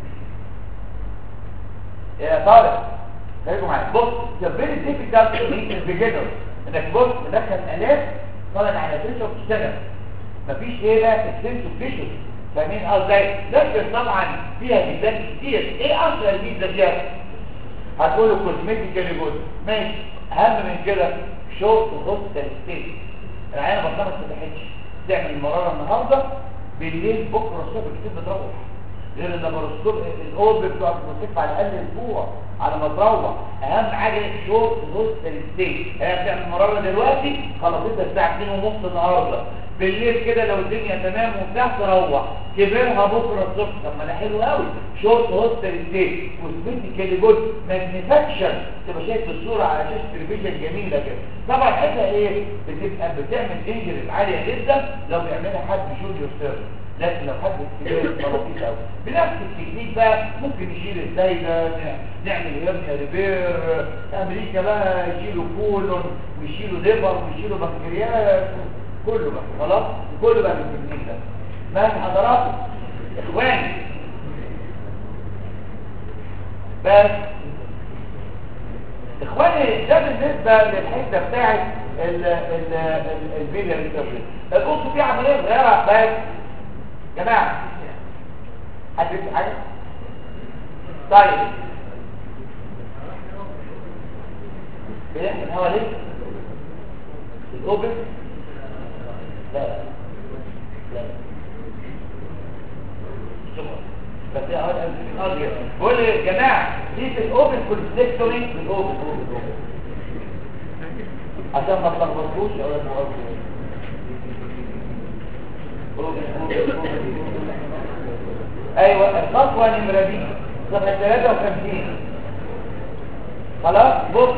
يا طارق خليكم معايا بص فيري ديفيكالت البيجنر انك بص مدخل الات طالع على شاشه وبتشتغل مفيش ايه بقى السنس اوف تيشو فاهمين اه ازاي لكن طبعا فيها ميزات كتير ايه اشهر الميزه فيها هتقولوا كوزمتيكال جود ماشي اهم من كده شورت هوستال ستيت العينه بطنها ما اتفتحتش تعمل المراره النهارده بالليل بكره الصبح كتير بتروح غير اللابروسكوب الاوب بتوع المستشفى على الاقل اسبوع على ما تروح اهم حاجه شورت هوستال ستيت هي بتعمل مراره دلوقتي خلصتها الساعه 2 ونص النهارده بالليل كده لو الدنيا تمام وبتاع تروح كبرها بكره الصبح طب ما ده حلو قوي شورت هوستال ستيت كوزمتيكال جود ماجنيفاكشن تبقى شايف الصوره على شاشه تلفزيون جميله كده طبعا حاجه ايه بتبقى بتعمل انجريز عاليه جدا لو بيعملها حد جونيور سيرفر لكن لو حد كبير لطيف قوي بنفس التكنيك بقى ممكن يشيل الزايده نعمل هيرنيا ريبير امريكا بقى يشيلوا كولون ويشيلوا ليبر ويشيلوا بكتيريات كله بقى خلاص كله بقى بالتكنيك ده ماشي حضرات اخواني بس اخواني ده بالنسبه للحته بتاعت ال ال ال- الفيديو ريكفري بصوا في عمليه صغيره بس يا جماعه حد يكتب حاجه طيب بيحكي الهوا ليه الاوبن لا لا لا شكرا بس هي اول قضيه بقول يا جماعه دي في الاوبن كونستكتوري في الاوبن اوبن اوبن عشان ما تلخبطوش ولا تقولوا ايوه الخطوه نمره دي صفحه 53 خلاص بص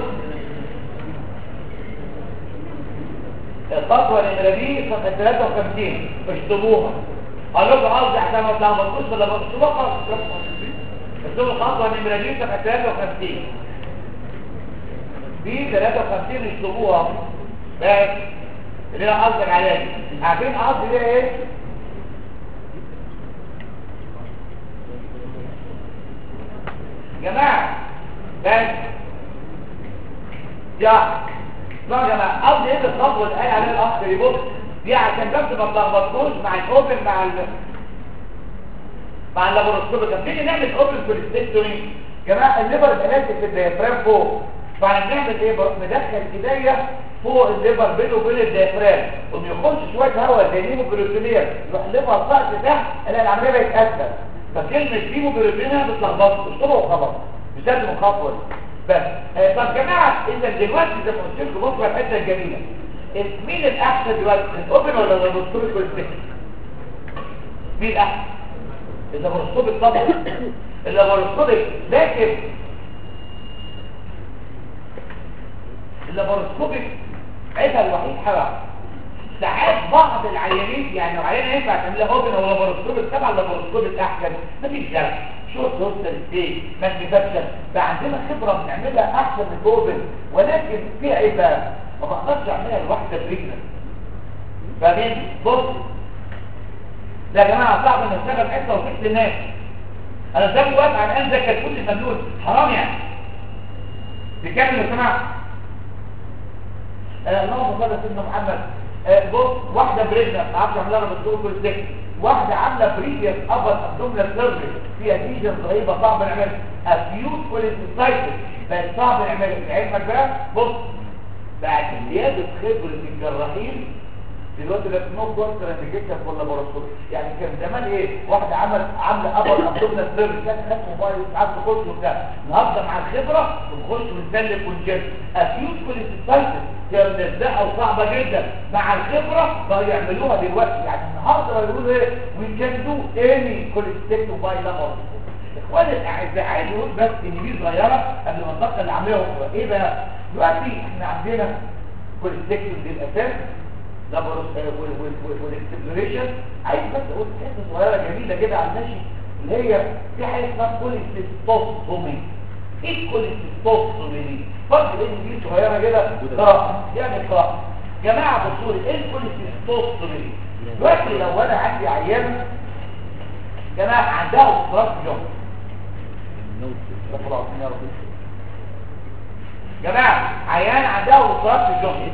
الخطوه نمره دي صفحه 53 اشطبوها اقول لكم قصدي عشان ما تلخبطوش ولا بصوا خلاص اكتبوا الخطوه نمره دي صفحه 53 دي 53 اشطبوها بس اللي انا قصدك عليها دي عارفين قصدي ده ايه جماعة بس يا لا يا جماعة قصدي ايه الخطوة اللي قال عليها الاخ اللي بص دي عشان بس ما تلخبطوش مع الاوبن مع ال مع اللابوروسكوب كان تيجي نعمل اوبن كوليستيكتومي جماعة الليبر بناتي في الديافرام فوق فهنعمل ايه بقى ندخل ايديا فوق الليبر بينه وبين الديافرام وما يخش شويه هواء زي نيمو بروتينير يروح الليبر طلعت تحت الاقي العمليه بقت اسهل فكلمه نيمو بروتينير بتلخبطوا اشطبوا وخلاص مش لازم الخطوه دي بس آه طب جماعه اذا دلوقتي زي ما قلت لكم بصوا على الحته الجميله مين الاحسن دلوقتي الاوبن ولا اللابوروسكوب الكوليستيك مين الاحسن اللابوروسكوب طبعا اللابوروسكوب لكن اللابوروسكوبيك عيبها الوحيد حاجه ساعات بعض العيانين يعني لو عيان ينفع تعملها اوبن او لابوروسكوبيك طبعا اللابوروسكوبيك احسن مفيش جرح شورت هوستل ستيج مانيفاكتشر فعندنا خبره بنعملها احسن من الاوبن ولكن في عيبها ما بقدرش اعملها لوحده بريجنال فاهمين بص ده يا جماعه صعب ان اشتغل حته وفكت الناس انا ازاي واقف على الان زي كتكوت المجنون حرام يعني تكمل يا جماعه آه، اللهم صل على سيدنا محمد آه، بص واحده بريجنر ما اعرفش اعملها بالدكتور كل ده واحده عامله بريفيس ابر ابدومينال سيرجري فيها ليجن رهيبه صعب نعملها اكيوت كوليستايتس بقت صعب نعملها علمك بقى بص بعد زياده خبره الجراحين دلوقتي بقت نو كونتر انديكيشن ولا باراسول يعني كان زمان ايه واحده عمل عامله ابر ابدومينال سيرجري كانت خدت موبايل ساعات تخش وبتاع النهارده مع الخبره بنخش ونسلك ونجيب اكيوت كوليستايتس كانت ملزقه وصعبه جدا مع الخبره بقوا يعملوها دلوقتي يعني النهارده بقوا يقولوا ايه وي كان دو اني كوليستيكتو باي لابر اخواني الاعزاء عايز اقول بس ان دي صغيره قبل ما ننتقل للعمليه اخرى ايه بقى دلوقتي احنا عندنا كوليستيكتو دي الاساس لابر والاكسبلوريشن عايز بس اقول حته صغيره جميله كده على المشي اللي هي في حاجه اسمها كوليستيستومي ايه الكوليستيستومي دي فرق بين دي صغيره كده قراءه يعني قراءه جماعه بصوا لي ايه الكوليستيستومي دي دلوقتي لو انا عندي عيان جماعه عندها اضطراب في الجهد استغفر الله العظيم يا رب جماعه عيان عندها اضطراب في الجهد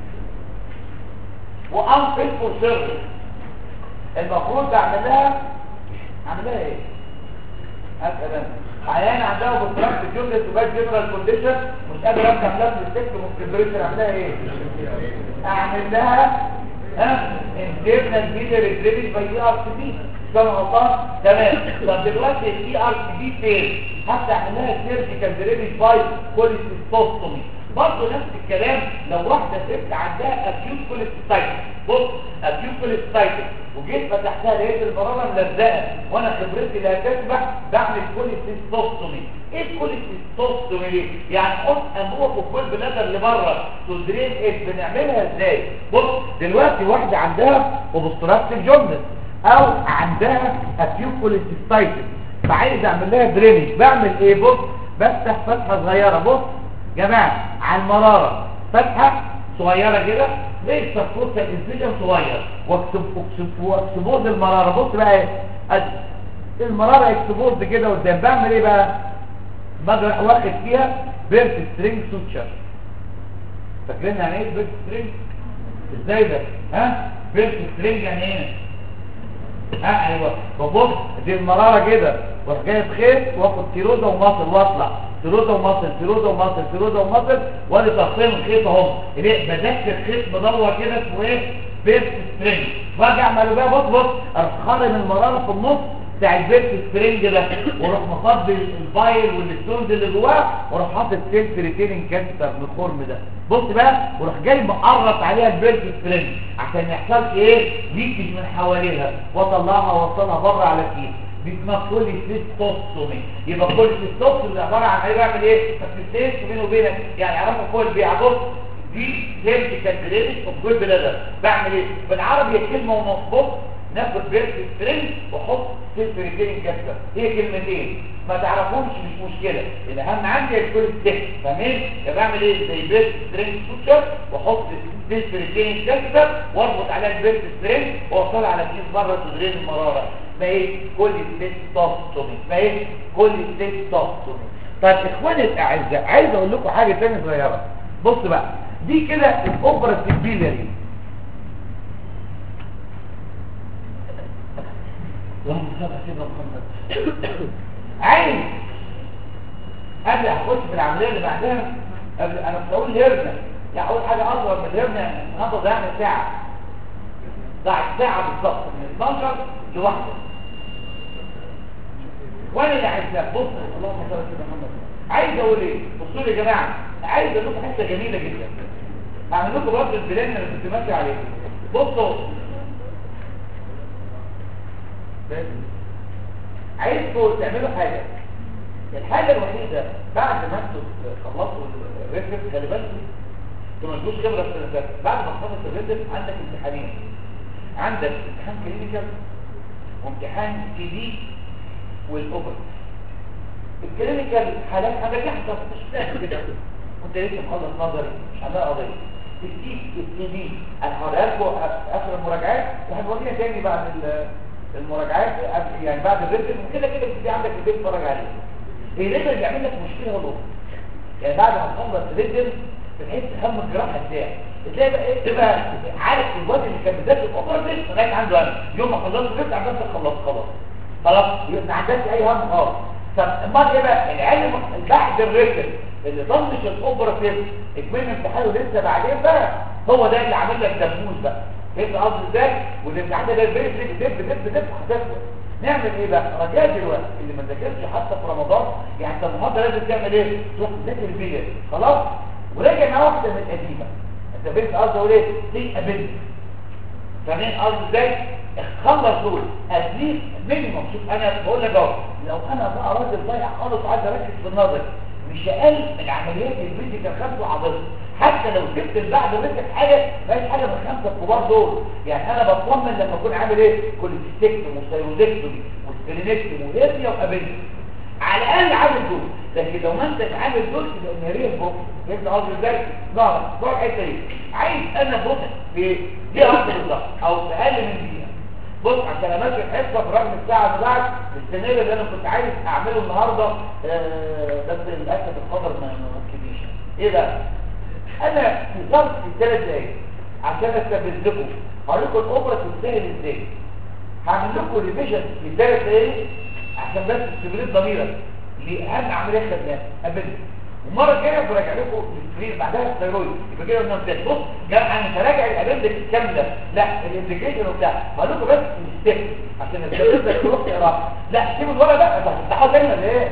وانفل فور سيرفيس المفروض اعمل لها اعمل لها ايه اسال انا عيان عندها بطرق في جمله تبقى جنرال كونديشن مش قادر اركب نفس السكت ممكن اعمل لها ايه اعمل لها ها انترنال ميدر ريدريبل باي ار سي بي كم غلطان تمام طب دلوقتي الاي ار سي بي فين هبدا اعمل لها سيرجيكال دريبل باي كوليستوستومي برضه نفس الكلام لو واحده ست عندها اكيوت كوليستايتس بص اكيوت كوليستايتس وجيت فتحتها لقيت المراره ملزقه وانا خبرتي لا تسمح بعمل كوليستوستومي ايه الكوليستوستومي دي يعني احط انبوبه في الكل بلادر اللي بره تدرين ايه بنعملها ازاي بص دلوقتي واحده عندها اوبستراكتيف جوندس او عندها اكيوت كوليستايتس فعايز اعمل لها درينج بعمل ايه بص بفتح فتحه صغيره بص جماعه على المراره فتحه صغيره كده زي السبكوتا انفيجن صغير واكتب اكتب واكتبوز المراره بص بقى ايه ادي المراره اكتبوز كده قدام بعمل ايه بقى باجي أروح واخد فيها بيرت سترينج سوتشر فاكرين يعني ايه بيرت سترينج ازاي ده ها بيرت سترينج يعني ايه ها ايوه ببص دي المراره كده واروح جايب خيط واخد تيروزا ومصل واطلع تيروزا ومصل تيروزا ومصل تيروزا ومصل وادي طرفين الخيط اهو ليه بذكر خيط مدور كده اسمه ايه بيرت سترينج واجي اعمل بقى بص بص اروح خارم المراره في النص بتاع البيرت سترينج ده واروح مفضي الفايل والستونز اللي جواه واروح حاطط سيلف ريتيننج كانسر من الخرم ده بص بقى واروح جاي مقرط عليها البيرت سترينج عشان ما يحصلش ايه ليكج من حواليها واطلعها واوصلها بره على الكيس دي اسمها كوليسيستوستومي يبقى كوليسيستوستومي عباره عن ايه بعمل ايه فبتستيس بينه وبينك يعني عرفوا كل بيع بص دي سيرجيكال درينج اوف جول بلادر بعمل ايه بالعربي هي كلمه ونص بص ناخد بيرت سترينج واحط سيلف ريتيننج كانسر هي كلمتين ما تعرفوش مش مشكله الاهم عندي الكل ستيك فاهمين يبقى بعمل ايه زي بيرت سترينج سوتشر واحط سيلف ريتيننج كانسر واربط عليها البيرت سترينج واوصلها على كيس بره تدرين المراره اسمها ايه كل ستيستوستومي اسمها ايه كل ستيستوستومي طيب اخواني الاعزاء عايز اقول لكم حاجه ثانيه صغيره بص بقى دي كده الاوبرا سيبيلري اللهم صل على سيدنا محمد عايز قبل اخش في العمليه اللي بعدها قبل انا مش هقول هرنه يعني اقول حاجه اصغر من الهرنه النهارده ضيعنا ساعه ضاعت ساعه بالظبط من 12 لواحده وانا اللي عايز بص اللهم صل على سيدنا محمد عايز اقول ايه بصوا لي يا جماعه عايز اقول لكم حته جميله جدا هعمل لكم رد البلان اللي كنت ماشي عليه بصوا عايزكم تعملوا حاجة الحاجة الوحيدة بعد ما انتوا خلصوا الريسك خلي بالكم انتوا ما تجوش خبرة السنة اللي فاتت بعد ما تخلص الريسك عندك امتحانين عندك امتحان كلينيكال وامتحان سي دي والاوبر الكلينيكال حالات حاجة يحصل مش فاهم كده كنت لسه مخلص نظري مش عندها قضية السي السي دي انا هوريها لكم اخر المراجعات وهنوريها تاني بعد المراجعات قبل يعني بعد الريتم وكده كده بتبقى عندك في البيت تتفرج عليه الريتم بيعمل لك مشكله والله يعني بعد ما تخلص الريتم بتحس هم الجراحه ازاي تلاقي بقى ايه تبقى عارف الواد اللي كان بيذاكر الاوبرا دي لغايه عنده هم يوم ما خلصت الريتم عندك خلص خلاص خلاص ما عندكش اي هم خالص طب امال ايه بقى العلم بعد الريتم اللي طنش الاوبرا فيلم اكمل امتحانه لسه بعدين بقى هو ده اللي عامل لك دبوس بقى فهمت قصدي ازاي والامتحان ده بيفرق دب دب دب هتفرق نعمل ايه بقى رجاء دلوقتي اللي ما ذاكرش حتى في رمضان يعني انت النهارده لازم تعمل ايه تروح تذاكر بيه خلاص وراجع معاه واحده من القديمه انت فهمت قصدي اقول ايه تي ابن فاهمين قصدي ازاي خلص دول اتليست مينيموم شوف انا بقول لك اهو لو انا بقى راجل ضايع خالص وعايز اركز في النظر مش اقل من عمليات الميديكال خمسه وحضرتك حتى لو جبت البعض منك حاجه مفيش حاجه من الخمسه الكبار دول يعني انا بطمن لما اكون عامل ايه كوليستيكتوم وسيروزيكتوم وسكرينكتوم وهيرنيا وابنيا على الاقل عامل دول لكن لو ما انتش عامل دول تبقى نهاريه بوك فهمت قصدي ازاي؟ نعم بقى الحته دي عايز انا بوك في دقيقه واحده بالظبط او في اقل من دقيقه بص عشان امشي الحصه برغم الساعه اللي بعد السيناريو اللي انا كنت عايز اعمله النهارده آه بس للاسف القدر ما ممكنش ايه بقى؟ انا وصلت في ثلاث دقايق عشان استفزكم هقول لكم الاوبرا تتسهل ازاي هعمل لكم ريفيجن في ثلاث دقايق عشان بس تستمرين ضميرك لاهم عمليه خدناها قبل المره الجايه براجع لكم السكرين بعدها الثيرويد يبقى كده قلنا ازاي بص جماعه انا مش هراجع الابندكس الكامله لا الانديكيشن وبتاع هقول لكم بس الستيب عشان الستيب تروح تقراها لا سيبوا الورق ده انتوا هتفتحوها تاني ولا ايه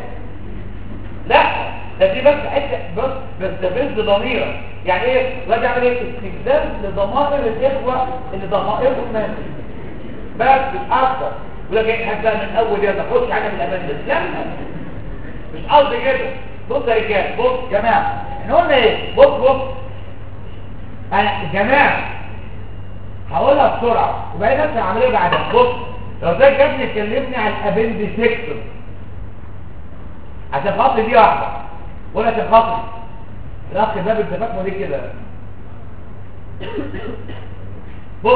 لا ده دي بس حته بص بستفز ضميرك يعني ايه راجع اعمل ايه استخدام لضمائر الاخوه اللي ضمائرهم ماتت بس مش اكتر ولكن هبدا من اول يوم اخش حاجه من الابندكس لا مش قصدي كده بص يا رجال بص يا جماعه احنا قلنا ايه بص بص انا يا جماعه هقولها بسرعه وبعدين نفس العمليه بعدها بص لو زي كابتن اتكلمني عن الابندسكتور عشان خاطر دي واحده ولا عشان خاطر الاخ باب انت فاكره ليه كده بص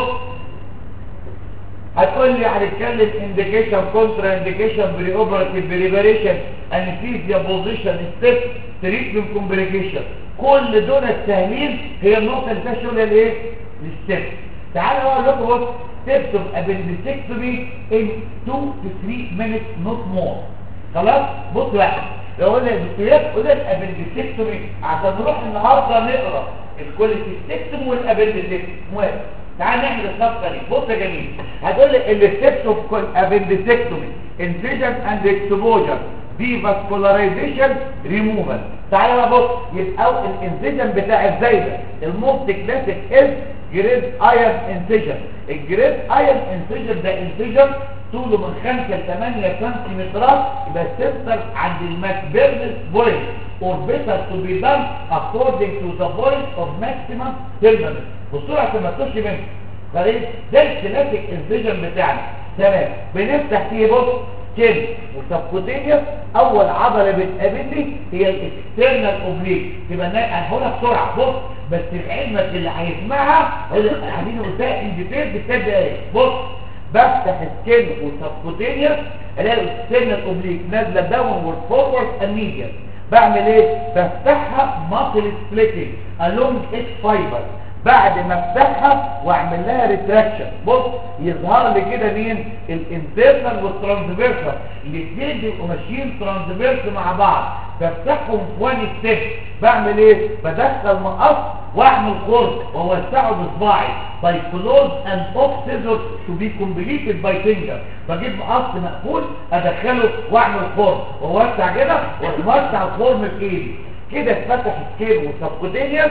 هتقول لي هنتكلم انديكيشن كونترا انديكيشن بري اوبراتيف بريباريشن انستيزيا بوزيشن ستيب تريتمنت كومبليكيشن كل دول السهلين هي النقطه اللي فيها شغل الايه الستيب تعالوا اقول لكم بص ستيبس اوف ابندكتومي ان 2 to 3 minutes not more خلاص بص واحد لو قلنا الدكتوريات قلنا الابندكتومي عشان نروح النهارده نقرا الكوليستيكتوم والابندكتومي موافق تعال نعمل الصفقه دي بص يا جميل هتقول لي الستبس اوف ابندكتومي انفيجن اند اكسبوجر دي فاسكولارايزيشن ريموفال تعالى بقى بص يبقى الانفيجن بتاع الزايده الموست كلاسيك از جريد ايرن انسيجن الجريد ايرن انسيجن ده انسيجن طوله من 5 ل 8 سنتيمترات يبقى السنتر عند الماكبيرنس بوينت or better to be done according to the point of maximum permanence بصوا عشان ما تخش منه طيب ده الكلاسيك انسيجن بتاعنا تمام بنفتح فيه بص كده وسبكوتينيوس اول عضله بتقابلني هي الاكسترنال اوبليك تبقى انا هقولها بسرعه بص بس لعلمك اللي هيسمعها قاعدين قلتها ان ديتيل بثلاث دقايق بص بفتح السكين وسبكوتينيوس الاقي الاكسترنال اوبليك نازله داونورد فورورد اميديا بعمل ايه بفتحها ماسل سبليتنج الونج اتش فايبر بعد ما افتحها واعمل لها ريتراكشن بص يظهر لي كده مين الانترنال والترانسفيرسال الاثنين بيبقوا ماشيين ترانسفيرس مع بعض بفتحهم في وان ستيب بعمل ايه بدخل مقص واعمل خرم واوسعه بصباعي باي كلوز اند اوف سيزر تو بي كومبليتد باي فينجر بجيب مقص مقفول ادخله واعمل خرم واوسع كده واوسع الخرم بايدي كده اتفتح السكيل والسبكوتينيوس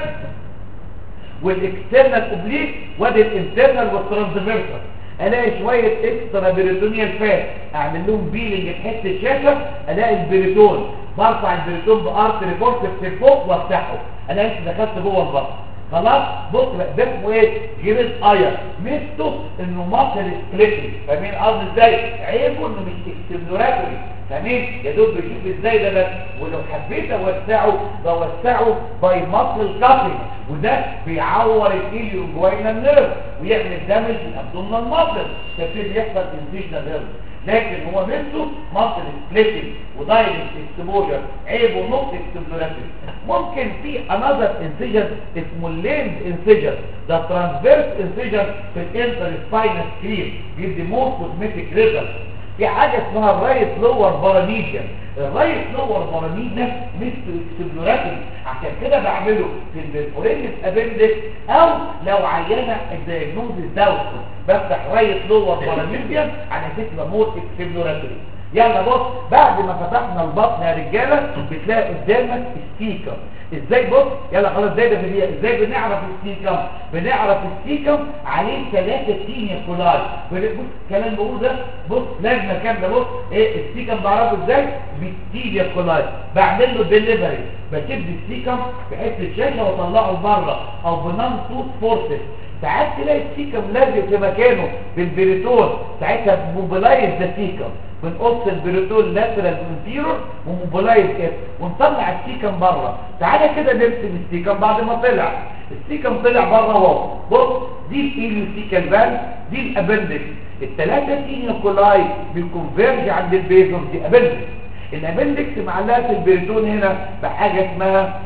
والاكسترنال اوبليك وادي الانترنال والترانسفيرسال الاقي شويه اكسترا بريتونيال فات اعمل لهم بيلنج تحت الشاشه الاقي البريتون برفع البريتون بارت ريبورت فوق وافتحه انا لسه دخلت جوه البطن خلاص بص بقى ده اسمه ايه جريد اير ميزته انه ماسل سبليتنج فاهمين قصدي ازاي عيبه انه مش اكسترنوراتوري فاهمين يا دوب بشوف ازاي ده بس ولو حبيت اوسعه بوسعه باي ماسل كاتنج وده بيعور الايليو جوينال نيرف ويعمل دامج للابدومينال ماسل فبتبتدي يحصل انفيجنال نيرف لكن هو نفسه ماسل سبليتنج ودايركت اكسبوجر عيبه نقطه اكسترنوراتوري ممكن في انذر انسيجن اسمه اللينز انسيجن ده ترانسفيرس انسيجن في الانتر سباينال كريم بيدي مور كوزمتيك ريزلت في حاجة اسمها الرايت لور باراميديا الرايت لور باراميديا مثل اكسبلوراتوري عشان كده بعمله في البرفورينس ابندكس او لو عينة الدياجنوزيس داوتفول بفتح رايت لور باراميديا على فكرة مور اكسبلوراتوري يلا بص بعد ما فتحنا البطن يا رجاله بتلاقي قدامك ستيكر ازاي بص يلا خلاص زي ده في دقيقه ازاي بنعرف الستيكم بنعرف الستيكم عليه ثلاثه تينيا كولاي بص الكلام بقوله ده بص لازم كامله بص ايه الستيكم بعرفه ازاي بالتينيا كولاي بعمل له ديليفري بشد الستيكم بحته شاشه واطلعه بره او بنان توت فورسز ساعات تلاقي السيكم لازق في مكانه بالبريتون ساعتها موبلايز ذا سيكم بنقص البريتون لاترال انفيرور وموبلايز كده ونطلع السيكم بره تعالى كده نرسم السيكم بعد ما طلع السيكم طلع بره اهو بص دي الايليوسيكال فال دي الابندكس الثلاثه تينيوكولاي بيكونفيرج عند البيزوس دي ابندكس الابندكس معلقه في البريتون هنا بحاجه اسمها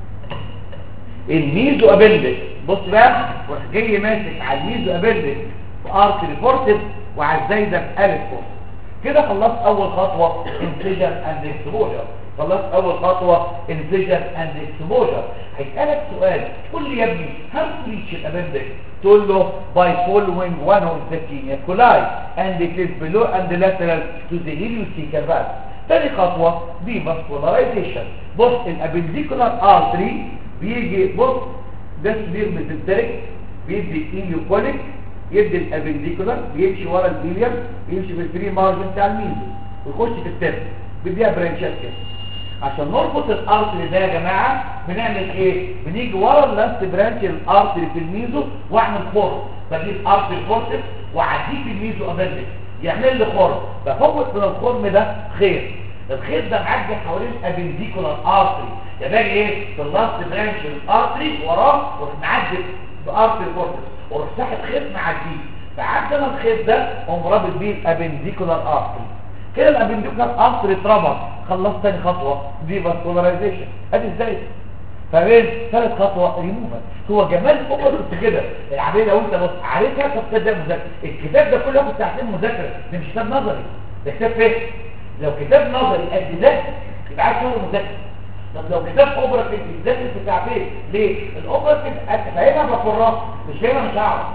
الميزو ابندكس بص بقى وراح جاي ماسك على الميزو ابندكس في ارك ريبورتد وعلى الزايده في الف فورس كده خلصت اول خطوه انسجن اند اكسبوجر خلصت اول خطوه انسجن اند اكسبوجر هيسالك سؤال قول لي يا ابني هل ريتش الابندكس تقول له باي فولوينج one of the teniaculi and it is below and lateral to the iliocecal valve تاني خطوه دي vascularization بص الابنديكولار ارتري بيجي بص ده بيغمز الدرك بيدي ايليوكوليك يدي الابنديكولار بيمشي ورا الايليوم يمشي في الفري مارجن بتاع الميزو ويخش في الترم بيديها برانشات كده عشان نربط الارتري ده يا جماعه بنعمل ايه بنيجي ورا اللاست برانش الارتري في الميزو واعمل خرم بجيب ارتري فورسس واعديه في الميزو ابندكس يعمل لي خرم بفوت من الخرم ده خير الخيط ده معدي حوالين الابنديكولار ارتري يا باجي ايه في اللاست برانش الارتري وراه ونعدي في ارت الكورتكس واروح ساحب خيط معديه فعدى انا الخيط ده اقوم رابط بيه الابنديكولار ارتري كده الابنديكولار ارتري اتربط خلصت تاني خطوه دي فاسكولارايزيشن ادي ازاي فبين ثالث خطوه ريموفال هو جمال اوبرت كده العمليه لو انت بص عارفها طب كده مذاكره الكتاب ده كله ياخد ساعتين مذاكره ده مش كتاب نظري ده كتاب فهم لو كتاب نظري قد ده يبقى عايز شغل مذاكره طب لو كتاب اوبرتيف بيذاكر في ساعتين ليه الاوبرتيف فاهمها بفرط مش فاهمها مش هعرف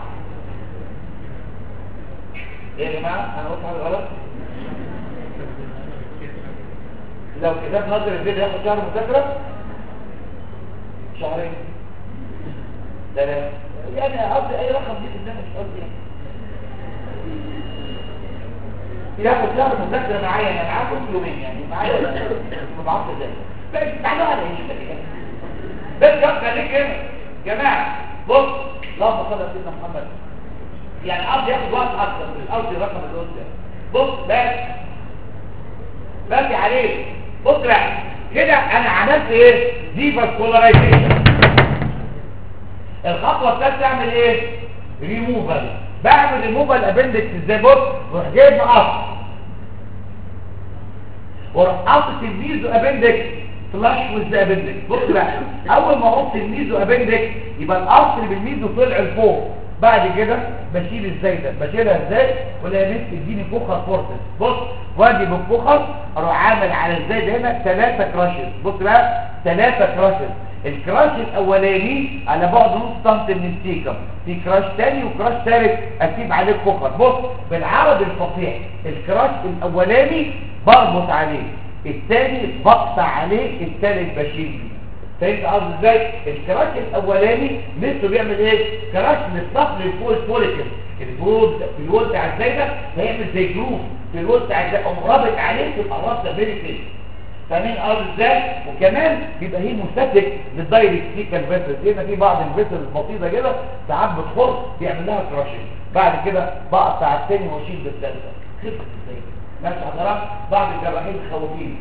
ايه يا جماعه انا قلت حاجه غلط لو كتاب نظري الفيديو ياخد شهر مذاكره شهرين ثلاثة يعني قصدي اي رقم دي قدام مش قصدي يعني ياخد شهر مذاكرة معايا انا معاه كل يومين يعني معايا ما بعرفش ازاي بس تعالوا على ايه شوف كده بس يا خليك هنا جماعة بص اللهم صل على سيدنا محمد يعني الارض ياخد وقت اكتر من الارض الرقم اللي قلت بص بس بس عليه بص بقى كده انا عملت ايه دي فاسكولارايزيشن الخطوه الثالثه اعمل ايه ريموفال بعمل ريموفال ابندكس ازاي بص روح جايب مقص واروح قاطط الميزو ابندكس فلاش ويز ابندكس بص بقى اول ما احط الميزو ابندكس يبقى القص اللي بالميزو طلع لفوق بعد كده بشيل ازاي ده بشيلها ازاي ولا بنت تديني فخر فورتس بص واجي بالفخر اروح عامل على ازاي ده هنا ثلاثه كراشز بص بقى ثلاثه كراشز الكراش الاولاني على بعد نص سنت من السيكم في كراش تاني وكراش ثالث اسيب عليه فخر بص بالعرض الفصيح الكراش الاولاني بربط عليه الثاني بقطع عليه الثالث بشيل بيه فهمت قصدي ازاي الكراش الاولاني نفسه بيعمل ايه كراش للصف للفول فوليكل الفول في الول بتاع ازاي ده هيعمل زي جروف في الول بتاع ازاي قوم رابط عليه تبقى رابطه فيري كلير فاهمين قصدي ازاي وكمان بيبقى هي مستهلك للدايركت سيكال فيسل هنا في بعض الفيسل البسيطه كده ساعات بتخر بيعمل لها كراشنج بعد كده بقطع الثاني واشيل بالثالثه خفت ازاي ماشي حضرتك بعض الجراحين الخوافين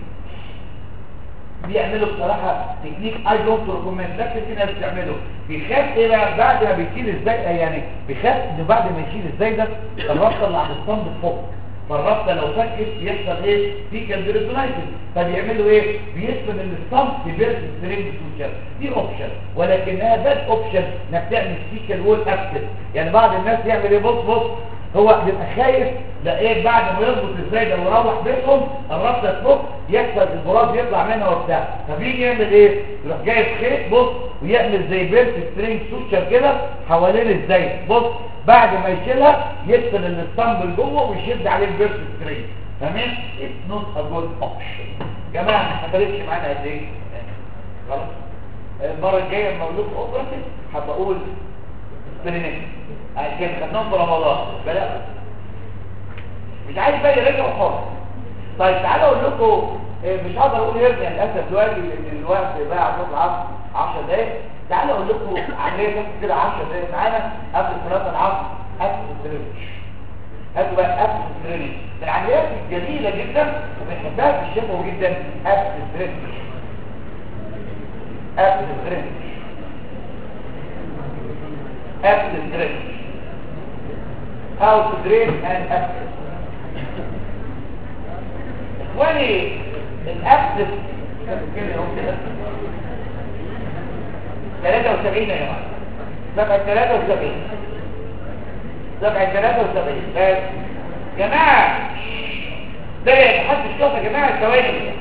بيعملوا بصراحة تكنيك اي دونت ريكومند ده في ناس بتعمله بيخاف ايه بقى بعد ما بيشيل ازاي يعني بيخاف انه بعد ما يشيل ازاي ده الرابطه اللي عند الصمد فوق فالرابطه لو فكت يحصل ايه في كالبريتونايتس فبيعملوا ايه بيسفن الصمد في بيرس سترينج سوشيال دي اوبشن ولكنها باد اوبشن انك تعمل سيكال وول اكتف يعني بعض الناس يعمل ايه بص بص هو بيبقى خايف لا ايه بعد ما يربط ازاي ده ويروح بيتهم الرابطه تفك يحصل البراز يطلع منها وبتاع فبيجي يعمل ايه يروح جايب خيط بص ويعمل زي بيرت سترينج سوشيال كده حوالين ازاي بص بعد ما يشيلها يدخل الاسطمبل جوه ويشد عليه البيرت سترينج تمام اتس نوت ا جود اوبشن جماعه ما فرقتش معانا قد ايه خلاص المره الجايه لما اقول لكم اوبرتيف هبقى اقول سبرينيك كان خدناهم في رمضان بلا مش عايز بقى يرجع خالص طيب تعالوا اقول لكم مش هقدر اقول يرجع للاسف دلوقتي لان الوقت بقى على العصر 10 دقايق تعالوا اقول لكم عمليه بس كده 10 دقايق معانا قبل صلاه العصر قبل الدرينج هاتوا بقى قبل الدرينج من العمليات الجميله جدا وبنحبها في الشفا جدا قبل الدرينج قبل الدرينج قبل الدرينج how to drain and access اخواني الاكسس كده اهو كده 73 يا جماعه صفحه 73 صفحه 73 بس جماعه ده محدش شوف يا جماعه ثواني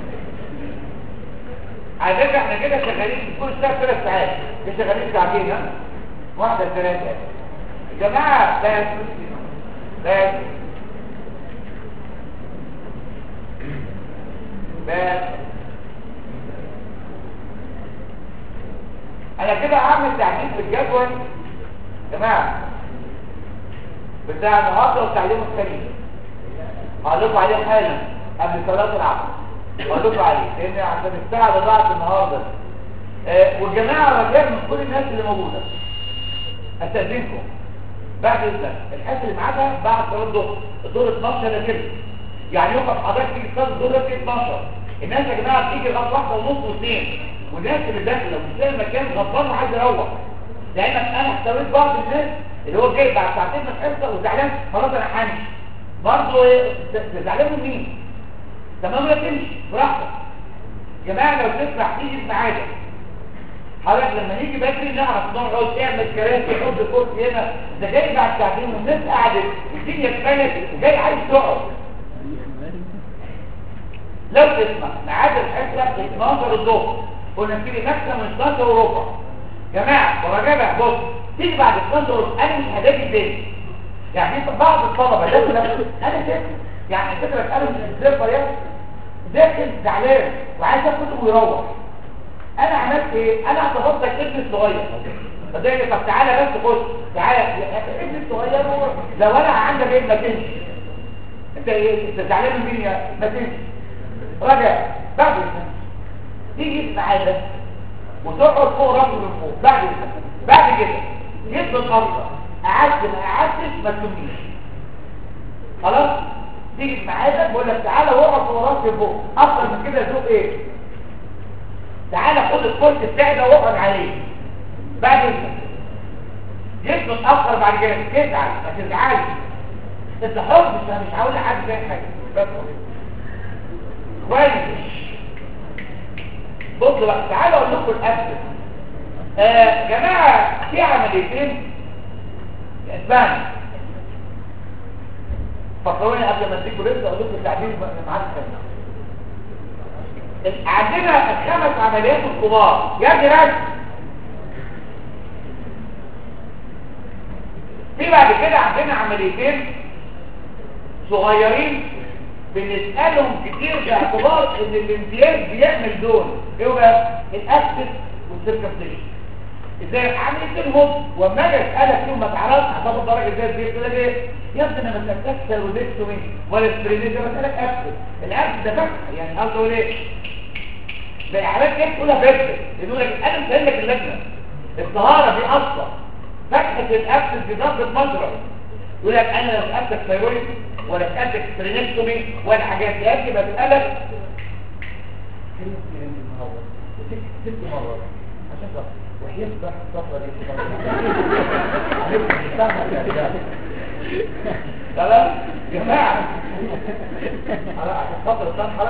على فكره احنا كده شغالين كل ساعه ثلاث ساعات مش شغالين ساعتين ها واحده ثلاثه يا جماعه بس بس بس انا كده هعمل تعديل في الجدول يا جماعه بتاع النهارده والتعليم الثاني هقول لكم عليه حالا قبل صلاه العصر هقول لكم عليه لان عشان الساعه اللي ضاعت النهارده آه والجماعه رجال من كل الناس اللي موجوده استاذنكم بعد اذنك الحاجه اللي معاها بعد صلاه الظهر الظهر 12 ده كده يعني يوم حضرتك تيجي تصلي الظهر في 12 الناس يا جماعه بتيجي لغايه واحده ونص واثنين والناس اللي داخله ومش لاقي مكان غضبان وعايز يروح لانك انا احتويت بعض الناس اللي هو جاي بعد ساعتين من الحصه وزعلان خلاص انا همشي برضه إيه، ت- زعلان من مين تمام يا تمشي براحتك يا جماعه لو تسمح تيجي في ميعادك حضرتك لما نيجي بدري نعرف نقعد تعمل كراسي حط كرسي هنا ده جاي بعد ساعتين والناس قعدت والدنيا اتبنت وجاي عايز تقعد لو تسمع ميعاد الحصه 12 الظهر قلنا نبتدي ماكسيمم 12 وربع جماعه ورجاء بص تيجي بعد 12 وربع انا مش هلاقي تاني يعني انت بعض الطلبه داخل انا داخل يعني الفكره انا مش الزفه يا داخل زعلان وعايز ياخد ويروح انا عملت ايه انا اعتبرتك ابن الصغير فدايما طب تعالى بس خش تعالى يا ابن الصغير هو لو انا عندك ابن ما تمشي انت ايه انت زعلان من مين يا ما تمشي راجع بعد كده تيجي معانا وتقعد فوق راسه من فوق بعد كده بعد كده جيت بالخطه قعدت ما قعدتش ما تسميش خلاص تيجي معانا بقول لك تعالى واقعد فوق راسي فوق اكتر من كده ذوق ايه تعالى خد الكرسي بتاعي ده واقعد عليه بعد كده جيت متاخر بعد كده تزعل ما تزعلش انت حر مش مش هقول لحد زي حاجه بس كويس بصوا بقى تعالوا اقول لكم الاسئله آه جماعه في عمليتين اسباني فكروني قبل ما اديكم لسه اقول لكم تعديل معاك عندنا الخمس عمليات الكبار يا جراج في بعد كده عندنا عمليتين صغيرين بنسألهم كتير باعتبار ان الامتياز بيعمل دول ايه بقى الاكسس والسيركمفليشن ازاي عمليتين هم واما اجي اسالك فيهم ما تعرفش هتاخد درجه زي دي كده ليه يا ابني انا ما سالتكش سيرودكتومي ولا سبرينيزم بسالك اكسس الاكسس ده فاكر يعني قصده اقول ايه زي حالات ايه تقولها فكر يقول لك انا مسهل لك اللجنه الطهاره دي اصلا فتحه الاكسس دي ضربه مجرى يقول لك انا لو سالتك ثيرويد ولا سالتك سبرينكتومي ولا حاجات دي قد ما بسالك ست مرات عشان خاطر وحياة بقى الصفرة دي خلاص يا جماعة على عشان خاطر الصفحة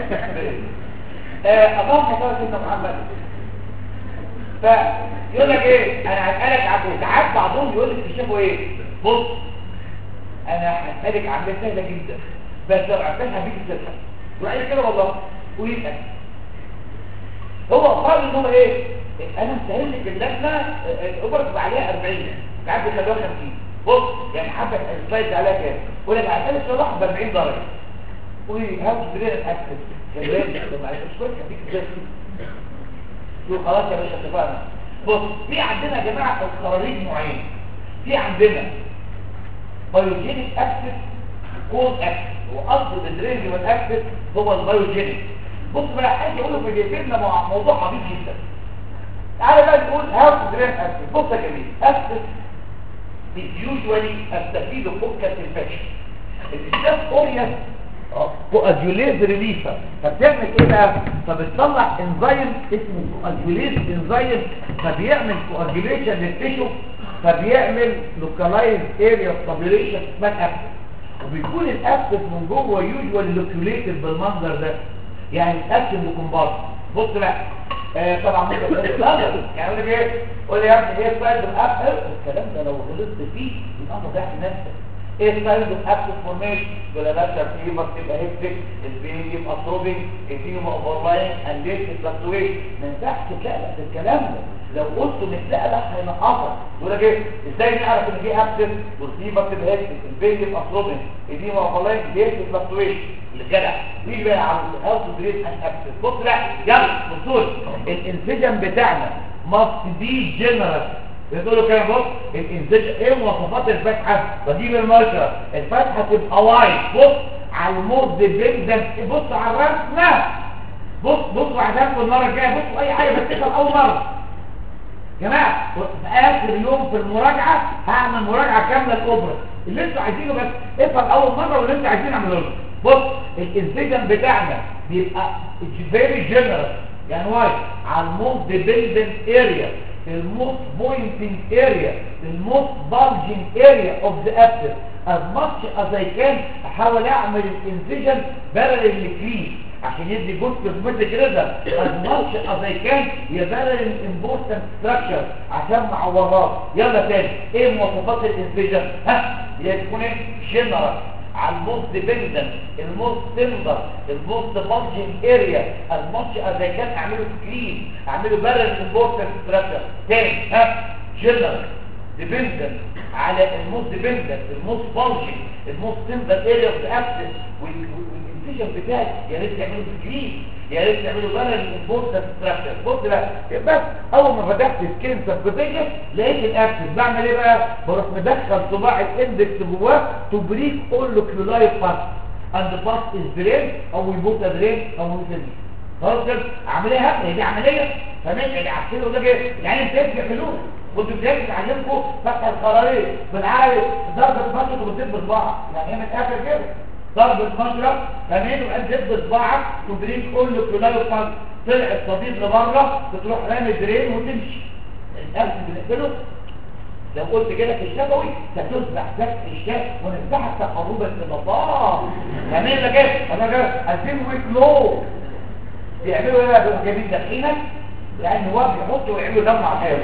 اللهم صل سيدنا محمد فيقول لك ايه انا هسالك عن ساعات بعضهم يقول لك تشوفوا ايه بص انا هسالك عن سهله جدا بس لو عرفتها بيك تضحك وقال كده والله ويسال هو قال ان هو ايه انا مسهل لك اللجنه الاوبر عليها 40 قاعد بيخلوها 50 بص يعني حبه السلايد عليها كام يقول لك هسالك صلاح ب 40 درجه وهاو بريد اكسس كمان لما اشكرك هديك ازاي شو خلاص يا باشا اتفقنا بص في عندنا يا جماعه الخراريج نوعين في عندنا بايوجينيك اكسس كود اكسس وقصد الدرينج والاكسس هو البايوجينيك بص بقى عايز اقول لكم جايبين مع موضوع عظيم جدا تعالى بقى نقول هاو درين اكسس بص يا جميل اكسس is usually استفيد فوكس infection الاستاذ اوريس كواجوليز ريليفر فبتعمل ايه بقى فبتطلع انزيم اسمه كواجوليز انزيم فبيعمل كواجوليشن للتيشو فبيعمل لوكالايز اريا ستابيليشن اسمها الاكسس وبيكون الاكسس من جوه يوجوال لوكيوليتد بالمنظر ده يعني الاكسس بكمبارس بص بقى آه طبعا ممكن تقول يعني اقول لك ايه قول لي يا ابني ايه سايد الابل الكلام ده لو غلطت فيه يبقى انت ضيعت نفسك ايه سايد الابل فورميشن ولا باشا فيبر تبقى هيكتك البين يبقى ثروبنج الدين يبقى اوفرلاين انديت فلكتويشن ما ينفعش تتلقلق في الكلام ده لو قلت متلقلق هينقصك يقول لك ايه ازاي نعرف ان في ابسل والفيبر تبقى هيكتك البين يبقى ثروبنج الدين يبقى اوفرلاين انديت فلكتويشن الجدع نيجي بقى على هاو تو بريد ان ابسل بص لا يلا بصوا الانسجن بتاعنا must be generous بيقولوا كده بص الانسجن ايه مواصفات الفتحه بجيب المشرط الفتحه تبقى وايد بص على المود بيبدا بص على الرسمه بص بصوا عشان المره الجايه بصوا اي حاجه بتحصل اول مره جماعه في اخر يوم في المراجعه هعمل مراجعه كامله الاوبرا اللي انتوا عايزينه بس افهم اول مره واللي انتوا عايزينه اعمله لكم بص الانسجن بتاعنا بيبقى فيري جنرال يعني واي على المود ديبندنت اريا الموست بوينتنج اريا الموست bulging اريا اوف ذا ابسس as much as I can احاول اعمل الانسجن parallel لكريس عشان يدي جزء كوزمتيك ريزر as much as I can يبرر الامبورتنت ستراكشر عشان معوضات يلا تاني ايه مواصفات الانسجن ها هي تكون ايه جنرال على الموست ديبندنت الموست تندر الموست بلجنج اريا الماتش از كان اعمله سكرين اعمله بالانس امبورتنت ستراكشر تاني ها جنرال ديبندنت على الموست ديبندنت الموست بلجنج الموست تندر اريا اوف ذا ابسس والانفيجن بتاعي يا ريت تعمله سكرين يا ريت تعمله بالانس امبورتنت ستراكشر بص بقى بس اول ما فتحت سكين سبتيجن لقيت الابسس بعمل ايه بقى بروح مدخل صباع الاندكس جواه تو بريك اول لوكيولاي باس اند باس از درين او يبوت درين او يبوت خلاص كده عمليه هبله دي عمليه فاهمين اللي عارفينه ده جاي يعني انت حلول كنتوا بتاكل تعلمكم فتح القرارين بالعربي ضربه مشرط وبتدب صباعك يعني هي من الاخر كده ضربه مشرط فاهمين وقال تدب صباعك تبريك كل كلاي وفضل طلع الصديد لبره بتروح رامي درين وتمشي الأرض بنقفله لو قلت كده في الشفوي ستذبح ذبح الشاف ونذبحك تقربا الى الله فاهمين لك ايه انا جاي عايزين ويكلو بيعملوا ايه بقى بيبقوا جايبين دخينك لان هو بيحطوا ويعملوا دم عشان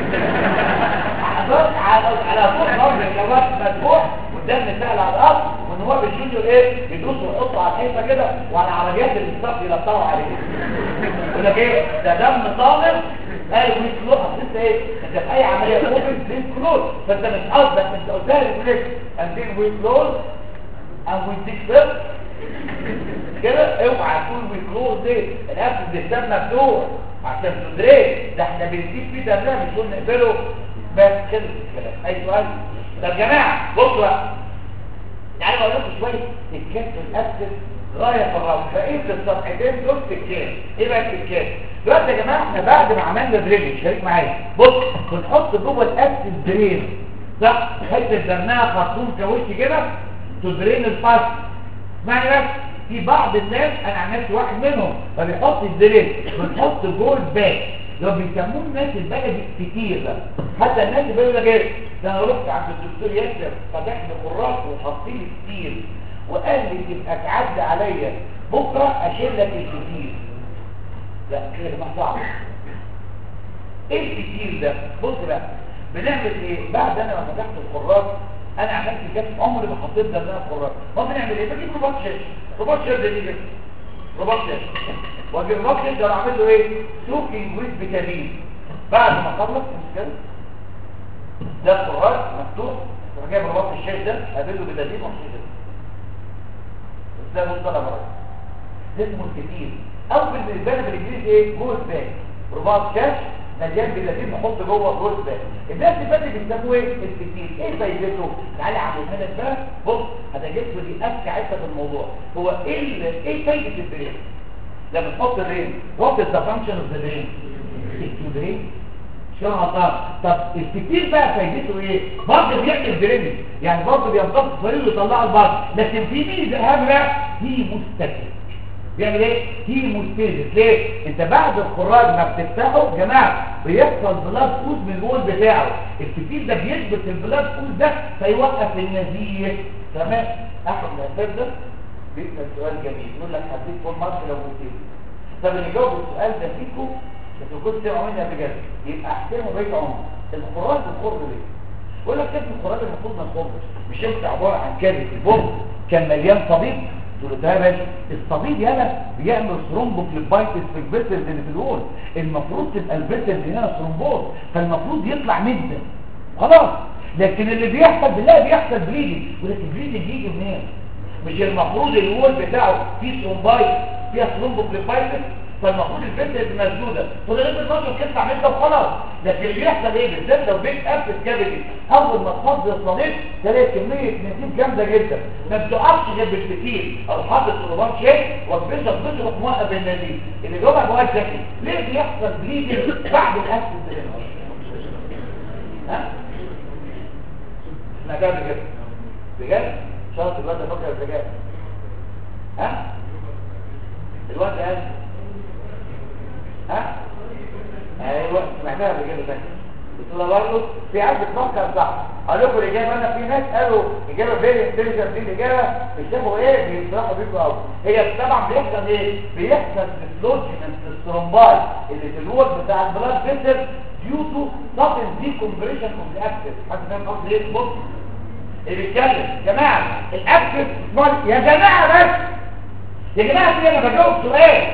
على على طول ضرب الجواب مفتوح والدم سهل على الارض وان هو بيشيلوا ايه بيدوسوا ويحطوا على الحيطه كده وعلى عربيات المستقبل يلطوا عليه يقول لك ايه ده دم طالب قال ويكلو اصل انت ايه انت في اي عمليه اوبن بيكلو فانت مش قصدك انت قلتها لي ليه اندين ويكلو او ويديك فيرست كده اوعى تكون ويكلوز دي الابس بالدم مفتوح عشان تدريه ده احنا بنسيب فيه دم مش قلنا نقبله بس كده الكلام اي سؤال طب يا جماعه بصوا بقى تعالوا اقول لكم شويه الكاس الابس غايه في الروح فايه الصفحتين دول في الكاس ايه بقى في الكاس دلوقتي يا جماعه احنا بعد ما عملنا درينج شارك معايا بص بنحط جوه الابس درين صح حته دمها خرطوم كاوتش كده تدرين الفصل معنى بس في بعض الناس انا عن نفسي واحد منهم فبيحط الدرين بنحط جوه الباك لو بيسموه الناس البلدي كتير بقى حتى الناس اللي بيقول لك ايه ده انا رحت عند الدكتور ياسر فتحت خراج وحاطين لي كتير وقال لي تبقى تعدي عليا بكره اشيل لك الكتير لا كده ما صعب ايه الكتير ده بص بقى بنعمل ايه بعد انا ما فتحت الخراج انا عملت كده عمري ما حطيت ده في الخراج ما بنعمل ايه بجيب رباط شاشه رباط شاشه دي كده رباط شاشه واجي الرباط شاشه اعمل له ايه سوكينج ويز فيتامين بعد ما اخلص مش كده ده الخراج مفتوح انا جايب رباط الشاشه ده قابله بتدين وحشي ده ده مصطلح مرض ده اسمه الكتير او بالنسبه لي بالانجليزي ايه جوز باك رباط شاش مليان بلاتين نحط جوه جوز باك الناس اللي فاتت بيسموه ايه الكتير ايه فايدته تعالى علمنا لك بقى بص هتجيب دي اذكى حته في الموضوع هو ايه ال- ايه فايده البرين لما تحط الرين وات از ذا فانكشن اوف ذا برين البرين شو غلطان طب الكتير بقى فايدته ايه برضه بيعمل درينج يعني برضه بيمتص الصليل ويطلعه لبره لكن في ميزه اهم بقى في مستكن بيعمل ايه في مستيزس ليه انت بعد الخراج ما بتفتحه يا جماعه بيحصل بلاد فوز من الوول بتاعه الكتير ده بيثبت البلاد فوز ده فيوقف النزيف تمام احد الاسباب ده بيسال سؤال جميل يقول لك هديك فول مارك لو قلت طب اللي جاوب السؤال ده فيكم انتوا كنتوا سمعوا مني قبل كده يبقى احترموا بيت عمر الخراج بتخر ليه يقول لك كيف الخراج المفروض ما تخرجش مش انت عباره عن كذب البوم كان مليان صديد تقول له يا باشا الصديد يالا بيعمل ثرومبوفليبايتس في الفيسلز اللي في الوول المفروض تبقى الفيسلز اللي هنا ثرومبوز فالمفروض يطلع مده خلاص لكن اللي بيحصل بالله بيحصل بليدنج ولكن البليدنج يجي منين مش المفروض الوول بتاعه فيه ثرومبايت فيها ثرومبوفليبايتس فالمفروض الفيسلز مسدوده فضلت المصر تطلع مده وخلاص لكن اللي بيحصل ايه بالذات لو بيت ابس كافيتي اول ما تفضي الصديق تلاقي كميه نسيب جامده جدا ما بتقفش غير بالكتير او حاطط صلبان شيء وتبص بتصرف موقف النزيف اللي جوه جواه ذكي ليه بيحصل بليدنج بعد الابس ها احنا كده بجد بجد شرط الواد ده فكر بجد ها الواد ده ها ايوه سمعتها قبل كده فاكر قلت له برضه في عيال بتفكر صح اقول لكم الاجابه انا في ناس قالوا اجابه فيري انتليجنت دي الاجابه مش شافوا ايه بيفرحوا بيكوا قوي هي طبعا بيحصل ايه بيحصل ديسلوجمنت الثرومباي اللي في الوول بتاع البلاد فيسل ديو تو سادن دي كومبريشن اوف ذا اكسس حد فاهم قصدي ايه بص اللي بيتكلم يا جماعه الاكسس يا جماعه بس يا جماعه دي انا بجاوب سؤال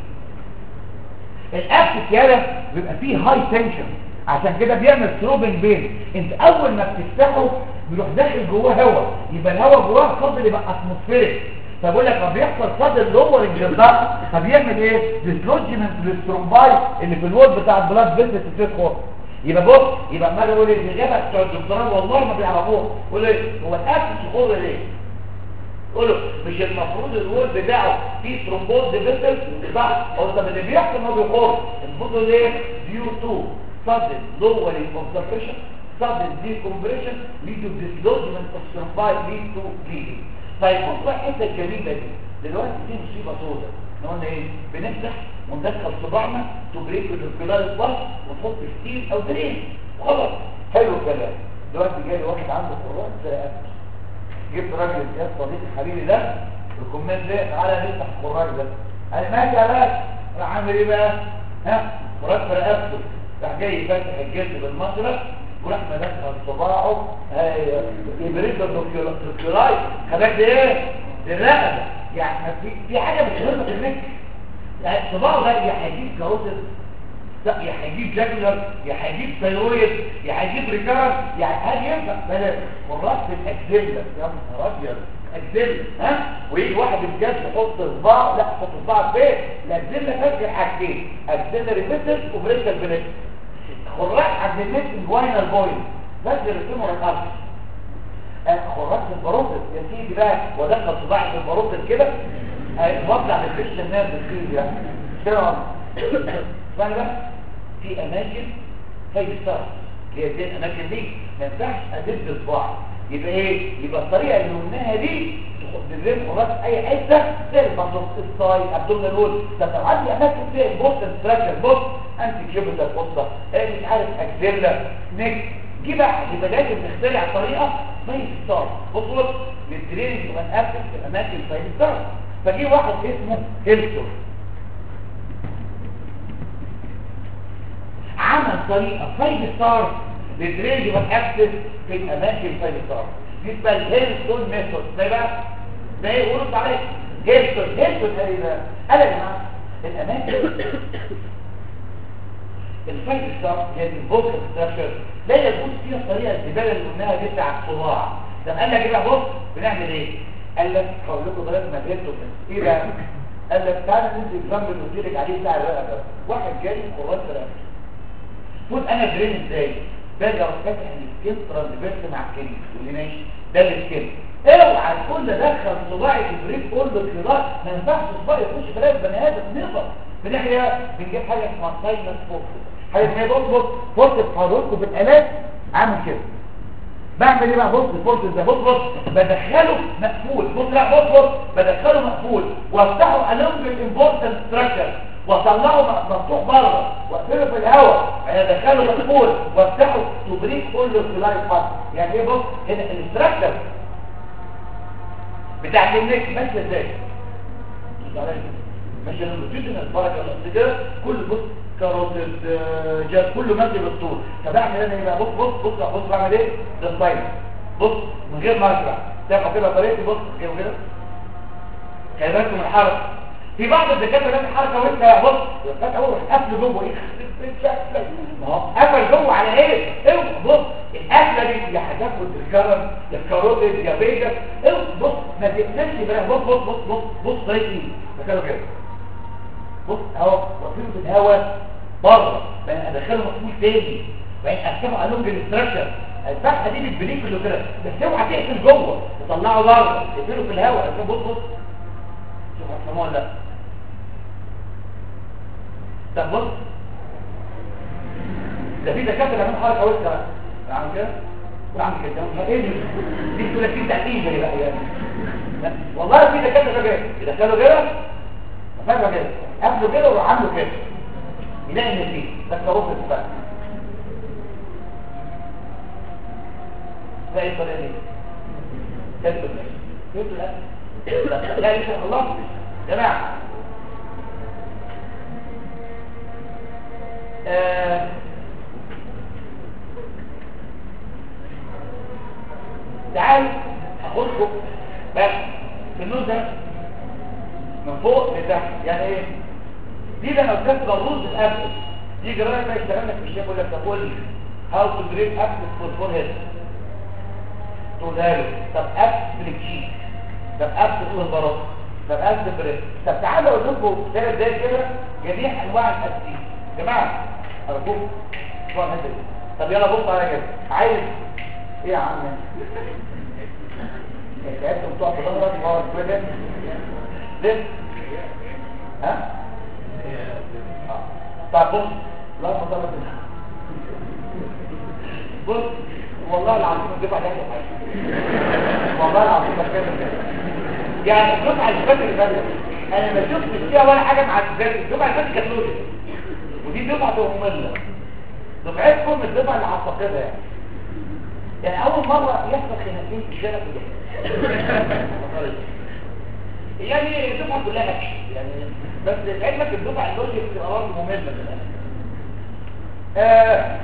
الاكسس يالا بيبقى فيه هاي تنشن عشان كده بيعمل ثروبنج بين انت اول ما بتفتحه بيروح داخل جواه هواء يبقى الهواء جواه فضل يبقى اتموسفيريك فبقول لك لما بيحصل فضل لورنج للضغط فبيعمل ايه ديسلوجمنت للثرومباي اللي في الوول بتاع البلاد فيسل بتدخل يبقى بص يبقى ما يقول الاجابه بتوع الدكتوراه والله ما بيعرفوها يقول ايه هو الاكسس يخر ليه قولوا مش المفروض الوول بتاعه فيه ثرومبوز فيسل صح هو طب اللي بيحصل ما بيخر المفروض ليه ديو تو sudden lowering of the pressure sudden decompression lead to dislodgement of cervical lead to bleeding طيب بص بقى الحته الجميله دي دلوقتي في مصيبه سوداء احنا قلنا ايه بنفتح وندخل صباعنا تبريك الانفلال الضغط ونحط ستيل او درين خلاص حلو الكلام دلوقتي جاي واحد عنده قرات زي قبل جبت راجل يا صديقي حبيبي ده الكومنت ده تعالى نفتح القراج ده قال ماشي يا باشا راح عامل ايه بقى ها قرات في رقبته راح جاي فاتح الجلد بالمطرق وراح مدخل صباعه يبريد الدكتوراي خلاك دي ايه الرقبه يعني في في حاجه بتهمك في النك يعني صباعه ده يا هيجيب كاروتيد لا يا هيجيب جاكولر يا هيجيب ثايرويد يا هيجيب ريكارد يعني هل ينفع بلاش والراس الاكزيلا يا نهار ابيض اكزيلا ها ويجي واحد بجد يحط صباعه لا يحط صباعه فين الاكزيلا فاكر حاجتين اكزيلا ريفيتس وبريكال بنكس خراج عند النت الجواينال بوينت بس الرسوم والقلب خراج في البروتل يا سيدي بقى ودخل صباعي في البروتل كده وضع للفيش الناس بتخيل يعني كده اسمعني بقى في اماكن فايف ستار اللي هي دي الاماكن دي ما ينفعش ادب صباعي يبقى ايه يبقى الطريقه اللي قلناها دي بالريم خراج اي حته زي البطن الصاي ابدومينال وول ده لو عندي اماكن فيها بوست ستراكشر بوست انتي كيوبيتال بوسطه ايه مش عارف اكزيلا نيك دي بقى يبقى لازم نخترع طريقه فايف ستار بص بص للدرينج ونقفل في الاماكن فايف ستار فجي واحد اسمه هيلتون عمل طريقه فايف ستار للدرينج ونقفل في الاماكن فايف ستار دي اسمها الهيلتون ميثود ازاي بقى ده ايه قولوا عليه هيلتون هيلتون ايه ده قال يا جماعه الاماكن الفايت ستار هي الفوكال ستراكشر لا يجوز فيها الطريقه الزباله اللي قلناها دي بتاع الصباع طب قال لك ايه بقى بص بنعمل ايه قال لك هقول لكم طريقه ما فهمتوا ايه بقى قال لك تعالى ننزل جنب اللي قلت لك عليه بتاع الرقبه واحد جاي قرات رقبه فوت انا درين ازاي باجي اروح فاتح السكين ترانسفيرس مع الكلمه واللي ماشي ده السكين اوعى تقول لي دخل صباعي في البريك قول له كده ما ينفعش صباعي يخش في رقبه بني ادم نقدر بنحيا بنجيب حاجه اسمها ساينس فوكس حاجه اسمها بص بص بص حضراتكم بالالات عامل كده بعمل ايه بقى بص بص ده بص بص بدخله مقفول بص لا بص بص بدخله مقفول وافتحه الونج الامبورتنت ستراكشر واطلعه مفتوح بره واقفله في الهواء يعني ادخله مقفول وافتحه تبريك كله في لايف فاست يعني ايه بص هنا الاستراكشر بتاعت النك ماشيه ازاي ماشيه لونجيتودينال البركه اللي كده كل بص كاروتيد جاب كله ماشي بالطول فبعمل انا ايه بقى بص بص بص بص بعمل ايه ده السايد بص من غير ما اشرح تعرف كده طريقتي بص كده كده خلي بالكم من الحركه في بعض الدكاتره بيعمل حركه وانت بص فجاه هو قفل جوه ايه ما هو قفل جوه على ايه اوعى بص القفله دي يا هتاخد الكرم يا الكاروتيد يا فيجا اوعى بص ما تقفلش بقى بص بص بص بص بص طريقتي بكده كده بص اهو واقفين في الهواء بره بقى ادخله مقفول تاني بقى افتحه الونج الاستراكشر الفتحه دي بتبريك له كده بس اوعى تقفل جوه تطلعه بره تقفله في الهواء بص بص شوف هتفهموه ولا لا طب بص ده في دكاتره بيعملوا حركه وسط عامل كده وعامل كده ايه دي دي تقول لك انت ايه بقى يعني لا والله في دكاتره كده يدخلوا كده فاهمه كده قبله كده وراح عامله كده يلاقي ان فيه بس روح الفرق لا ايه الطريقه دي كتب المشي كتب لا لا لسه خلاص يا جماعه آه تعالوا اخدكم بس في النوز ده من فوق لتحت يعني ايه دي لما بتبقى الرز الابل يجي الراجل بقى يشتغل لك في الشيخ يقول لك طب قول لي هاو تو جريد ابل فور فور هيد تقولها له طب ابل تشيك طب ابل فور البراطه طب ابل بريد طب تعالوا اقول لكم ثلاث دقايق كده جميع انواع الاساسيين يا جماعه ارجوكم اسمعوا الحته دي طب يلا بص على كده عايز ايه يا عم انتوا بتوع في ظهرك ورا كده ليه ها آه. طب بص لا مطلب بص والله العظيم الدفعه ده حاجه والله العظيم بتكلم كده يعني الدفعه اللي فاتت اللي فاتت انا ما شفتش فيها ولا حاجه مع الدفعه الدفعه اللي فاتت كانت لوجيك ودي دفعه ممله دفعتكم الدفعه اللي هتفقدها يعني يعني اول مره يحصل خلافين في الشارع في الدفعه يعني الدفعه كلها اكشن يعني بس علمك الدفعه اللوجيك بتبقى برضه ممله في الاخر آه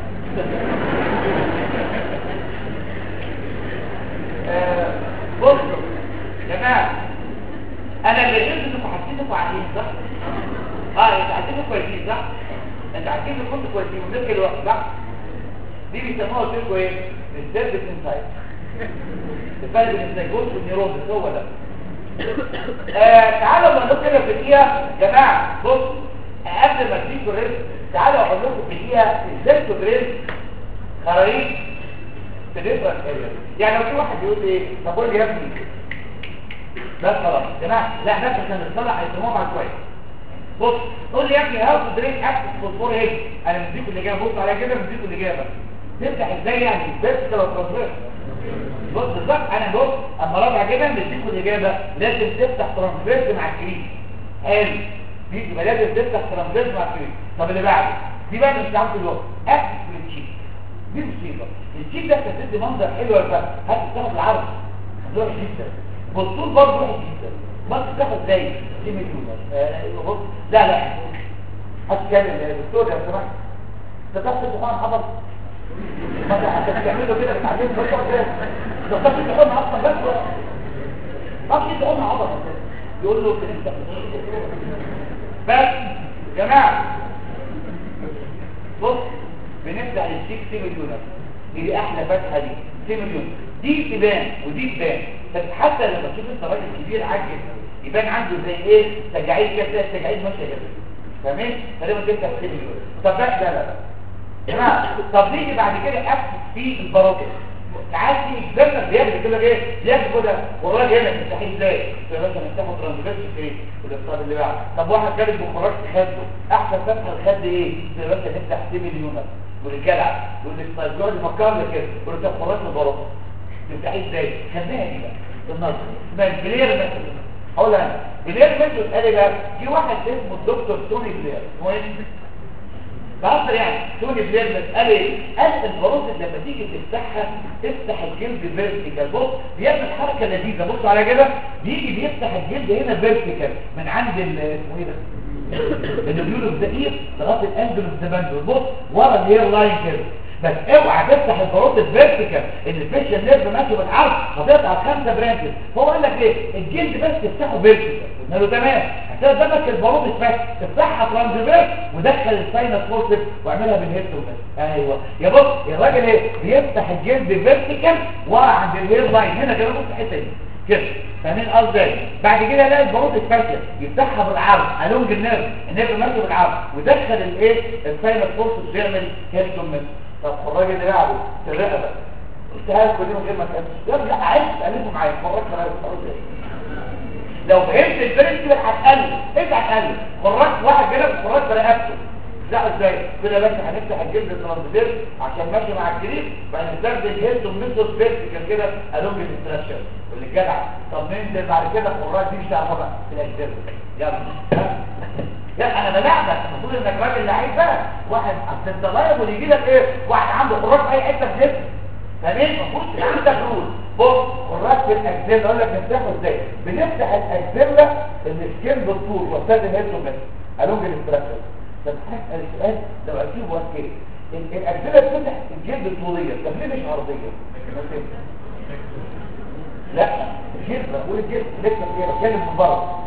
آه بصوا يا جماعه انا اللي قلت انكم حاسين عارفين صح؟ اه انتوا عارفين كويسين صح؟ انتوا عارفين ان كنتوا كويسين وممكن الوقت صح؟ دي بيسموها قلت لكم ايه؟ السيرفيس انسايد الفرق بين السايكوز والنيوروزس هو ده آه تعالوا اقول لكم كده في دقيقه يا جماعه بصوا قبل ما تجيبوا الرزق تعالوا اقول لكم في دقيقه ازاي تدرس خرايط في ديفرنت اريا يعني لو في واحد يقول لي ايه طب قول لي يا ابني بس خلاص يا جماعه لا بس عشان نصلح هيسموها بعد شويه بص قول لي يا ابني هاو تو دريك اكسس فوسفور هيد انا مديكوا الاجابه بص عليها كده مديكوا الاجابه تفتح ازاي يعني بس كده ترانسفير بص بالظبط انا بص اما راجع كده مديكوا الاجابه لازم تفتح ترانسفير مع الكريم حلو دي يبقى لازم تفتح ترانسفير مع الكريم طب اللي بعده دي بقى مش عارف الوقت اكسس للتشيك دي مصيبه التشيك ده كان بيدي منظر حلو يا فندم هات تاخد العرض وحش جدا والطول برضه وحش جدا بس تاخد زي دي مليون بص لا لا هتكلم يا دكتور يا سماح انت تاخد الدخان حفظ ما انت بتعمله كده بتعلمه بس كده ده تاخد الدخان اصلا بس ما في دخان عضله يقول له انت بس يا جماعه بص بنفتح الشيك سي مليون دي احلى فتحه دي سي مليون دي تبان ودي تبان بس حتى لما تشوف انت راجل كبير عاجز يبان عنده زي ايه تجاعيد كده تجاعيد ماشيه كده فاهمين فلما تفتح سي مليون طب لا لا لا جماعه طب نيجي بعد كده اكتب في البراكه تعال في اكزامنا بيعمل كده ايه بياخد كده والراجل هنا مستحيل ازاي يا باشا نفتحه ترانزفيرس ايه والاقتصاد اللي بعده طب واحد جالس بخراج في خده احسن فتحه الخد ايه يا باشا نفتح سي مليون والجدع والاقتصاد يقعد يفكر لك كده يقول لك خراج البراكه تفتحيه ازاي خدناها دي بقى بالنظر اسمها البلير ميثود اقول انا بلير ميثود قال ايه بقى في واحد اسمه الدكتور توني بلير اسمه ايه بهزر يعني توني بلير قال ايه قال البروز لما تيجي تفتحها تفتح الجلد فيرتيكال بص بيعمل حركه لذيذه بصوا على كده بيجي بيفتح الجلد هنا فيرتيكال من عند ال- اسمه ايه ده النبيول الزئير لغايه الانجل الزبندل بص ورا الهير لاين كده بس اوعى تفتح البروت الفيرتيكال ان الفيشل نيرف ماشي بالعرض هتقطع خمسه برانشز هو قال لك ايه الجلد بس تفتحه فيرتيكال قلنا له تمام هتلاقي قدامك البروت اتفتح تفتحها ترانزفيرس ودخل الساينس فورسيب واعملها بالهيد بس ايوه يا بص يا راجل ايه بيفتح الجلد فيرتيكال ورا عند الهير لاين هنا كده بص الحته دي كده فاهمين قصدي إيه؟ بعد كده الاقي البروت اتفتح يفتحها بالعرض الونج النيرف النيرف ماشي بالعرض ودخل الايه الساينس فورسيب بيعمل هيد طب الراجل اللي بعده في الرقبه قلتها لكم دي من غير ما تقلش لا عايز تقلبوا معايا فرجت على لو فهمت البرنس كده هتقلب انت هتقلب خرجت واحد كده خرجت رقبته لا ازاي كده بس هنفتح الجلد الترانزفير عشان ماشي مع الجريد بعد نستخدم الهيد ومنزل فيرتيكال كده الونج الاستراكشر واللي جدع طب ننزل بعد كده خراج دي مش هتعرفها بقى في الاجزاء يلا ها؟ لا انا بلعبك المفروض انك راجل لعيب بقى واحد اصل انت لايبل يجي لك ايه واحد عنده خراج في اي حته في جسمه فاهمين المفروض تبقى عندك رول بص خراج في الاجزله اقول لك بنفتحه ازاي بنفتح الاجزله السكين بالطول واستاذ الهيدرومتر الونج الاستراكشر طب هسال السؤال لو اجيب وكيل الاجزله بتفتح الجلد الطوليه طب ليه مش عرضيه لا الجلد بقول الجلد لسه فيها بتكلم من بره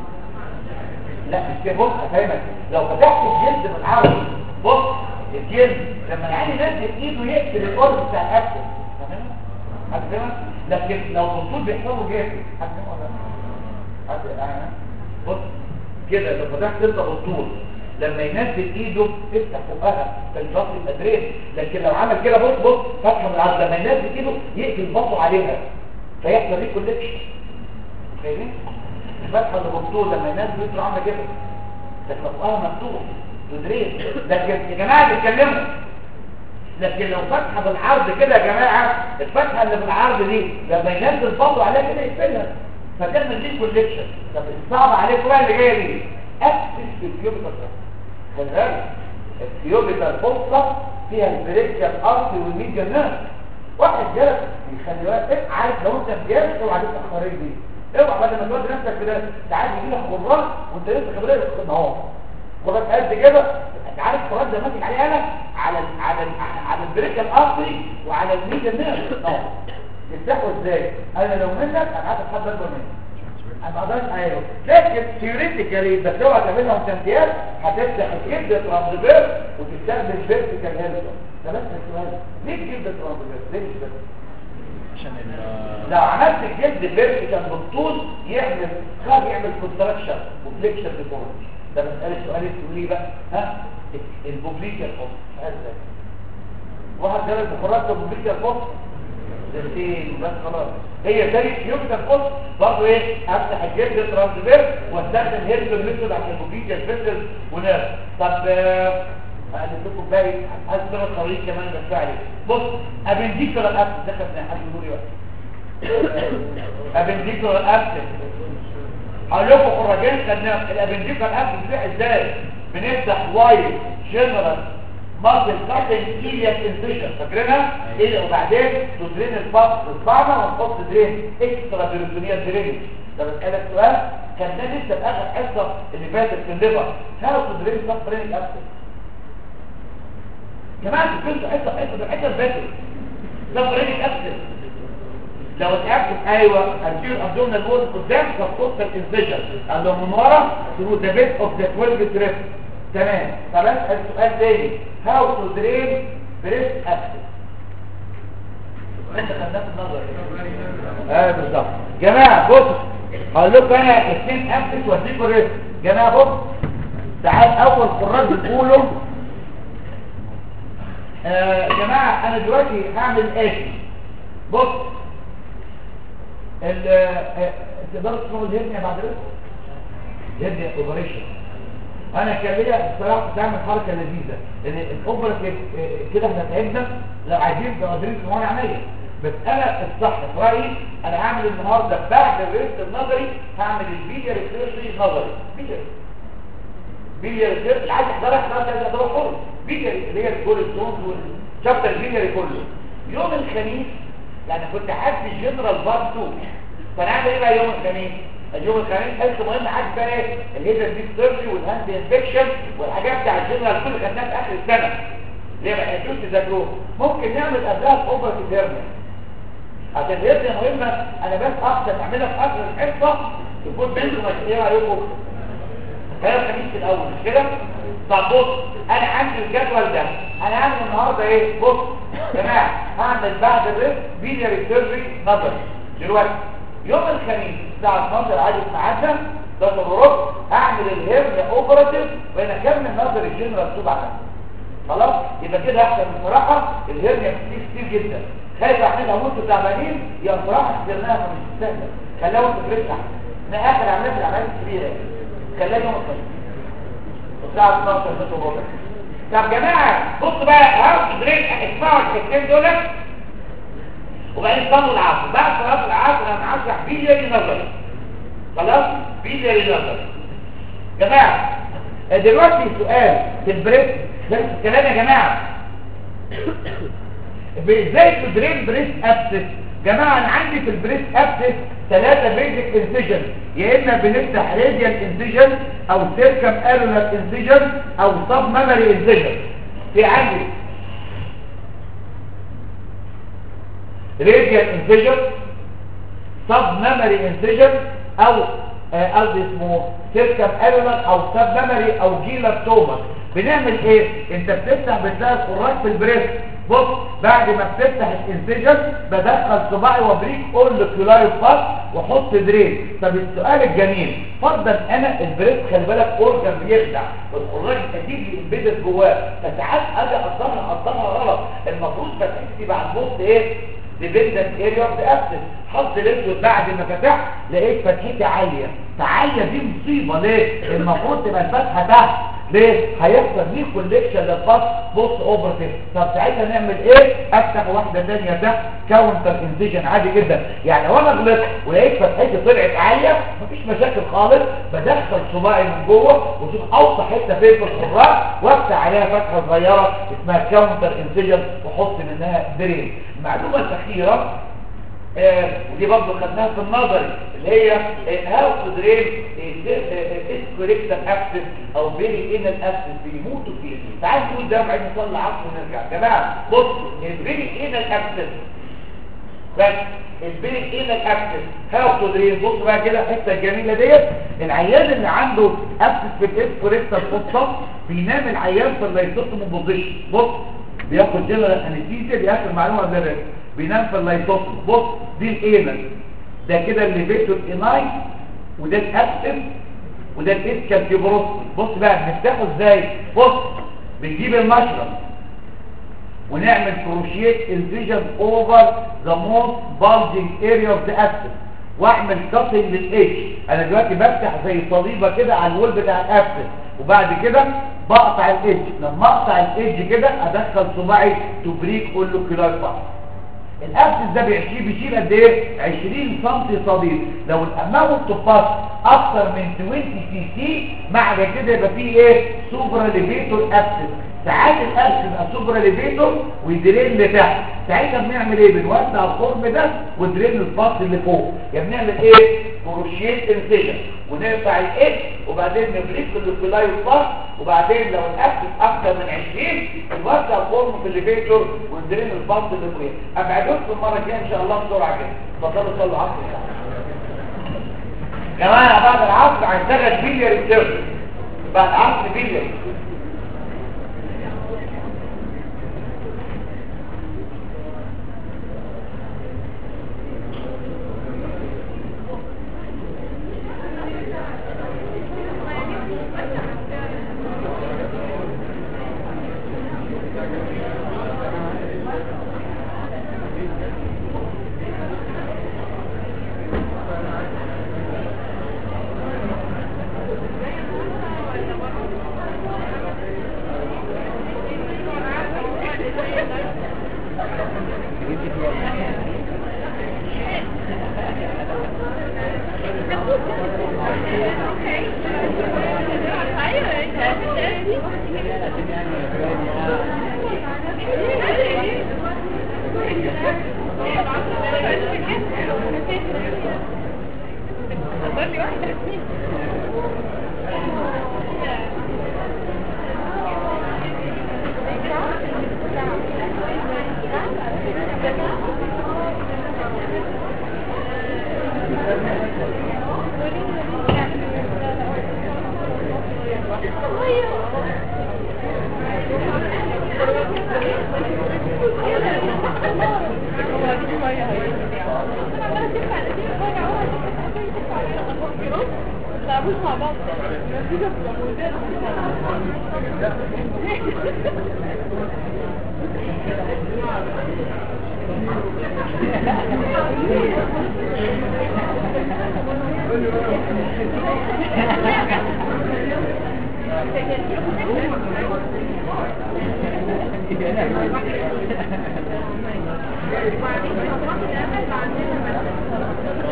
لا مش كده بص افهمك لو فتحت الجلد بالعرض بص الجلد لما العين ينزل ايده يقفل القرب بتاع الاكل تمام هتفهم لكن لو الطول بيحصل له جامد هتفهم ولا لا هت- بص كده لو فتحت انت بالطول لما ينزل ايده تفتح فوقها تنشط الادرين لكن لو عمل كده بص بص فتحه من العرض لما ينزل ايده يقفل بطه عليها فيحصل ليه كولكشن فاهمين الفتحه اللي بالطول لما ينزل ايده عامله كده لكن فوقها مفتوح تدرين لكن يا جماعه بيتكلموا لكن لو فتحه بالعرض كده يا جماعه الفتحه اللي بالعرض دي لما ينزل بطه عليها كده يقفلها فتعمل دي كولكشن طب الصعب عليكم بقى اللي جايه دي اكسس في الكيوبيتال خلي بالك الكيوبيتال فوسطى فيها البريكيال ارتي والميديال نيرف واحد جالك يخلي بالك عارف لو انت مجاز اوعى تفتح خريج دي اوعى بدل ما تودي نفسك كده ساعات يجي لك خراج وانت لسه خبريه في النهار خراج قد كده انت عارف الخراج ده ماسك عليه انا على ال على ال على البريكيال ارتي وعلى الميديال نيرف اه تفتحوا ازاي انا لو منك انا عارف حد اكبر منك انا اقدرش ايوه لكن ثيوريتيكالي بس لو هتعملها امتياز هتفتح الجلد ترانسفير وتستخدم فيرتيكال هيلثون ده بس السؤال ليه الجلد ترانسفير ليه مش بس عشان ال لو عملت الجلد فيرتيكال بالطول يعمل خلاص يعمل كونتراكشن وفليكشن ديفورميتي ده مساله السؤال اللي تقول لي بقى ها البوبليكال فوس ازاي واحد جاب البخارات البوبليكال فوس دقيقتين بس خلاص هي زي كيوبيتال فوس برضه ايه افتح الجلد ترانسفير واستخدم هيلثون ميثود عشان البوبليكال فيسل ونيرف طب آه، هقلب لكم باقي عايز ترى الطريق كمان بس عليه بص ابنديكولار ابسس ده خدناه حد يقول لي بقى ابنديكولار ابسس هقول لكم خراجين خدناه الابنديكولار ابسس ده ازاي بنفتح وايد جنرال ماسل كاتنج ايلياك انسيشن فاكرينها ايه وبعدين تدرين الفص الصعبه ونحط درين اكسترا بيروتونيال درينج ده بسالك سؤال كان ده لسه في اخر حصه اللي فاتت في الليفر هاو تدرين سفرينج ابسس جماعة الفلس حتة حتة ده حتة الباتل ده فريق أكتر لو اتأكد أيوة هنشيل أبدومنا الوول قدام فبتوصل الانفجر لو من ورا تقول ذا بيت اوف ذا 12 تريب تمام طب اسأل سؤال تاني هاو تو درين بريست أكتر انت خدناه في النظر اه بالظبط جماعة بص هقول لكم انا اثنين اكتر واديكم ريست جماعة بص ساعات اول قرار بتقولوا آه، يا جماعة انا دلوقتي هعمل ايه بص ال آه، تقدروا تسمعوا الهرنيا بعد كده الهرنيا اوبريشن انا كان ليا بصراحه كنت اعمل حركه لذيذه ان الاوبرا كده- كده احنا تعبنا لو عايزين تبقى قادرين تسمعوني عمليه بس انا الصح في رايي انا هعمل النهارده بعد الريست النظري هعمل الفيديو ريسيرش نظري فيديو بيليار سيرت اللي عايز يحضرها يحضرها ده يحضرها حر بيليار اللي هي الجول ستونز والشابتر البيلياري كله يوم الخميس يعني كنت حاسس الجنرال بارت 2 فنعمل ايه بقى يوم الخميس اليوم الخميس حس مهم حاجه بقى ايه الهيدر دي سيرجري والهاند انفكشن والحاجات بتاع الجنرال كل خدناها في اخر السنه ليه ما حدوش تذاكروه ممكن نعمل قبلها في اوفر كتيرنا عشان الهيدر مهمه انا بس احسن اعملها في اخر الحصه تكون بينكم ايه رايكم كلام خميس في الاول مش كده طب بص انا عندي الجدول ده انا هعمل النهارده ايه بص يا جماعه هعمل بعد الريست بيلياري سيرجري نظري دلوقتي يوم الخميس الساعه 12 عادي ميعادنا ده وربع هعمل الهيرنيا اوبراتيف وانا اكمل نظري الجنرال تو بعدها خلاص يبقى كده احسن بصراحه الهرنيا كتير كتير جدا خايف اعملها وانتوا تعبانين يا بصراحه اخترناها مش سهله خليها وانتوا فريش احسن ما اخر عمليه في العمليات الكبيره خليها يوم الخميس الساعه 12 ونص وربع طب جماعه بصوا بقى هاو بريك اسمعوا الحكايتين دول وبعدين صلوا العصر بعد صلاه العصر انا هشرح بيلياري نظري خلاص بيلياري نظري جماعه دلوقتي سؤال في البريست ده الكلام يا جماعه ازاي تدرين بريست ابسس جماعه انا عندي في البريست ابسس ثلاثه بيزك انسيجن يا اما بنفتح راديال انسيجن او سيركم الولار انسيجن او سب ميموري انسيجن في عندي راديال انسيجن سب ميموري انسيجن او قصدي اسمه سيركم الولار او سب ميموري او جيلر تومر بنعمل ايه انت بتفتح بتلاقي الخراج في البريست بص بعد ما بتفتح الانسجن بدخل صباعي وابريك اول كيلاي فاس واحط درين طب السؤال الجميل فرضا انا البريست خلي بالك اورجن بيخدع والخراج هتيجي امبيدد جواه فساعات اجي اقطعها اقطعها غلط المفروض فتحتي بعد بص ايه ديبندنت اريا اوف ذا ابسس حط الاسود بعد ما فتحت لقيت فتحتي عاليه فعاليه دي مصيبه ليه المفروض تبقى الفتحه تحت ليه هيحصل ليه كوليكشن للباص بوست اوفرتيف طب ساعتها نعمل ايه افتح واحده ثانيه تحت كاونتر انسيجن عادي جدا يعني لو انا غلطت ولقيت فتحتي طلعت عاليه مفيش مشاكل خالص بدخل صباعي من جوه واشوف اوسط حته فين في الخراج وافتح عليها فتحه صغيره اسمها كاونتر انسيجن واحط منها درين المعلومه الاخيره آه ودي برضه خدناها في النظري اللي هي هاو تو درين اسكوريكتال ابسس او بيري ان الابسس بيموتوا فيه تعال نقول ده بعد نصلي عصر ونرجع يا جماعه بص البيري ان الابسس بس البيري ان الابسس هاو تو درين بص بقى كده الحته الجميله ديت العيان اللي عنده ابسس في الاسكوريكتال فوسط بينام العيان في اللايتوتوم بوزيشن بص بياخد جنرال انستيزيا بياخد معلومه قبل الرئه بينام في اللايتوتوم بص دي الايمن ده كده اللي بيته الاناي وده الابسس وده الاسكال فيبروستي بص بقى بنفتحه ازاي بص بنجيب المشرب ونعمل كروشيه انفيجن اوفر ذا موست بالجنج اريا اوف ذا ابسس واعمل كاتنج للايدج انا دلوقتي بفتح زي صليبه كده على الول بتاع الابسس وبعد كده بقطع الايدج لما اقطع الايدج كده ادخل صباعي تو بريك اولوكيولار باس الابسس ده بيشيل بيشيل قد ايه 20 سم صديد لو الاماونت اوف باس اكتر من 20 سي سي معنى كده يبقى فيه ايه سوبرا ليفيتور ابسس ساعات الابسس يبقى سوبرا ليفيتور ويدرين لتحت ساعتها بنعمل ايه بنوسع الخرم ده ودرين الباس اللي فوق يعني بنعمل ايه كروشيت انسيجن ونرفع الايد وبعدين نبريك الاوكيلاي الباس وبعدين لو الابسس اكتر من 20 نوسع الخرم في الليفيتور وندرين الباس اللي فوق ابعدكم المره الجايه ان شاء الله بسرعه كده اتفضلوا صلوا عصر يا جماعه بعد العصر هنشتغل بيلياري سيرفيس بعد عصر بيلياري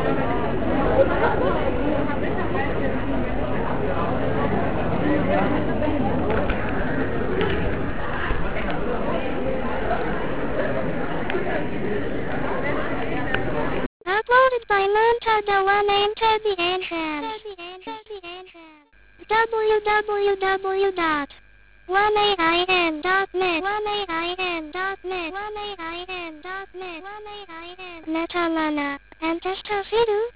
Thank you. Recorded by Monta the one into the entrance. www.1aim.net 1aim.net 1aim.net Netamana and Testafidu